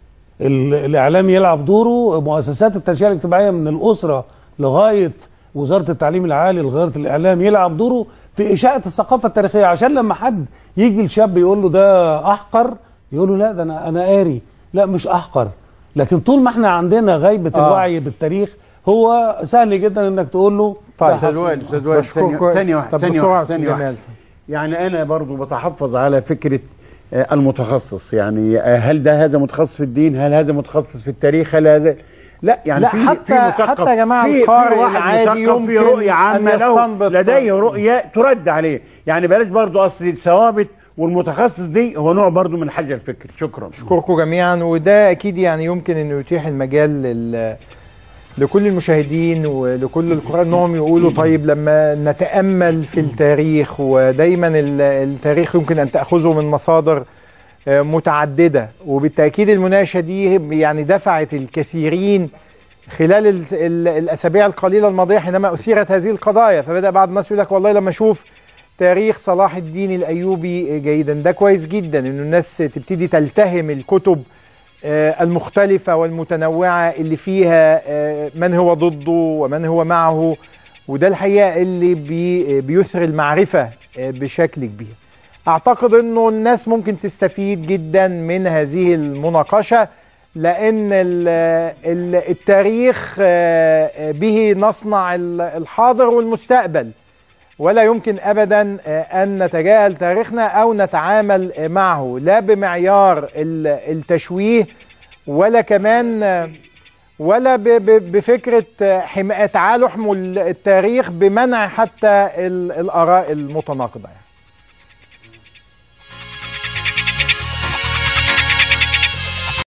ال- الاعلام يلعب دوره مؤسسات التنشئه الاجتماعيه من الاسره لغايه وزاره التعليم العالي لغايه الاعلام يلعب دوره في اشاعه الثقافه التاريخيه عشان لما حد يجي الشاب يقول له ده احقر يقول له لا ده انا انا قاري لا مش احقر لكن طول ما احنا عندنا غيبه آه. آه. الوعي بالتاريخ هو سهل جدا انك تقول له طيب. ده استاذ وائل استاذ وائل بشكركم. ثانية- ثانيه واحده طب ثانيه بسرعة واحده أستاذ ثانيه جمال. واحده يعني انا برضو بتحفظ على فكره آه، المتخصص يعني آه، هل ده هذا متخصص في الدين هل هذا متخصص في التاريخ هل هذا لا يعني لا، في حتى- في مثقف حتى يا جماعة في القارئ في واحد العادي مثقف في يمكن رؤيه عامه أن له يستنبط- لديه رؤيه ترد عليه يعني بلاش برضو اصل الثوابت والمتخصص دي هو نوع برضو من حجر الفكر شكرا اشكركم جميعا وده اكيد يعني يمكن انه يتيح المجال لل... لكل المشاهدين ولكل القراء انهم يقولوا طيب لما نتامل في التاريخ ودايما ال- التاريخ يمكن ان تاخذه من مصادر آه، متعدده وبالتاكيد المناقشه دي يعني دفعت الكثيرين خلال ال- ال- الاسابيع القليله الماضيه حينما اثيرت هذه القضايا فبدا بعض الناس يقول لك والله لما اشوف تاريخ صلاح الدين الايوبي جيدا ده كويس جدا انه الناس تبتدي تلتهم الكتب آه، المختلفه والمتنوعه اللي فيها آه، من هو ضده ومن هو معه وده الحقيقه اللي بي بيثري المعرفه آه، بشكل كبير اعتقد انه الناس ممكن تستفيد جدا من هذه المناقشه لان ال- ال- التاريخ آه، به نصنع ال- الحاضر والمستقبل ولا يمكن ابدا آه، ان نتجاهل تاريخنا او نتعامل آه، معه لا بمعيار ال- التشويه ولا كمان آه، ولا ب- ب- بفكره آه، حما- تعالوا احموا التاريخ بمنع حتى ال- الاراء المتناقضه يعني.